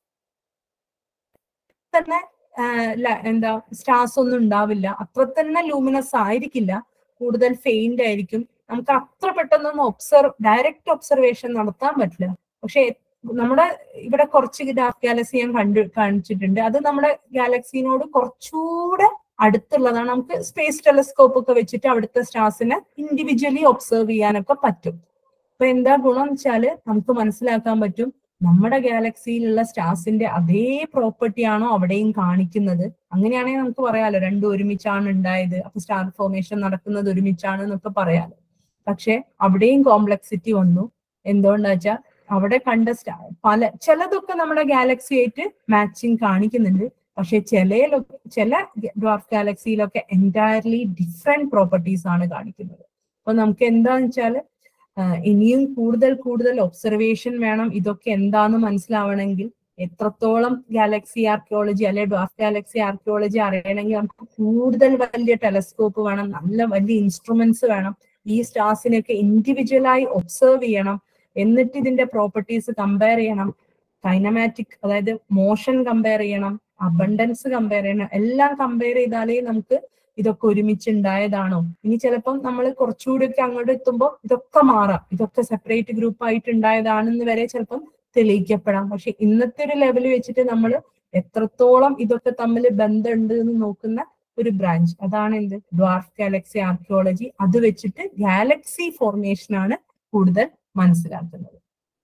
S2: തന്നെ ആ, ല- എന്താ സ്റ്റാർസ് ഒന്നും ഉണ്ടാവില്ല അത്ര തന്നെ ലൂമിനസ് ആയിരിക്കില്ല കൂടുതൽ ഫെയിന്റ് ആയിരിക്കും നമുക്ക് അത്ര പെട്ടെന്നൊന്നും ഒബ്സർവ് ഡയറക്റ്റ് ഒബ്സർവേഷൻ നടത്താൻ പറ്റില്ല പക്ഷെ നമ്മുടെ ഇവിടെ കുറച്ച് ഡാർക്ക് ഗാലക്സി ഞാൻ കണ്ടു കാണിച്ചിട്ടുണ്ട് അത് നമ്മുടെ ഗാലക്സിനോട് കുറച്ചുകൂടെ അടുത്തുള്ളതാണ് നമുക്ക് സ്പേസ് ടെലസ്കോപ്പ് ഒക്കെ വെച്ചിട്ട് അവിടുത്തെ സ്റ്റാർസിനെ ഇൻഡിവിജ്വലി ഒബ്സർവ് ചെയ്യാനൊക്കെ പറ്റും അപ്പൊ എന്താ ഗുണം എന്ന് വെച്ചാല് നമുക്ക് മനസ്സിലാക്കാൻ പറ്റും നമ്മുടെ ഗാലക്സിയിലുള്ള സ്റ്റാർസിന്റെ അതേ പ്രോപ്പർട്ടി ആണോ അവിടെയും കാണിക്കുന്നത് അങ്ങനെയാണെങ്കിൽ നമുക്ക് പറയാലോ രണ്ടും ഒരുമിച്ചാണ് ഉണ്ടായത് അപ്പൊ സ്റ്റാർ ഫോർമേഷൻ നടക്കുന്നത് ഒരുമിച്ചാണ് എന്നൊക്കെ പറയാലോ പക്ഷെ അവിടെയും കോംപ്ലക്സിറ്റി വന്നു എന്തുകൊണ്ടാ വെച്ചാൽ അവിടെ കണ്ട സ്റ്റാ പല ചിലതൊക്കെ നമ്മുടെ ഗാലക്സി ആയിട്ട് മാച്ചിങ് കാണിക്കുന്നുണ്ട് പക്ഷെ ചില ചില ഡ്വാർഫ് ഗാലക്സിയിലൊക്കെ എൻറ്റയർലി ഡിഫറെന്റ് പ്രോപ്പർട്ടീസ് ആണ് കാണിക്കുന്നത് അപ്പൊ നമുക്ക് എന്താന്ന് വെച്ചാല് ആഹ് ഇനിയും കൂടുതൽ കൂടുതൽ ഒബ്സർവേഷൻ വേണം ഇതൊക്കെ എന്താന്ന് മനസ്സിലാവണമെങ്കിൽ എത്രത്തോളം ഗാലക്സി ആർക്കിയോളജി അല്ലെ ഡ്വാഫ് ഗാലക്സി ആർക്കിയോളജി അറിയണമെങ്കിൽ നമുക്ക് കൂടുതൽ വലിയ ടെലസ്കോപ്പ് വേണം നല്ല വലിയ ഇൻസ്ട്രുമെന്റ്സ് വേണം ഈ സ്റ്റാർസിനെയൊക്കെ ഇൻഡിവിജ്വലായി ഒബ്സർവ് ചെയ്യണം എന്നിട്ട് ഇതിന്റെ പ്രോപ്പർട്ടീസ് കമ്പയർ ചെയ്യണം കൈനമാറ്റിക് അതായത് മോഷൻ കമ്പയർ ചെയ്യണം അബണ്ടൻസ് കമ്പയർ ചെയ്യണം എല്ലാം കമ്പയർ ചെയ്താലേ നമുക്ക് ഇതൊക്കെ ഒരുമിച്ചുണ്ടായതാണോ ഇനി ചിലപ്പം നമ്മൾ കുറച്ചുകൂടി ഒക്കെ അങ്ങോട്ട് എത്തുമ്പോൾ ഇതൊക്കെ മാറാം ഇതൊക്കെ സെപ്പറേറ്റ് ഗ്രൂപ്പ് ആയിട്ട് ഉണ്ടായതാണെന്ന് വരെ ചിലപ്പം തെളിയിക്കപ്പെടാം പക്ഷെ ഇന്നത്തെ ഒരു ലെവൽ വെച്ചിട്ട് നമ്മൾ എത്രത്തോളം ഇതൊക്കെ തമ്മിൽ ബന്ധമുണ്ട് എന്ന് നോക്കുന്ന ഒരു ബ്രാഞ്ച് അതാണ് എന്ത് ഡ്വാർഫ് ഗാലക്സി ആർക്കിയോളജി അത് വെച്ചിട്ട് ഗാലക്സി ഫോർമേഷൻ ആണ് കൂടുതൽ മനസ്സിലാക്കുന്നത്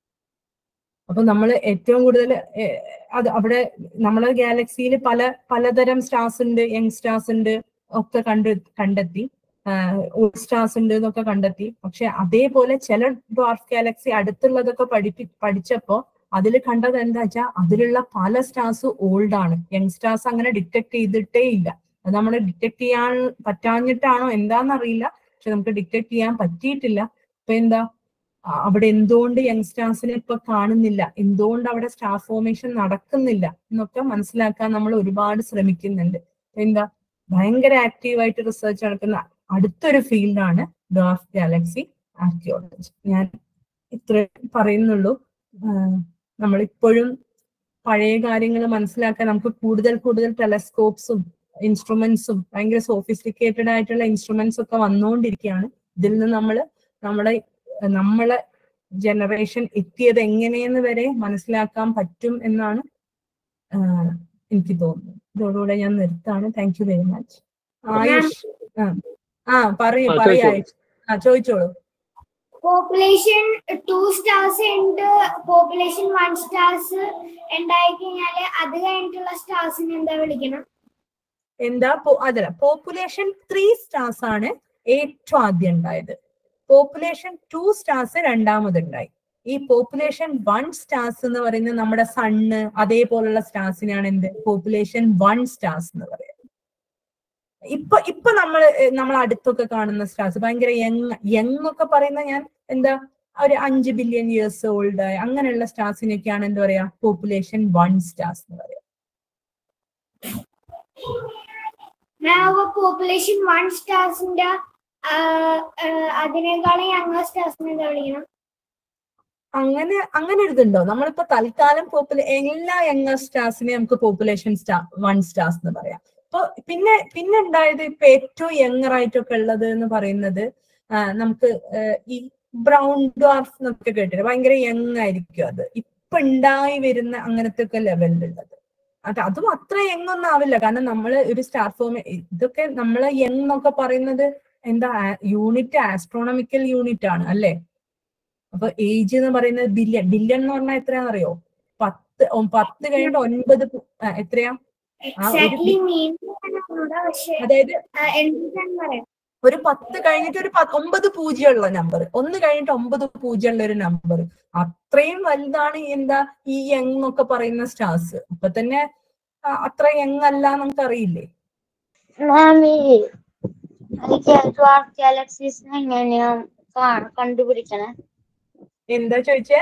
S2: അപ്പൊ നമ്മൾ ഏറ്റവും കൂടുതൽ അത് അവിടെ നമ്മളെ ഗാലക്സിയിൽ പല പലതരം സ്റ്റാർസ് ഉണ്ട് യങ് സ്റ്റാർസ് ഉണ്ട് ഒക്കെ കണ്ടു കണ്ടെത്തി ഓൾഡ് സ്റ്റാർസ് ഉണ്ട് എന്നൊക്കെ കണ്ടെത്തി പക്ഷെ അതേപോലെ ചില ഡ്വാർഫ് ഗാലക്സി അടുത്തുള്ളതൊക്കെ പഠിപ്പി പഠിച്ചപ്പോ അതിൽ കണ്ടത് എന്താ വെച്ചാൽ അതിലുള്ള പല സ്റ്റാർസ് ഓൾഡ് ആണ് യങ് സ്റ്റാർസ് അങ്ങനെ ഡിറ്റക്ട് ചെയ്തിട്ടേ ഇല്ല അത് നമ്മൾ ഡിറ്റക്ട് ചെയ്യാൻ പറ്റാഞ്ഞിട്ടാണോ എന്താണെന്നറിയില്ല പക്ഷെ നമുക്ക് ഡിറ്റക്ട് ചെയ്യാൻ പറ്റിയിട്ടില്ല അപ്പൊ എന്താ ആ, അവിടെ എന്തുകൊണ്ട് യങ്സ്റ്റാർസിനെ ഇപ്പൊ കാണുന്നില്ല എന്തുകൊണ്ട് അവിടെ സ്റ്റാർ ഫോർമേഷൻ നടക്കുന്നില്ല എന്നൊക്കെ മനസ്സിലാക്കാൻ നമ്മൾ ഒരുപാട് ശ്രമിക്കുന്നുണ്ട് എന്താ ഭയങ്കര ആക്റ്റീവായിട്ട് റിസർച്ച് നടക്കുന്ന അടുത്തൊരു ഫീൽഡാണ് ഡോഫ് ഗാലക്സി ആർക്കിയോളജി ഞാൻ ഇത്ര പറയുന്നുള്ളൂ നമ്മളിപ്പോഴും പഴയ കാര്യങ്ങൾ മനസ്സിലാക്കാൻ നമുക്ക് കൂടുതൽ കൂടുതൽ ടെലസ്കോപ്സും ഇൻസ്ട്രുമെന്റ്സും ഭയങ്കര സോഫിസ്റ്റിക്കേറ്റഡ് ആയിട്ടുള്ള ഇൻസ്ട്രുമെന്റ്സ് ഒക്കെ വന്നുകൊണ്ടിരിക്കുകയാണ് ഇതിൽ നിന്ന് നമ്മൾ നമ്മുടെ നമ്മളെ ജനറേഷൻ എത്തിയത് എങ്ങനെയെന്ന് വരെ മനസ്സിലാക്കാൻ പറ്റും എന്നാണ് ആഹ് എനിക്ക് തോന്നുന്നത് ഇതോടുകൂടെ ഞാൻ നിർത്താണ് thank you very much Ayush ആ ആ പറയൂ
S1: ആ,
S2: പറയൂ
S1: ചോദിച്ചോളൂ.
S2: ആയുഷ് ആ ചോദിച്ചോളൂ
S3: പോപ്പുലേഷൻ ടു സ്റ്റാർസ് ഉണ്ട് പോപ്പുലേഷൻ വൺ സ്റ്റാർസ് ഉണ്ടായി കഴിഞ്ഞാല് അത് കഴിഞ്ഞിട്ടുള്ള സ്റ്റാർസിനെ എന്താ വിളിക്കണം
S2: എന്താ പോ- അതല്ല പോപ്പുലേഷൻ ത്രീ സ്റ്റാർസ് ആണ് ഏറ്റവും ആദ്യം ഉണ്ടായത് പോപ്പുലേഷൻ ടു സ്റ്റാർസ് രണ്ടാമതുണ്ടായി ഈ പോപ്പുലേഷൻ വൺ സ്റ്റാർസ് എന്ന് പറയുന്നത് നമ്മുടെ സണ്ണ് അതേപോലുള്ള സ്റ്റാർസിനാണ് എന്ത് പോപ്പുലേഷൻ വൺ സ്റ്റാർസ് എന്ന് പറയുന്നത് ഇപ്പൊ ഇപ്പൊ നമ്മൾ നമ്മൾ അടുത്തൊക്കെ കാണുന്ന സ്റ്റാർസ് ഭയങ്കര യങ് യങ് ഒക്കെ പറയുന്ന ഞാൻ എന്താ ഒരു അഞ്ച് ബില്യൺ ഇയേഴ്സ് ഓൾഡ് അങ്ങനെയുള്ള സ്റ്റാർസിനൊക്കെയാണ് എന്താ പറയാ പോപ്പുലേഷൻ വൺ സ്റ്റാർസ് എന്ന് പറയാ
S3: പോപ്പുലേഷൻ വൺ സ്റ്റാർസിന്റെ അതിനേക്കാളും യങ്ങർ സ്റ്റാർസിനെ എന്താ വിളിക്കണം
S2: അങ്ങനെ അങ്ങനെ ഒരു ഇതുണ്ടോ നമ്മളിപ്പോ തൽക്കാലം പോപ്പുലേ എല്ലാ യങ്ങർ സ്റ്റാർസിനെ നമുക്ക് പോപ്പുലേഷൻ സ്റ്റാർ വൺ സ്റ്റാർസ് എന്ന് പറയാം അപ്പൊ പിന്നെ പിന്നെ ഉണ്ടായത് ഇപ്പൊ ഏറ്റവും യങ്ങർ ആയിട്ടൊക്കെ ഉള്ളത് എന്ന് പറയുന്നത് ആ, നമുക്ക് ആ, ഈ ബ്രൗൺ ഡ്വാർഫ് എന്നൊക്കെ കേട്ടിട്ട് ഭയങ്കര യങ് ആയിരിക്കും അത് ഇപ്പൊ ഉണ്ടായി വരുന്ന അങ്ങനത്തെ ഒക്കെ ലെവലിലുള്ളത് അത് അതും അത്ര യങ് ഒന്നും ആവില്ല കാരണം നമ്മൾ ഒരു സ്റ്റാർ ഫോം ഇതൊക്കെ നമ്മളെ യങ് എന്നൊക്കെ പറയുന്നത് എന്താ യൂണിറ്റ് ആസ്ട്രോണമിക്കൽ യൂണിറ്റ് ആണ് അല്ലേ അപ്പൊ ഏജ് എന്ന് പറയുന്നത് ബില്യൺ ബില്യൺ എന്ന് പറഞ്ഞാൽ എത്രയാണെന്നറിയോ പത്ത് ഒ- പത്ത് കഴിഞ്ഞിട്ട് ഒൻപത് പു- ആ, എത്രയാ ഒരു
S3: എക്സാക്ട്ലി മീൻ പക്ഷെ
S2: അതായത്
S3: എന്താണ് പറയാം
S2: ഒരു പത്ത് കഴിഞ്ഞിട്ട് ഒരു പത്ത് ഒമ്പത് പൂജ്യമുള്ള നമ്പർ ഒന്ന് കഴിഞ്ഞിട്ട് ഒമ്പത് പൂജ്യമുള്ള ഒരു നമ്പർ അത്രയും വലുതാണ് ഈ എന്താ ഈ യങ് എന്നൊക്കെ പറയുന്ന സ്റ്റാർസ് അപ്പൊ തന്നെ ആ, അത്ര യങ് അല്ല നമുക്ക് അറിയില്ലേ
S4: മാം ഈ ഡ്വാർഫ് ഗാലക്സീസ് എങ്ങനെയാ കാ- കണ്ടുപിടിക്കണേ
S2: എന്താ ചോദിച്ചേ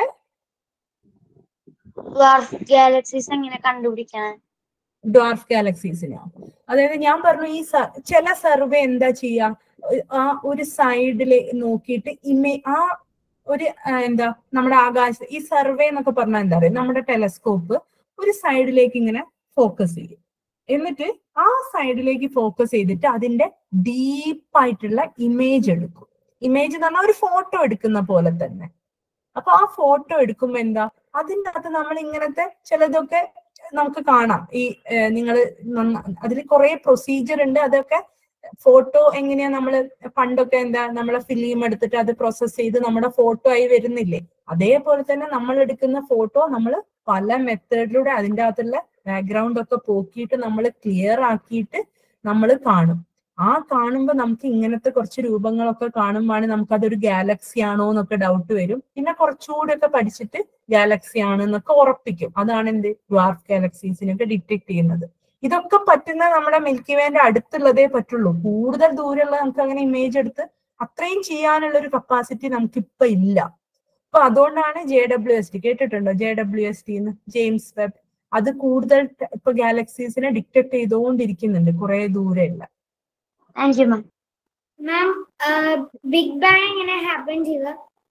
S4: ഡ്വാർഫ് ഗാലക്സീസ് എങ്ങനെ കണ്ടുപിടിക്കണേ
S2: ഡ്വാർഫ് ഗാലക്സീസിനോ അതായത് ഞാൻ പറഞ്ഞു ഈ സ- ചില സർവേ എന്താ ചെയ്യാ ഒ- ആ ഒരു സൈഡില് നോക്കിയിട്ട് ഇമേ ആ ഒരു ആ, എന്താ നമ്മുടെ ആകാശ ഈ സർവേ എന്നൊക്കെ പറഞ്ഞാൽ എന്താ പറയുക നമ്മുടെ ടെലസ്കോപ്പ് ഒരു സൈഡിലേക്ക് ഇങ്ങനെ ഫോക്കസ് ചെയ്യും എന്നിട്ട് ആ സൈഡിലേക്ക് ഫോക്കസ് ചെയ്തിട്ട് അതിന്റെ ഡീപ്പായിട്ടുള്ള ഇമേജ് എടുക്കും ഇമേജ് എന്ന് പറഞ്ഞാൽ ഒരു ഫോട്ടോ എടുക്കുന്ന പോലെ തന്നെ അപ്പൊ ആ ഫോട്ടോ എടുക്കുമ്പോ എന്താ അതിൻ്റെ അകത്ത് നമ്മൾ ഇങ്ങനത്തെ ചിലതൊക്കെ നമുക്ക് കാണാം ഈ നിങ്ങൾ അതിൽ കുറെ പ്രൊസീജിയർ ഉണ്ട് അതൊക്കെ ഫോട്ടോ എങ്ങനെയാ നമ്മൾ പണ്ടൊക്കെ എന്താ നമ്മളെ ഫിലിം എടുത്തിട്ട് അത് പ്രോസസ് ചെയ്ത് നമ്മുടെ ഫോട്ടോ ആയി വരുന്നില്ലേ അതേപോലെ തന്നെ നമ്മൾ എടുക്കുന്ന ഫോട്ടോ നമ്മൾ പല മെത്തേഡിലൂടെ അതിൻ്റെ അകത്തുള്ള ബാക്ക്ഗ്രൗണ്ട് ഒക്കെ പോക്കിയിട്ട് നമ്മൾ ക്ലിയർ ആക്കിയിട്ട് നമ്മൾ കാണും ആ കാണുമ്പോൾ നമുക്ക് ഇങ്ങനത്തെ കുറച്ച് രൂപങ്ങളൊക്കെ കാണുമ്പോഴാണ് നമുക്ക് അതൊരു ഗാലക്സി ആണോ എന്നൊക്കെ ഡൗട്ട് വരും പിന്നെ കുറച്ചുകൂടി ഒക്കെ പഠിച്ചിട്ട് ഗാലക്സി ആണ് എന്നൊക്കെ ഉറപ്പിക്കും അതാണ് എന്ത് ഡ്വാർഫ് ഗാലക്സീസിനൊക്കെ ഡിറ്റക്ട് ചെയ്യുന്നത് ഇതൊക്കെ പറ്റുന്ന നമ്മുടെ മിൽക്കി വേന്റെ അടുത്തുള്ളതേ പറ്റുള്ളൂ കൂടുതൽ ദൂരമുള്ള നമുക്ക് അങ്ങനെ ഇമേജ് എടുത്ത് അത്രയും ചെയ്യാനുള്ള ഒരു കപ്പാസിറ്റി നമുക്കിപ്പൊ ഇല്ല അപ്പൊ അതുകൊണ്ടാണ് ജെ ഡബ്ല്യു എസ് ടി കേട്ടിട്ടുണ്ടോ ജെ ഡബ്ല്യു എസ് ടി എന്ന് ജെയിംസ് വെബ് അത് കൂടുതൽ ట- ഇപ്പൊ ഗാലക്സീസിനെ ഡിറ്റക്ട് ചെയ്തുകൊണ്ടിരിക്കുന്നുണ്ട് കുറെ ദൂരെയുള്ള
S4: thank you ma'am
S3: ma'am big bang എങ്ങനെ ഹാപ്പൻ ചെയ്ത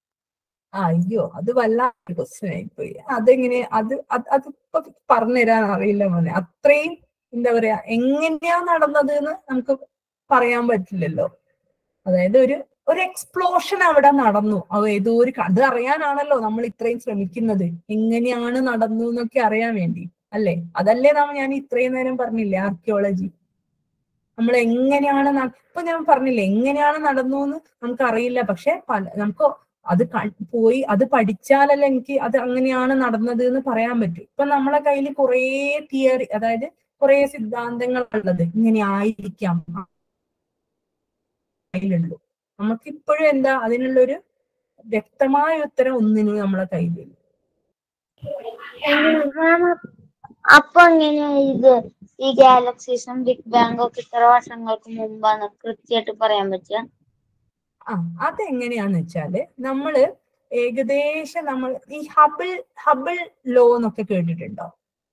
S2: അയ്യോ അത് വല്ലാത്ത ക്വസ്റ്റ്യൻ ആയിപ്പോയി അതെങ്ങനെ അത് അത് അതിപ്പോ പറഞ്ഞുതരാൻ അറിയില്ല മോനെ അത്രയും എന്താ പറയാ എങ്ങനെയാ നടന്നത് എന്ന് നമുക്ക് പറയാൻ പറ്റില്ലല്ലോ അതായത് ഒരു ഒരു എക്സ്പ്ലോഷൻ അവിടെ നടന്നു അത് ഏതോ ഒരു ക- അത് അറിയാനാണല്ലോ നമ്മൾ ഇത്രയും ശ്രമിക്കുന്നത് എങ്ങനെയാണ് നടന്നു എന്നൊക്കെ അറിയാൻ വേണ്ടി അല്ലേ അതല്ലേ നാം ഞാൻ ഇത്രയും നേരം പറഞ്ഞില്ലേ ആർക്കിയോളജി നമ്മൾ എങ്ങനെയാണ് ന- ഇപ്പൊ ഞാൻ പറഞ്ഞില്ലേ എങ്ങനെയാണ് നടന്നു എന്ന് നമുക്ക് അറിയില്ല പക്ഷെ പല നമുക്ക് അത് ക- പോയി അത് പഠിച്ചാലല്ലേ എനിക്ക് അത് അങ്ങനെയാണ് നടന്നത് എന്ന് പറയാൻ പറ്റും ഇപ്പൊ നമ്മളെ കയ്യിൽ കുറേ തിയറി അതായത് കുറേ സിദ്ധാന്തങ്ങൾ ഉള്ളത് ഇങ്ങനെ ആയിരിക്കാം കയ്യിലുള്ളൂ നമുക്കിപ്പോഴും എന്താ അതിനുള്ളൊരു വ്യക്തമായ ഉത്തരം ഒന്നിനും നമ്മളെ കയ്യിലില്ല
S4: മാം അപ്പൊ എങ്ങനെയാ ഇത് ഈ ഗാലക്സീസും ബിഗ് ബാങ് ഒക്കെ ഇത്ര വർഷങ്ങൾക്ക് മുമ്പാണ് കൃത്യമായിട്ട് പറയാൻ പറ്റുക
S2: ആ അതെങ്ങനെയാന്ന് വെച്ചാല് നമ്മള് ഏകദേശം നമ്മൾ ഈ ഹബിൾ ഹബിൾ ലോ എന്നൊക്കെ കേട്ടിട്ടുണ്ടോ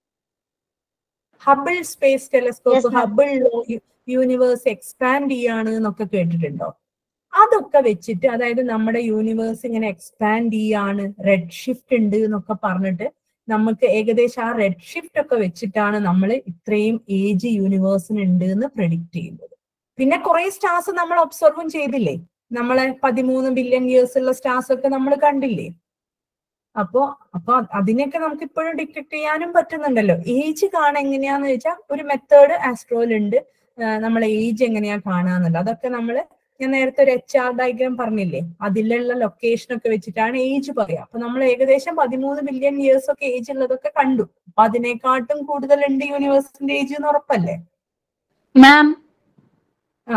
S2: Hubble space
S4: Yes,
S2: telescope
S4: ma'am.
S2: Hubble law universe expand ചെയ്യാണ് എന്നൊക്കെ കേട്ടിട്ടുണ്ടോ അതൊക്കെ വെച്ചിട്ട് അതായത് നമ്മുടെ യൂണിവേഴ്സ് ഇങ്ങനെ എക്സ്പാൻഡ് ചെയ്യാണ് റെഡ് ഷിഫ്റ്റ് ഉണ്ട് എന്നൊക്കെ പറഞ്ഞിട്ട് നമുക്ക് ഏകദേശം ആ റെഡ് ഷിഫ്റ്റ് ഒക്കെ വെച്ചിട്ടാണ് നമ്മൾ ഇത്രയും ഏജ് യൂണിവേഴ്സിന് ഉണ്ട് എന്ന് പ്രെഡിക്റ്റ് ചെയ്യുന്നത് പിന്നെ കുറെ സ്റ്റാർസ് നമ്മൾ ഒബ്സർവും ചെയ്തില്ലേ നമ്മളെ പതിമൂന്ന് ബില്യൺ ഇയേഴ്സ് ഉള്ള സ്റ്റാർസ് ഒക്കെ നമ്മൾ കണ്ടില്ലേ അപ്പോ അപ്പൊ അതിനെയൊക്കെ നമുക്ക് ഇപ്പോഴും ഡിറ്റക്ട് ചെയ്യാനും പറ്റുന്നുണ്ടല്ലോ ഏജ് കാണാൻ എങ്ങനെയാന്ന് വെച്ചാൽ ഒരു മെത്തേഡ് ആസ്ട്രോയിലുണ്ട് നമ്മൾ ഏജ് എങ്ങനെയാ കാണാന്നുള്ളത് അതൊക്കെ നമ്മൾ ഞാൻ നേരത്തെ ഒരു എച്ച് ആർ ഡയഗ്രാം പറഞ്ഞില്ലേ അതിലുള്ള ലൊക്കേഷൻ ഒക്കെ വെച്ചിട്ടാണ് ഏജ് പറയാം അപ്പൊ നമ്മൾ ഏകദേശം പതിമൂന്ന് മില്യൺ ഇയേഴ്സ് ഒക്കെ ഏജ് ഉള്ളതൊക്കെ കണ്ടു അപ്പൊ അതിനെക്കാട്ടും കൂടുതലുണ്ട് യൂണിവേഴ്സിന്റെ ഏജ് എന്ന് ഉറപ്പല്ലേ
S5: മാം
S2: ആ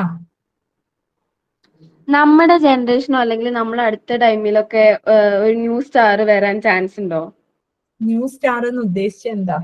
S5: നമ്മുടെ ജനറേഷനോ അല്ലെങ്കിൽ നമ്മൾ അടുത്ത ടൈമിലൊക്കെ ഏഹ്, ഒരു ന്യൂ സ്റ്റാർ വരാൻ ചാൻസ് ഉണ്ടോ
S2: ന്യൂ സ്റ്റാർ എന്ന് ഉദ്ദേശിച്ച എന്താ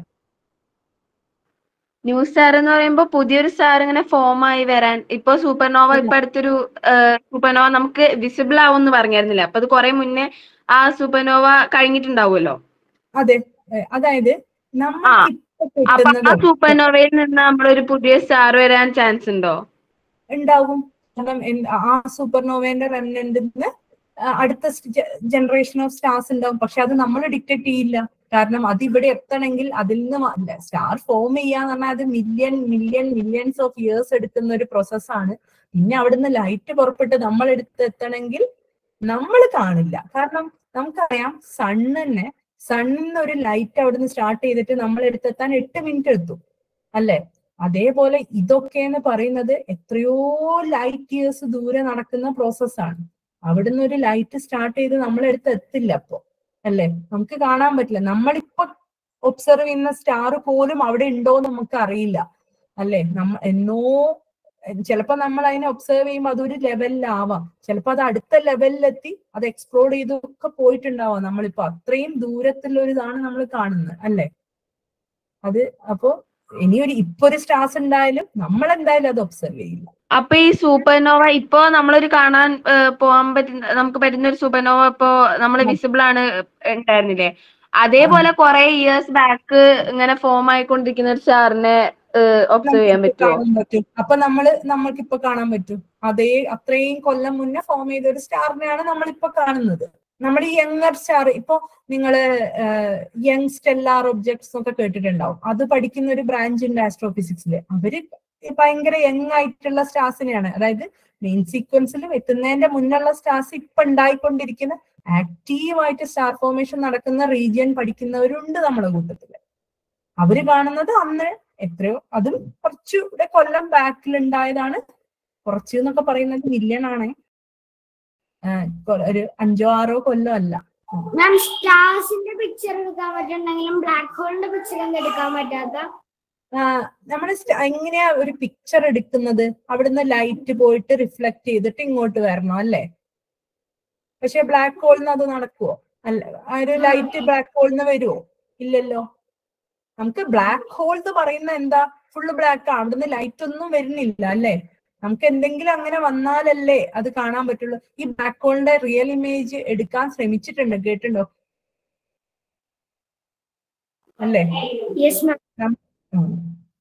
S5: ന്യൂ സ്റ്റാർ എന്ന് പറയുമ്പോൾ പുതിയൊരു സ്റ്റാർ ഇങ്ങനെ ഫോം ആയി വരാൻ ഇപ്പൊ സൂപ്പർനോവ ഇപ്പൊ അടുത്തൊരു സൂപ്പർനോവ നമുക്ക് വിസിബിൾ ആവും എന്ന് പറഞ്ഞായിരുന്നില്ല അപ്പൊ അത് കുറെ മുന്നേ ആ സൂപ്പർനോവ കഴിഞ്ഞിട്ടുണ്ടാവുമല്ലോ
S2: അതെ ഏ, അതായത്
S5: ആ.
S2: നമുക്ക് ഇപ്പൊ
S5: അപ്പൊ ആ
S2: കിട്ടുന്നത്
S5: സൂപ്പർനോവയിൽ നിന്ന് നമ്മളൊരു പുതിയ സ്റ്റാർ വരാൻ ചാൻസ് ഉണ്ടോ
S2: ഉണ്ടാകും കാരണം എൻ- ആ സൂപ്പർനോവേന്റെ റെമനന്റ് അടുത്ത ജനറേഷൻ ഓഫ് സ്റ്റാർസ് ഉണ്ടാവും പക്ഷെ അത് നമ്മൾ ഡിക്റ്റേറ്റ് ചെയ്യില്ല കാരണം അത് ഇവിടെ എത്തണമെങ്കിൽ അതിൽ നിന്ന് സ്റ്റാർ ഫോം ചെയ്യാന്ന് പറഞ്ഞാൽ അത് million million millions of years എടുക്കുന്ന ഒരു പ്രോസസ്സാണ് പിന്നെ അവിടുന്ന് ലൈറ്റ് പുറപ്പെട്ട് നമ്മൾ എടുത്ത് എത്തണമെങ്കിൽ നമ്മൾ കാണില്ല കാരണം നമുക്കറിയാം സണ്ണിനെ സണ്ണിന്ന് ഒരു ലൈറ്റ് അവിടുന്ന് സ്റ്റാർട്ട് ചെയ്തിട്ട് നമ്മൾ എടുത്തെത്താൻ എട്ട് മിനിറ്റ് എടുത്തു അല്ലെ അതേപോലെ ഇതൊക്കെ എന്ന് പറയുന്നത് എത്രയോ ലൈറ്റ് ഇയേഴ്സ് ദൂരെ നടക്കുന്ന പ്രോസസ്സാണ് അവിടുന്ന് ഒരു ലൈറ്റ് സ്റ്റാർട്ട് ചെയ്ത് നമ്മളെടുത്ത് എത്തില്ല അപ്പോ അല്ലെ നമുക്ക് കാണാൻ പറ്റില്ല നമ്മളിപ്പോ ഒബ്സർവ് ചെയ്യുന്ന സ്റ്റാർ പോലും അവിടെ ഉണ്ടോ എന്ന് നമുക്ക് അറിയില്ല അല്ലെ നമ്മ എന്നോ ചിലപ്പോ നമ്മൾ അതിനെ ഒബ്സർവ് ചെയ്യുമ്പോൾ അതൊരു ലെവലിലാവാം ചിലപ്പോ അത് അടുത്ത ലെവലിലെത്തി അത് എക്സ്പ്ലോർ ചെയ്തൊക്കെ പോയിട്ടുണ്ടാവാം നമ്മളിപ്പോ അത്രയും ദൂരത്തിലുള്ള ഒരു ഇതാണ് നമ്മൾ കാണുന്നത് അല്ലെ അത് അപ്പോ ഇനി ഒരു ഇപ്പൊ ഒരു സ്റ്റാർസ് ഉണ്ടായാലും നമ്മൾ എന്തായാലും അത് ഒബ്സർവ് ചെയ്യില്ല
S5: അപ്പൊ ഈ സൂപ്പർനോവ ഇപ്പൊ നമ്മളൊരു കാണാൻ ഏഹ്, പോകാൻ പറ്റുന്ന നമുക്ക് പറ്റുന്ന ഒരു സൂപ്പർനോവ ഇപ്പൊ നമ്മൾ വിസിബിൾ ആണ് ഉണ്ടായിരുന്നില്ലേ അതേപോലെ കുറെ ഇയേഴ്സ് ബാക്ക് ഇങ്ങനെ ഫോം ആയിക്കൊണ്ടിരിക്കുന്ന ഒരു സ്റ്റാറിനെ ഒബ്സർവ് ചെയ്യാൻ
S2: നമുക്ക്
S5: പറ്റുമോ
S2: കാണാൻ പറ്റും അപ്പൊ നമ്മള് നമ്മൾക്ക് ഇപ്പൊ കാണാൻ പറ്റും അതേ അത്രയും കൊല്ലം മുന്നേ ഫോം ചെയ്ത ഒരു സ്റ്റാറിനെയാണ് നമ്മളിപ്പോ കാണുന്നത് നമ്മൾ ഈ യങ്ങർ സ്റ്റാർ ഇപ്പൊ നിങ്ങള് യങ് സ്റ്റെല്ലാർ ഒബ്ജക്ട്സ് ഒക്കെ കേട്ടിട്ടുണ്ടാവും അത് പഠിക്കുന്ന ഒരു ബ്രാഞ്ച് ഉണ്ട് ആസ്ട്രോഫിസിക്സിൽ അവര് ഭയങ്കര യങ് ആയിട്ടുള്ള സ്റ്റാർസിനെയാണ് അതായത് മെയിൻ സീക്വൻസിൽ എത്തുന്നതിന്റെ മുന്നുള്ള സ്റ്റാർസ് ഇപ്പൊ ഉണ്ടായിക്കൊണ്ടിരിക്കുന്ന ആക്റ്റീവായിട്ട് സ്റ്റാർ ഫോർമേഷൻ നടക്കുന്ന റീജിയൻ പഠിക്കുന്നവരുണ്ട് നമ്മുടെ കൂട്ടത്തില് അവര് കാണുന്നത് അന്ന് എത്രയോ അതും കുറച്ചുകൂടെ കൊല്ലം ബാക്കിൽ ഉണ്ടായതാണ് കുറച്ച് എന്നൊക്കെ പറയുന്നത് മില്യൺ ആണ് ആഹ് കൊ- ഒരു അഞ്ചോ ആറോ കൊല്ലം അല്ല
S3: മാം സ്റ്റാർസിന്റെ പിക്ചർ എടുക്കാൻ പറ്റുന്നുണ്ടെങ്കിലും ബ്ലാക്ക് ഹോളിന്റെ പിക്ചർ എന്താ എടുക്കാൻ പറ്റാത്ത
S2: നമ്മൾ എങ്ങനെയാ ഒരു പിക്ചർ എടുക്കുന്നത് അവിടുന്ന് ലൈറ്റ് പോയിട്ട് റിഫ്ലക്ട് ചെയ്തിട്ട് ഇങ്ങോട്ട് വരണം അല്ലേ പക്ഷെ ബ്ലാക്ക് ഹോളിന് അത് നടക്കുവോ അല്ല ആ ഒരു ലൈറ്റ് ബ്ലാക്ക് ഹോളിന് വരുമോ ഇല്ലല്ലോ നമുക്ക് ബ്ലാക്ക് ഹോൾ എന്ന് പറയുന്ന എന്താ ഫുള്ള് ബ്ലാക്ക് അവിടുന്ന് ലൈറ്റ് ഒന്നും വരുന്നില്ല അല്ലേ നമുക്ക് എന്തെങ്കിലും അങ്ങനെ വന്നാലല്ലേ അത് കാണാൻ പറ്റുള്ളൂ ഈ ബ്ലാക്ക് ഹോളിന്റെ റിയൽ ഇമേജ് എടുക്കാൻ ശ്രമിച്ചിട്ടുണ്ട് കേട്ടിട്ടുണ്ടോ അല്ലേ
S3: യെസ് മാം
S2: ഉം.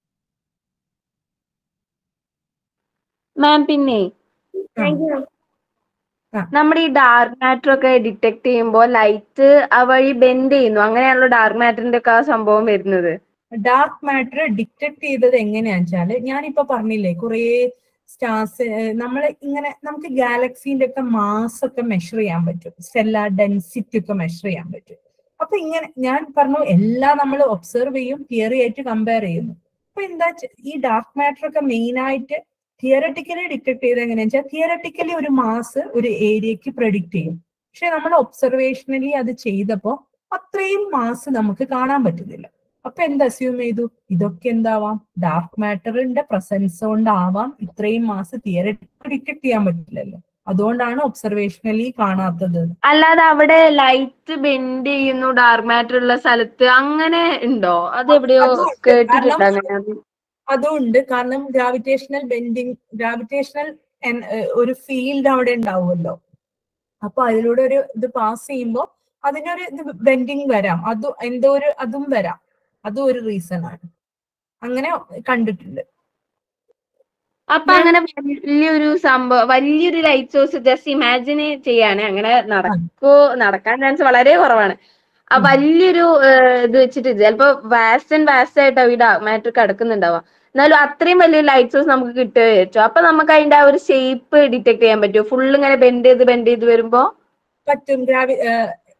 S5: മാം പിന്നെ
S3: താങ്ക് യു
S5: നമ്മുടെ ഈ ഡാർക്ക് മാറ്റർ ഒക്കെ ഡിറ്റക്ട് ചെയ്യുമ്പോൾ ലൈറ്റ് ആ വഴി ബെൻഡ് ചെയ്യുന്നു അങ്ങനെയാണല്ലോ ഡാർക്ക് മാറ്ററിന്റെ ഒക്കെ ആ സംഭവം വരുന്നത്
S2: ഡാർക്ക് മാറ്റർ ഡിറ്റക്ട് ചെയ്തത് എങ്ങനെയാന്ന് വെച്ചാല് ഞാനിപ്പോ പറഞ്ഞില്ലേ കുറേ സ്റ്റാർസ് നമ്മൾ ഇങ്ങനെ നമുക്ക് ഗാലക്സീന്റെ ഒക്കെ മാസ് ഒക്കെ മെഷർ ചെയ്യാൻ പറ്റും സ്റ്റെല്ലാർ ഡെൻസിറ്റി ഒക്കെ മെഷർ ചെയ്യാൻ പറ്റും അപ്പൊ ഇങ്ങനെ ഞാൻ പറഞ്ഞു എല്ലാം നമ്മൾ ഒബ്സർവ് ചെയ്യും തിയറി ആയിട്ട് കമ്പയർ ചെയ്യുന്നു അപ്പൊ എന്താ വെച്ച- ഈ ഡാർക്ക് മാറ്റർ ഒക്കെ മെയിൻ ആയിട്ട് തിയറട്ടിക്കലി ഡിറ്റക്ട് ചെയ്ത് എങ്ങനെയാ വെച്ചാൽ തിയറട്ടിക്കലി ഒരു മാസ് ഒരു ഏരിയക്ക് പ്രഡിക്റ്റ് ചെയ്യും പക്ഷെ നമ്മൾ ഒബ്സർവേഷനലി അത് ചെയ്തപ്പോ അത്രയും മാസ് നമുക്ക് കാണാൻ പറ്റുന്നില്ല അപ്പൊ എന്ത് അസ്യൂം ചെയ്തു ഇതൊക്കെ എന്താവാം ഡാർക്ക് മാറ്ററിന്റെ പ്രസൻസ് കൊണ്ടാവാം ഇത്രയും മാസ് തിയറട്ടിക്കലി ഡിറ്റക്ട് ചെയ്യാൻ പറ്റില്ലല്ലോ അതുകൊണ്ടാണ് ഒബ്സർവേഷനലി കാണാത്തത്
S5: അല്ലാതെ അവിടെ ലൈറ്റ് ബെൻഡ് ചെയ്യുന്നു ഡാർക്ക് മാറ്റർ ഉള്ള സ്ഥലത്ത് അങ്ങനെ ഉണ്ടോ അത് എവിടെയോ
S2: അതുണ്ട്.
S5: കേട്ടിട്ടുണ്ട്
S2: കാരണം
S5: അങ്ങനെ അത്.
S2: അതുണ്ട് കാരണം ഗ്രാവിറ്റേഷണൽ ബെൻഡിങ് ഗ്രാവിറ്റേഷണൽ ഒരു ഫീൽഡ് അവിടെ ഉണ്ടാവുമല്ലോ അപ്പൊ അതിലൂടെ ഒരു ഇത് പാസ് ചെയ്യുമ്പോൾ അതിനൊരു ഇത് ബെൻഡിങ് വരാം അത് എന്തോ ഒരു അതും വരാം അതും ഒരു റീസൺ ആണ് അങ്ങനെ കണ്ടിട്ടുണ്ട്
S5: അപ്പൊ അങ്ങനെ വലിയൊരു സംഭവം വലിയൊരു ലൈറ്റ് സോഴ്സ് ജസ്റ്റ് ഇമാജിൻ ചെയ്യാണ് അങ്ങനെ നടക്കോ നടക്കാൻ ചാൻസ് വളരെ കുറവാണ് ആ
S2: ഉം.
S5: വലിയൊരു ഏഹ്, ഇത് വെച്ചിട്ട് ചിലപ്പോ വാസ്റ്റ് ആൻഡ് വാസ്റ്റ് ആയിട്ടാവും ഈ ഡാർക്ക് മാറ്റർ കിടക്കുന്നുണ്ടാവുക എന്നാലും അത്രയും വലിയൊരു ലൈറ്റ് സോഴ്സ് നമുക്ക് കിട്ടുക വെച്ചു അപ്പൊ നമുക്ക് അതിന്റെ ആ ഒരു ഷേപ്പ് ഡിറ്റക്ട് ചെയ്യാൻ പറ്റുമോ ഫുൾ ഇങ്ങനെ ബെൻഡ് ചെയ്ത് ബെൻഡ് ചെയ്ത് വരുമ്പോ
S2: പറ്റും ഗ്രാവി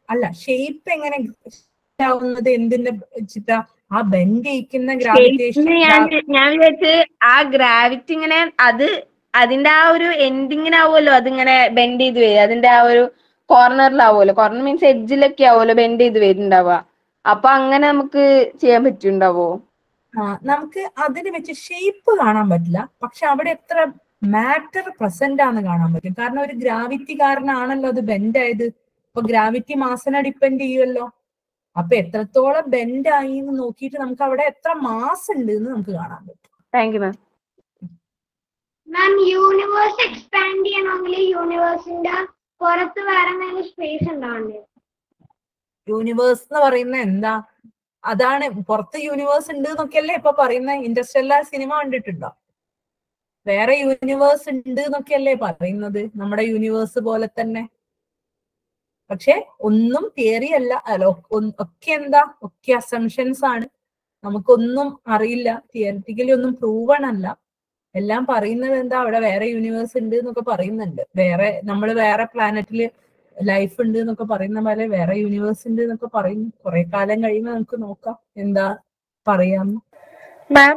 S2: അല്ല ഷേപ്പ് എങ്ങനെ ആവുന്നത് എന്തിന്റെ വെച്ചിട്ടാ ആ ബെൻഡ് ചെയ്യിക്കുന്ന ഗ്രാവിറ്റേഷൻ
S5: ഷേപ്പിന് ഞാൻ ഞാൻ വിചാരിച്ച് ആ ഗ്രാവിറ്റി ഇങ്ങനെ അത് അതിന്റെ ആ ഒരു എൻഡിങ്ങിനാവുമല്ലോ അതിങ്ങനെ ബെൻഡ് ചെയ്ത് വരിക അതിന്റെ ആ ഒരു കോർണറിലാവുമല്ലോ കോർണർ മീൻസ് എഡ്ജിലൊക്കെ ആവുമല്ലോ ബെൻഡ് ചെയ്ത് വരുന്നുണ്ടാവുക അപ്പൊ അങ്ങനെ നമുക്ക് ചെയ്യാൻ പറ്റുണ്ടാവോ
S2: ആ, നമുക്ക് അതിന് വെച്ച് ഷേപ്പ് കാണാൻ പറ്റില്ല പക്ഷെ അവിടെ എത്ര മാറ്റർ പ്രസന്റ് ആണെന്ന് കാണാൻ പറ്റും കാരണം ഒരു ഗ്രാവിറ്റി കാരണമാണല്ലോ അത് ബെൻഡ് ആയത് അപ്പൊ ഗ്രാവിറ്റി മാസിനെ ഡിപ്പെൻഡ് ചെയ്യുമല്ലോ അപ്പൊ എത്രത്തോളം ബെൻഡ് ആയി എന്ന് നോക്കിയിട്ട് നമുക്ക് അവിടെ എത്ര മാസ് ഉണ്ട് എന്ന് നമുക്ക് കാണാൻ പറ്റും
S5: thank you ma'am
S3: ma'am universe expand ചെയ്യണമെങ്കിൽ യൂണിവേഴ്സിന്റെ പുറത്ത് വേറെ എന്തെങ്കിലും സ്പേസ് ഉണ്ടാവണ്ടേ
S2: യൂണിവേഴ്സ് എന്ന് പറയുന്നത് എന്താ അതാണ് പുറത്ത് യൂണിവേഴ്സ് ഉണ്ട് എന്നൊക്കെയല്ലേ ഇപ്പൊ പറയുന്ന ഇൻഡസ്ട്രിയൽ സിനിമ കണ്ടിട്ടുണ്ടോ വേറെ യൂണിവേഴ്സ് ഉണ്ട് എന്നൊക്കെയല്ലേ പറയുന്നത് നമ്മുടെ യൂണിവേഴ്സ് പോലെ തന്നെ പക്ഷെ ഒന്നും തിയറി അല്ല അല്ലോ ഒന്ന് ഒക്കെ എന്താ ഒക്കെ അസംഷൻസ് ആണ് നമുക്കൊന്നും അറിയില്ല തിയറിറ്റിക്കലി ഒന്നും പ്രൂവൺ അല്ല എല്ലാം പറയുന്നത് എന്താ അവിടെ വേറെ യൂണിവേഴ്സ് ഉണ്ട് എന്നൊക്കെ പറയുന്നുണ്ട് വേറെ നമ്മൾ വേറെ പ്ലാനറ്റില് ലൈഫ് ഉണ്ട് എന്നൊക്കെ പറയുന്ന പോലെ വേറെ യൂണിവേഴ്സ് ഉണ്ട് എന്നൊക്കെ പറയുന്നു കുറെ കാലം കഴിയുമ്പോൾ നമുക്ക് നോക്കാം എന്താ പറയാന്ന്
S6: മാം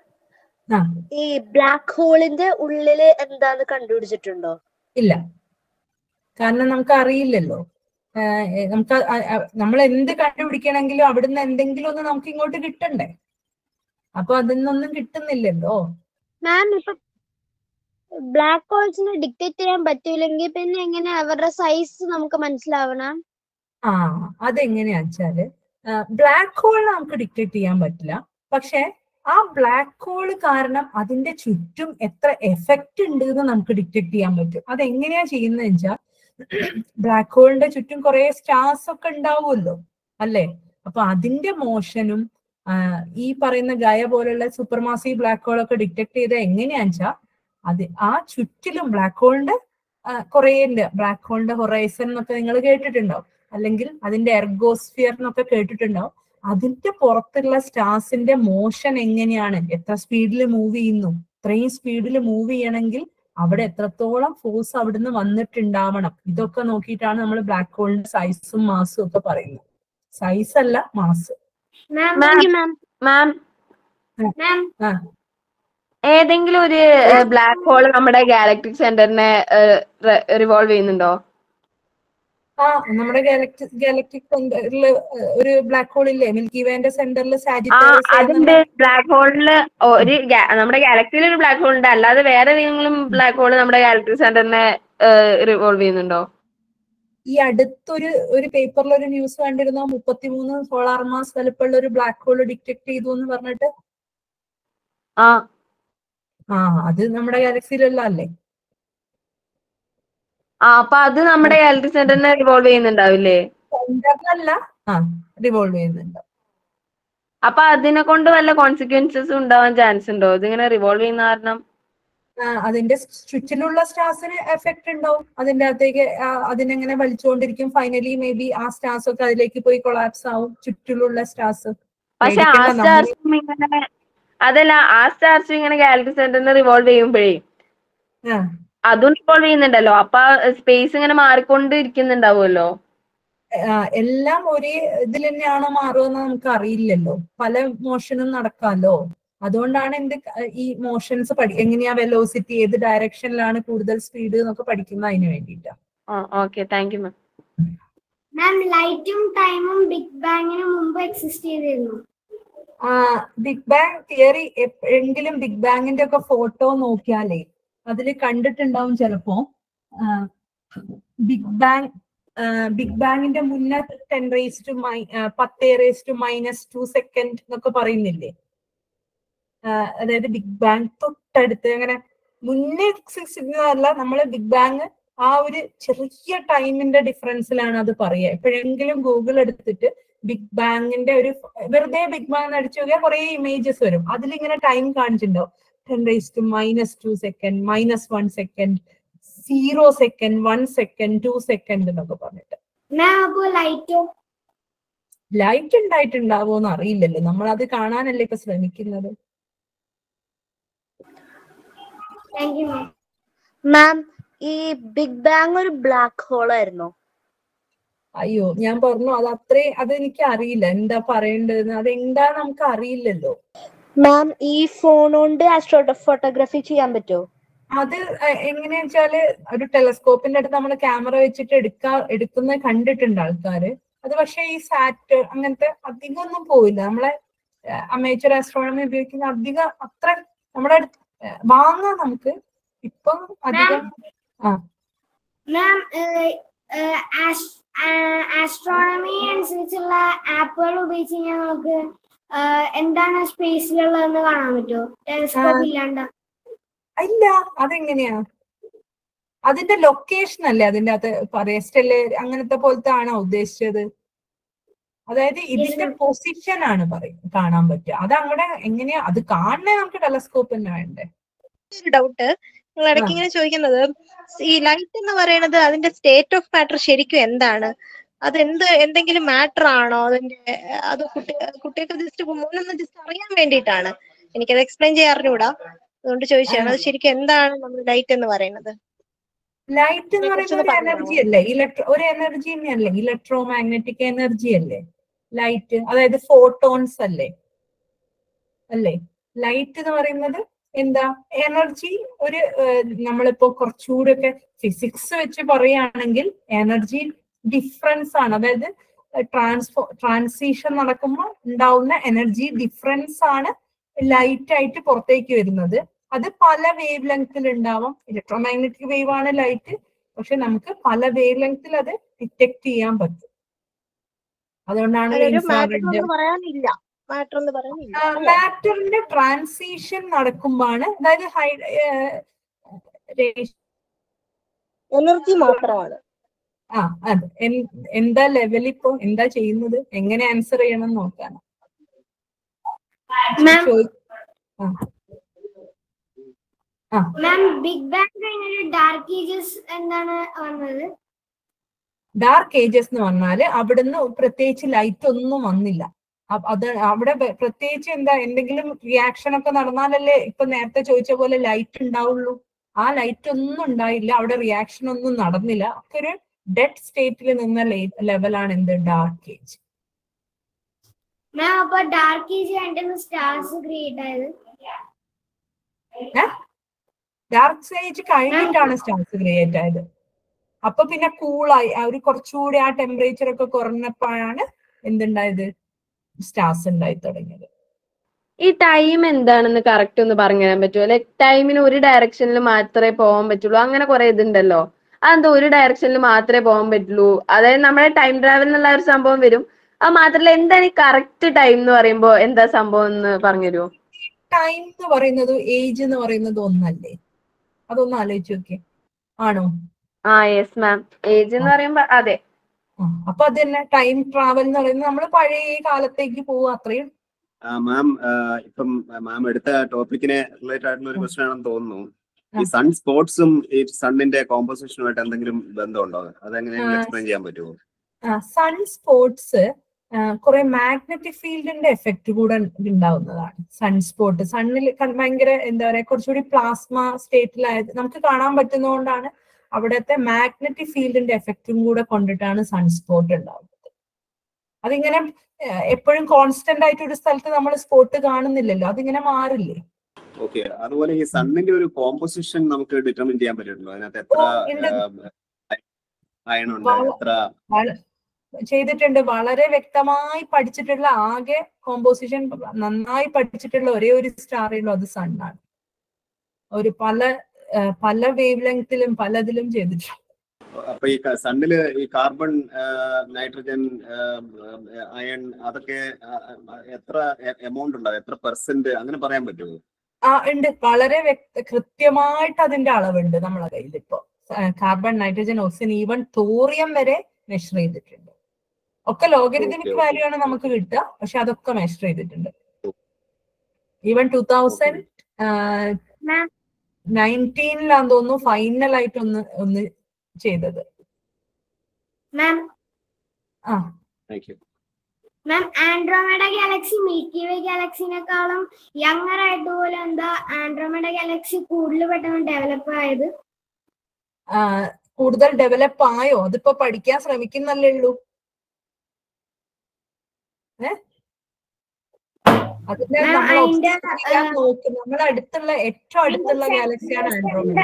S2: ആ
S6: ഈ ബ്ലാക്ക് ഹോളിന്റെ ഉള്ളില് എന്താന്ന് കണ്ടുപിടിച്ചിട്ടുണ്ടോ
S2: ഇല്ല കാരണം നമുക്ക് അറിയില്ലല്ലോ ആഹ് എ- നമുക്ക് അ- അ- നമ്മൾ എന്ത് കണ്ടുപിടിക്കണമെങ്കിലും അവിടുന്ന് എന്തെങ്കിലും ഒന്ന് നമുക്ക് ഇങ്ങോട്ട് കിട്ടണ്ടേ അപ്പൊ അതിൽ നിന്നൊന്നും കിട്ടുന്നില്ലല്ലോ
S7: മാം ഇപ്പൊ ബ്ലാക്ക് ഹോൾസിനെ ഡിക്റ്റേറ്റ് ചെയ്യാൻ പറ്റൂലെങ്കിൽ പിന്നെ എങ്ങനെ അവരുടെ സൈസ് നമുക്ക് മനസ്സിലാവണം
S2: ആ അതെങ്ങനെയാ വെച്ചാല് ബ്ലാക്ക് ഹോൾ നമുക്ക് ഡിക്റ്റേറ്റ് ചെയ്യാൻ പറ്റില്ല പക്ഷെ ആ ബ്ലാക്ക് ഹോൾ കാരണം അതിന്റെ ചുറ്റും എത്ര എഫക്റ്റ് ഉണ്ട് എന്ന് നമുക്ക് ഡിക്റ്റേറ്റ് ചെയ്യാൻ പറ്റും അതെങ്ങനെയാ ചെയ്യുന്നത് വെച്ചാൽ ബ്ലാക്ക് ഹോളിന്റെ ചുറ്റും കുറെ സ്റ്റാർസ് ഒക്കെ ഉണ്ടാവുമല്ലോ അല്ലേ അപ്പൊ അതിന്റെ മോഷനും ഈ പറയുന്ന ഗയ പോലുള്ള സൂപ്പർ മാസി ബ്ലാക്ക് ഹോൾ ഒക്കെ ഡിറ്റക്ട് ചെയ്ത എങ്ങനെയാന്ന് വെച്ചാൽ അത് ആ ചുറ്റിലും ബ്ലാക്ക് ഹോളിന്റെ കുറെ ഉണ്ട് ബ്ലാക്ക് ഹോളിന്റെ ഹൊറൈസൺ എന്നൊക്കെ നിങ്ങൾ കേട്ടിട്ടുണ്ടാവും അല്ലെങ്കിൽ അതിന്റെ എർഗോസ്ഫിയർ എന്നൊക്കെ കേട്ടിട്ടുണ്ടാവും അതിന്റെ പുറത്തുള്ള സ്റ്റാർസിന്റെ മോഷൻ എങ്ങനെയാണ് എത്ര സ്പീഡിൽ മൂവ് ചെയ്യുന്നു ഇത്രയും സ്പീഡിൽ മൂവ് ചെയ്യണമെങ്കിൽ അവിടെ എത്രത്തോളം ഫോഴ്സ് അവിടുന്ന് വന്നിട്ടുണ്ടാവണം ഇതൊക്കെ നോക്കിയിട്ടാണ് നമ്മൾ ബ്ലാക്ക് ഹോളിന്റെ സൈസും മാസും ഒക്കെ പറയുന്നത് സൈസ് അല്ല മാസ്
S3: മാം
S5: മാം മാം
S3: മാം
S2: ആ
S5: ഏതെങ്കിലും ഒരു ബ്ലാക്ക് ഹോൾ നമ്മുടെ ഗാലക്ടിക് സെന്ററിനെ റിവോൾവ് ചെയ്യുന്നുണ്ടോ
S2: ആ നമ്മുടെ ഗാലക്ടിക് ഗാലക്ടിക് സെന്ററിൽ ഒരു ബ്ലാക്ക് ഹോൾ ഇല്ലേ മിൽക്കി വേന്റെ സെന്ററിൽ
S5: ആ അതിന്റെ ബ്ലാക്ക് ഹോളില് ഒരു ga- നമ്മുടെ ഗാലക്സിയിൽ ഒരു ബ്ലാക്ക് ഹോൾ ഉണ്ട് അല്ലാതെ വേറെ ഏതെങ്കിലും ബ്ലാക്ക് ഹോൾ നമ്മുടെ ഗാലക്ടിക് സെന്ററിനെ റിവോൾവ് ചെയ്യുന്നുണ്ടോ
S2: ഈ അടുത്തൊരു ഒരു പേപ്പറിൽ ഒരു ന്യൂസ് കണ്ടിരുന്നു മുപ്പത്തിമൂന്ന് സോളാർ മാസ് വലുപ്പമുള്ള ഒരു ബ്ലാക്ക് ഹോൾ ഡിറ്റക്ട് ചെയ്തു എന്ന് പറഞ്ഞിട്ട്
S5: ആ
S2: ആ അത് നമ്മുടെ ഗാലക്സിയിലുള്ള അല്ലേ
S5: ആ അപ്പൊ അത് നമ്മുടെ ഗാലക്ടിക് സെന്ററിനെ റിവോൾവ് ചെയ്യുന്നുണ്ടാവില്ലേ
S2: സെന്ററിലല്ല ആ റിവോൾവ് ചെയ്യുന്നുണ്ട്
S5: അപ്പൊ അതിനെ കൊണ്ട് വല്ല കോൺസിക്വൻസസ് ഉണ്ടാവാൻ ചാൻസ് ഉണ്ടോ ഇതിങ്ങനെ റിവോൾവ് ചെയ്യുന്ന കാരണം
S2: ആ, അതിന്റെ ചുറ്റിലുള്ള സ്റ്റാർസിന് എഫക്ട് ഉണ്ടാവും അതിന്റെ അകത്തേക്ക് ആ, അതിനെങ്ങനെ വലിച്ചുകൊണ്ടിരിക്കും ഫൈനലി മേ ബി ആ സ്റ്റാർസ് ഒക്കെ അതിലേക്ക് പോയി കൊളാപ്സ് ആവും ചുറ്റിലുള്ള സ്റ്റാർസ്
S5: പക്ഷെ ആ സ്റ്റാർസും ഇങ്ങനെ അതല്ല ആ സ്റ്റാർസും ഇങ്ങനെ ഗാലക്ടി സെന്ററിനെ റിവോൾവ് ചെയ്യുമ്പോഴേ അതും റിവോൾവ് ചെയ്യുന്നുണ്ടല്ലോ അപ്പൊ സ്പേസ് ഇങ്ങനെ മാറിക്കൊണ്ട് ഇരിക്കുന്നുണ്ടാവുമല്ലോ
S2: എല്ലാം ഒരേ ഇതിൽ തന്നെയാണോ മാറുമെന്ന് നമുക്ക് അറിയില്ലല്ലോ പല മോഷനും നടക്കാമല്ലോ അതുകൊണ്ടാണ് എന്റെ ക- ഈ മോഷൻസ് പഠി എങ്ങനെയാ വെലോസിറ്റി ഏത് ഡയറക്ഷനിലാണ് കൂടുതൽ സ്പീഡ് എന്നൊക്കെ പഠിക്കുന്ന അതിന് വേണ്ടിയിട്ടാ
S5: okay thank you ma'am
S3: ma'am ലൈറ്റും ടൈമും ബിഗ് ബാങ്ങിന് മുമ്പ് എക്സിസ്റ്റ് ചെയ്തിരുന്നു
S2: ആ ബിഗ് ബാങ് തിയറി എപ്പോഴെങ്കിലും ബിഗ് ബാങ്ങിന്റെ ഒക്കെ ഫോട്ടോ നോക്കിയാലേ അതിൽ കണ്ടിട്ടുണ്ടാവും ചിലപ്പോ ബിഗ് ബാങ് ബിഗ് ബാങ്ങിന്റെ മുന്നേ ടെൻ റേസ് ടു മൈ പത്ത് raise to minus two second എന്നൊക്കെ പറയുന്നില്ലേ ആ, അതായത് ബിഗ് ബാങ് തൊട്ടടുത്ത് അങ്ങനെ മുന്നേ അല്ല നമ്മള് ബിഗ് ബാങ് ആ ഒരു ചെറിയ ടൈമിന്റെ ഡിഫറൻസിലാണ് അത് പറയുക എപ്പോഴെങ്കിലും ഗൂഗിൾ എടുത്തിട്ട് ബിഗ് ബാങ്ങിന്റെ ഒരു വെറുതെ ബിഗ് ബാങ് അടിച്ചു നോക്കിയാൽ കുറെ ഇമേജസ് വരും അതിലിങ്ങനെ ടൈം കാണിച്ചിട്ടുണ്ടാവും ten raise to minus two second minus one second zero second one second two second എന്നൊക്കെ പറഞ്ഞിട്ട്
S3: മാം അപ്പോ ലൈറ്റോ
S2: ലൈറ്റ് ഉണ്ടായിട്ടുണ്ടാവോന്ന് അറിയില്ലല്ലോ നമ്മൾ അത് കാണാനല്ലേ ഇപ്പൊ ശ്രമിക്കുന്നത്
S3: താങ്ക് യു മാം
S6: മാം ഈ ബിഗ് ബാങ് ഒരു ബ്ലാക്ക് ഹോൾ ആയിരുന്നോ
S2: അയ്യോ ഞാൻ പറഞ്ഞു അത് അത്രേ അത് എനിക്ക് അറിയില്ല എന്താ പറയേണ്ടതെന്ന് അത് എന്താ നമുക്ക് അറിയില്ലല്ലോ
S6: മാം ഈ ഫോൺ കൊണ്ട് ആസ്ട്രോ ഫോട്ടോഗ്രാഫി ചെയ്യാൻ പറ്റുമോ
S2: അത് എ- എങ്ങനെയാ വെച്ചാല് ഒരു ടെലസ്കോപ്പിന്റെ അടുത്ത് നമ്മൾ ക്യാമറ വെച്ചിട്ട് എടുക്കാ എടുക്കുന്ന കണ്ടിട്ടുണ്ട് ആൾക്കാര് അത് പക്ഷേ ഈ സാറ്റ് അങ്ങനത്തെ അധികം ഒന്നും പോയില്ല നമ്മളെ അമേച്ചർ ആസ്ട്രോണമി ഉപയോഗിക്കുന്ന അധികം അത്ര നമ്മുടെ അടുത്ത് ഏഹ് വാങ്ങാം നമുക്ക് ഇപ്പം അധികം
S3: മാം ആസ്ട്രോണമി അനുസരിച്ചുള്ള ആപ്പുകൾ ഉപയോഗിച്ച് കഴിഞ്ഞാൽ നമുക്ക് ഏഹ്, എന്താണ് സ്പേസിലുള്ളതെന്ന് കാണാൻ പറ്റുമോ ടെലിസ്കോപ്പ് ഇല്ലാണ്ട്
S2: ഇല്ല അതെങ്ങനെയാ അതിന്റെ ലൊക്കേഷൻ അല്ലേ അതിന്റെ അകത്ത് പറയാ സ്റ്റെല്ല് അങ്ങനത്തെ പോലത്തെ ആണോ ഉദ്ദേശിച്ചത് അതായത് ഇതിന്റെ പൊസിഷൻ ആണ് പറയും കാണാൻ പറ്റുക അത് അങ്ങടെ എങ്ങനെയാ അത് കാണണേ നമുക്ക് ടെലസ്കോപ്പ് തന്നെ വേണ്ടേ
S8: ഒരു ഡൗട്ട് നിങ്ങൾ ഇടയ്ക്ക് ഇങ്ങനെ ചോദിക്കുന്നത് ഈ ലൈറ്റ് എന്ന് പറയുന്നത് അതിന്റെ സ്റ്റേറ്റ് ഓഫ് മാറ്റർ ശരിക്കും എന്താണ് അത് എന്ത് എന്തെങ്കിലും മാറ്റർ ആണോ അതിന്റെ ഏഹ്, അത് കുട്ടി കുട്ടികൾക്ക് ജസ്റ്റ് മോനൊന്ന് ജസ്റ്റ് അറിയാൻ വേണ്ടിയിട്ടാണ് എനിക്കത് എക്സ്പ്ലെയിൻ ചെയ്യാൻ അറിഞ്ഞൂടാ അതുകൊണ്ട് ചോദിച്ചാണ് അത് ശരിക്കും എന്താണ് നമ്മൾ ലൈറ്റ് എന്ന് പറയുന്നത്
S2: ലൈറ്റ് എന്ന്
S8: ഇതിനെക്കുറിച്ചൊന്ന്
S2: പറയുന്നത് ഒരു
S8: പറഞ്ഞുതരാമോ?
S2: എനർജി അല്ലേ ഇലക്ട്രോ ഒരു എനർജി തന്നെയല്ലേ ഇലക്ട്രോ മാഗ്നറ്റിക് എനർജി അല്ലേ ലൈറ്റ് അതായത് ഫോട്ടോൺസ് അല്ലേ അല്ലേ ലൈറ്റ് എന്ന് പറയുന്നത് എന്താ എനർജി ഒരു ഏഹ്, നമ്മളിപ്പോ കുറച്ചുകൂടി ഒക്കെ ഫിസിക്സ് വെച്ച് പറയുകയാണെങ്കിൽ എനർജി ഡിഫറൻസ് ആണ് അതായത് ട്രാൻസ്ഫോ ട്രാൻസിഷൻ നടക്കുമ്പോൾ ഉണ്ടാവുന്ന എനർജി ഡിഫറൻസ് ആണ് ലൈറ്റ് ആയിട്ട് പുറത്തേക്ക് വരുന്നത് അത് പല വേവ് ലെങ്ത്തിൽ ഉണ്ടാവാം ഇലക്ട്രോമാഗ്നറ്റിക് വേവ് ആണ് ലൈറ്റ് പക്ഷെ നമുക്ക് പല വേവ് ലെങ്ത്തിൽ അത് ഡിറ്റക്ട് ചെയ്യാൻ പറ്റും അതുകൊണ്ടാണ്
S8: അതിനൊരു മാറ്റർ
S2: ഇൻഫ്രാറെഡ്
S8: എന്ന് പറയാനില്ല മാറ്റർ എന്ന് പറയാനില്ല അല്ലേ?
S2: മാറ്ററിന്റെ ട്രാൻസിഷൻ നടക്കുമ്പോഴാണ് അതായത് ഹൈ
S8: എനർജി മാത്രമാണ്
S2: ആ അതെ എൻ- എന്താ ലെവൽ ഇപ്പോ എന്താ ചെയ്യുന്നത് എങ്ങനെ ആൻസർ ചെയ്യണം എന്ന് നോക്കാണ്
S3: മാം
S2: ചോദി- ആ
S3: മാം ബിഗ് ബാങ് കഴിഞ്ഞൊരു ഡാർക്ക് ഏജസ് എന്താണ് വന്നത്
S2: ഡാർക്ക് ഏജസ് എന്ന് പറഞ്ഞാല് അവിടുന്ന് പ്രത്യേകിച്ച് ലൈറ്റ് ഒന്നും വന്നില്ല അ- അത് അവിടെ വെ- പ്രത്യേകിച്ച് എന്താ എന്തെങ്കിലും റിയാക്ഷൻ ഒക്കെ നടന്നാലല്ലേ ഇപ്പൊ നേരത്തെ ചോദിച്ച പോലെ ലൈറ്റ് ഉണ്ടാവുള്ളൂ ആ ലൈറ്റ് ഒന്നും ഉണ്ടായില്ല അവിടെ റിയാക്ഷൻ ഒന്നും നടന്നില്ല ഒക്കെ ഒരു ഡെഡ് സ്റ്റേറ്റിൽ നിന്ന ലെവലാണ് എന്ത് ഡാർക്ക് ഏജ്
S3: മാം അപ്പൊ ഡാർക്ക് ഏജ് കഴിഞ്ഞിട്ട് സ്റ്റാർസ് ക്രിയേറ്റ് ആയത്
S2: ഡാർക്ക് ഏജ് കഴിഞ്ഞിട്ടാണ് സ്റ്റാർസ് ക്രിയേറ്റ് ആയത് അപ്പൊ പിന്നെ കൂളായി ഒരു കുറച്ചുകൂടി ആ ടെമ്പറേച്ചർ ഒക്കെ കുറഞ്ഞപ്പോഴാണ് എന്തുണ്ടായത് സ്റ്റാർസ് ഉണ്ടായി തുടങ്ങിയത്
S5: ഈ ടൈം എന്താണെന്ന് കറക്റ്റ് ഒന്ന് പറഞ്ഞു തരാൻ പറ്റുമോ ലൈക് ടൈമിന് ഒരു ഡയറക്ഷനിൽ മാത്രമേ പോകാൻ പറ്റുള്ളൂ അങ്ങനെ കുറെ ഇതുണ്ടല്ലോ അതെന്താ ഒരു ഡയറക്ഷനിൽ മാത്രമേ പോകാൻ പറ്റുള്ളൂ അതായത് നമ്മുടെ ടൈം ട്രാവൽ എന്നുള്ള ഒരു സംഭവം വരും അത് മാത്രല്ല എന്താണ് ഈ കറക്റ്റ് ടൈം എന്ന് പറയുമ്പോ എന്താ സംഭവം എന്ന് പറഞ്ഞു തരുമോ
S2: ടൈം എന്ന് പറയുന്നത് ഏജ് എന്ന് പറയുന്നത് ഒന്നല്ലേ അതൊന്ന് ആലോചിച്ച് നോക്കിയേ ആണോ
S5: ആ യെസ് മാം ഏജ് എന്ന് പറയുമ്പോ അതെ
S2: ആ, അപ്പൊ അത് തന്നെ ടൈം ട്രാവൽ എന്ന് പറയുന്നത് നമ്മൾ പഴയ കാലത്തേക്ക് പോവുക അത്രയും
S9: മാം ഇപ്പം മാം എടുത്ത ടോപ്പിക്കിനെ റിലേറ്റഡ് ആയിട്ടുള്ള ഒരു ക്വസ്റ്റൻ ആണെന്ന് തോന്നുന്നു ഈ
S2: ആ.
S9: സൺ സ്പോട്സും ഈ സണ്ണിന്റെ കോമ്പോസിഷനുമായിട്ട് എന്തെങ്കിലും ബന്ധമുണ്ടോ അതെങ്ങനെയെങ്കിലും
S2: ആ,
S9: എക്സ്പ്ലെയിൻ ചെയ്യാൻ പറ്റുമോ
S2: സൺ സ്പോട്സ് കുറെ മാഗ്നറ്റിക് ഫീൽഡിന്റെ എഫക്റ്റ് കൂടെ ഉണ്ടാവുന്നതാണ് സൺ സ്പോട്ട് സണ്ണിൽ ഭയങ്കര എന്താ പറയാ കുറച്ചുകൂടി പ്ലാസ്മ സ്റ്റേറ്റിലായത് നമുക്ക് കാണാൻ പറ്റുന്നതുകൊണ്ടാണ് അവിടുത്തെ മാഗ്നറ്റിക് ഫീൽഡിന്റെ എഫക്റ്റും കൂടെ കൊണ്ടിട്ടാണ് സൺ സ്പോട്ട് ഉണ്ടാവുന്നത് അതിങ്ങനെ എപ്പോഴും കോൺസ്റ്റന്റ് ആയിട്ട് ഒരു സ്ഥലത്ത് നമ്മൾ സ്പോട്ട് കാണുന്നില്ലല്ലോ അതിങ്ങനെ മാറില്ലേ
S9: ഓക്കെ അതുപോലെ ഈ സണ്ണിന്റെ ഒരു കോമ്പോസിഷൻ നമുക്ക് ഡിറ്റർമിൻ ചെയ്യാൻ പറ്റുമല്ലോ അതിനകത്ത് എത്ര
S2: ഓ, ഉണ്ട്.
S9: അയൺ ഉണ്ട്
S2: വള-
S9: എത്ര
S2: വള- ചെയ്തിട്ടുണ്ട് വളരെ വ്യക്തമായി പഠിച്ചിട്ടുള്ള ആകെ കോമ്പോസിഷൻ നന്നായി പഠിച്ചിട്ടുള്ള ഒരേ ഒരു സ്റ്റാറേ ഉള്ളൂ അത് സണ്ണാണ് ഒരു പല ആ, പല വേവ് ലെങ്തിലും പലതിലും ചെയ്തിട്ടുണ്ട്
S9: അപ്പൊ ഈ സണ്ണില് ഈ കാർബൺ നൈട്രജൻ അയൺ അതൊക്കെ ആ, ആ, എത്ര എമൗണ്ട് ഉണ്ടാവും എത്ര പെർസെന്റ് അങ്ങനെ പറയാൻ പറ്റുമോ
S2: ആ ഉണ്ട് വളരെ വ്യക്ത കൃത്യമായിട്ട് അതിന്റെ അളവുണ്ട് നമ്മളെ കയ്യിൽ ഇപ്പോ carbon nitrogen oxygen even thorium വരെ മെഷർ ചെയ്തിട്ടുണ്ട് ഒക്കെ ലോഗരിതമിക്
S9: Okay, okay.
S2: വാല്യൂ ആണ് നമുക്ക് കിട്ടുക പക്ഷെ അതൊക്കെ മെഷർ ചെയ്തിട്ടുണ്ട് ഈവൻ ടൂ തൗസൻഡ്
S3: മാം
S2: നയൻറ്റീനിലാന്ന് തോന്നുന്നു ഫൈനൽ ആയിട്ട് ഒന്ന് ഒന്ന് ചെയ്തത്
S3: മാം
S2: ആ
S9: thank you
S3: ma'am Andromeda galaxy milky way ഗാലക്സിനെക്കാളും യങ്ങർ ആയിട്ട് പോലും എന്താ ആൻഡ്രോമേഡ ഗാലക്സി കൂടുതൽ പെട്ടെന്ന് ഡെവലപ്പ് ആയത്
S2: ആ, കൂടുതൽ ഡെവലപ്പ് ആയോ അതിപ്പോ പഠിക്കാൻ ശ്രമിക്കുന്നല്ലേ ഉള്ളൂ ഏ അതിന്റെ
S3: Ma'am,
S2: നമ്മൾ
S3: അതിന്റെ,
S2: observe ചെയ്യാൻ
S3: ആ,
S2: നോക്കും നമ്മുടെ അടുത്തുള്ള ഏറ്റവും അടുത്തുള്ള ഗാലക്സിയാണ് ആൻഡ്രോമിഡ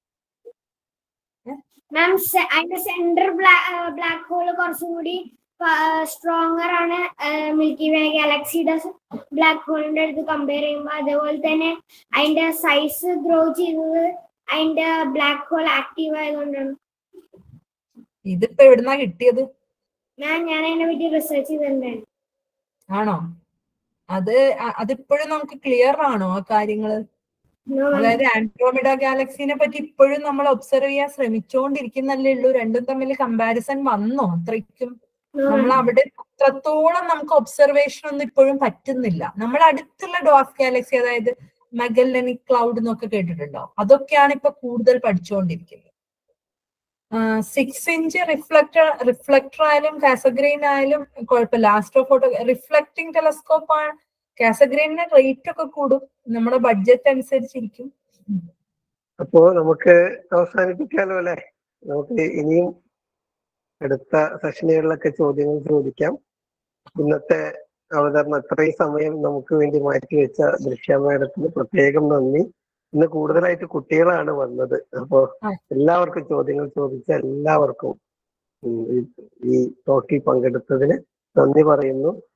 S3: മാം അതിന്റെ സെന്റർ ബ്ലാക്ക് ഹോൾ കുറച്ചും കൂടി സ്ട്രോങ്ങർ ആണ് മിൽക്കി വേ ഗാലക്സിയുടെ ബ്ലാക്ക് ഹോളിന്റെ അടുത്ത് കമ്പയർ ചെയ്യുമ്പോൾ അതേപോലെ തന്നെ അതിന്റെ സൈസ് ഗ്രോ ചെയ്തത് അതിന്റെ ബ്ലാക്ക് ഹോൾ ആക്റ്റീവ് ആയതുകൊണ്ടാണ്
S2: ഇതിപ്പോ എവിടുന്നാ കിട്ടിയത്
S3: മാം ഞാൻ അതിനെ പറ്റി റിസർച്ച് ചെയ്തിട്ടുണ്ടായിരുന്നു
S2: ആണോ അത് അ- അതിപ്പോഴും നമുക്ക് ക്ലിയർ ആണോ ആ കാര്യങ്ങള്
S3: No, ma'am.
S2: അതായത് ആൻഡ്രോമിഡ ഗാലക്സിനെ പറ്റി ഇപ്പോഴും നമ്മൾ ഒബ്സർവ് ചെയ്യാൻ ശ്രമിച്ചുകൊണ്ടിരിക്കുന്നല്ലേ ഉള്ളൂ രണ്ടും തമ്മിൽ കമ്പാരിസൺ വന്നോ അത്രയ്ക്കും
S3: No,
S2: നമ്മൾ
S3: ma'am.
S2: അവിടെ അത്രത്തോളം നമുക്ക് ഒബ്സർവേഷൻ ഒന്നും ഇപ്പോഴും പറ്റുന്നില്ല നമ്മുടെ അടുത്തുള്ള ഡോഫ് ഗാലക്സി അതായത് മെഗല്ലനിക് ക്ലൗഡ് എന്നൊക്കെ കേട്ടിട്ടുണ്ടോ അതൊക്കെയാണ് ഇപ്പൊ കൂടുതൽ പഠിച്ചുകൊണ്ടിരിക്കുന്നത് സിക്സ് ഇഞ്ച് റിഫ്ലക്ടർ റിഫ്ലക്ടർ ആയാലും കാസഗ്രെയിൻ ആയാലും കുഴപ്പമില്ല ആസ്ട്രോ ഫോട്ടോ റിഫ്ലക്റ്റിംഗ് ടെലസ്കോപ്പ് ആണ് കാസഗ്രെയിനിന് റേറ്റ് ഒക്കെ കൂടും നമ്മുടെ ബഡ്ജറ്റ് അനുസരിച്ചിരിക്കും
S1: അപ്പോ നമുക്ക് അവസാനിപ്പിക്കാലോ അല്ലെ നമുക്ക് ഇനിയും അടുത്ത സെഷനുകളിലൊക്കെ ചോദ്യങ്ങൾ ചോദിക്കാം ഇന്നത്തെ അവതരണം ഇത്രയും സമയം നമുക്ക് വേണ്ടി മാറ്റിവെച്ച ദൃശ്യ മേഡത്തിന് പ്രത്യേകം നന്ദി ഇന്ന് കൂടുതലായിട്ട് കുട്ടികളാണ് വന്നത് അപ്പോ
S2: ആ.
S1: എല്ലാവർക്കും ചോദ്യങ്ങൾ ചോദിച്ച എല്ലാവർക്കും ഉം, ഈ- ഈ ടോക്കിൽ പങ്കെടുത്തതിന് നന്ദി പറയുന്നു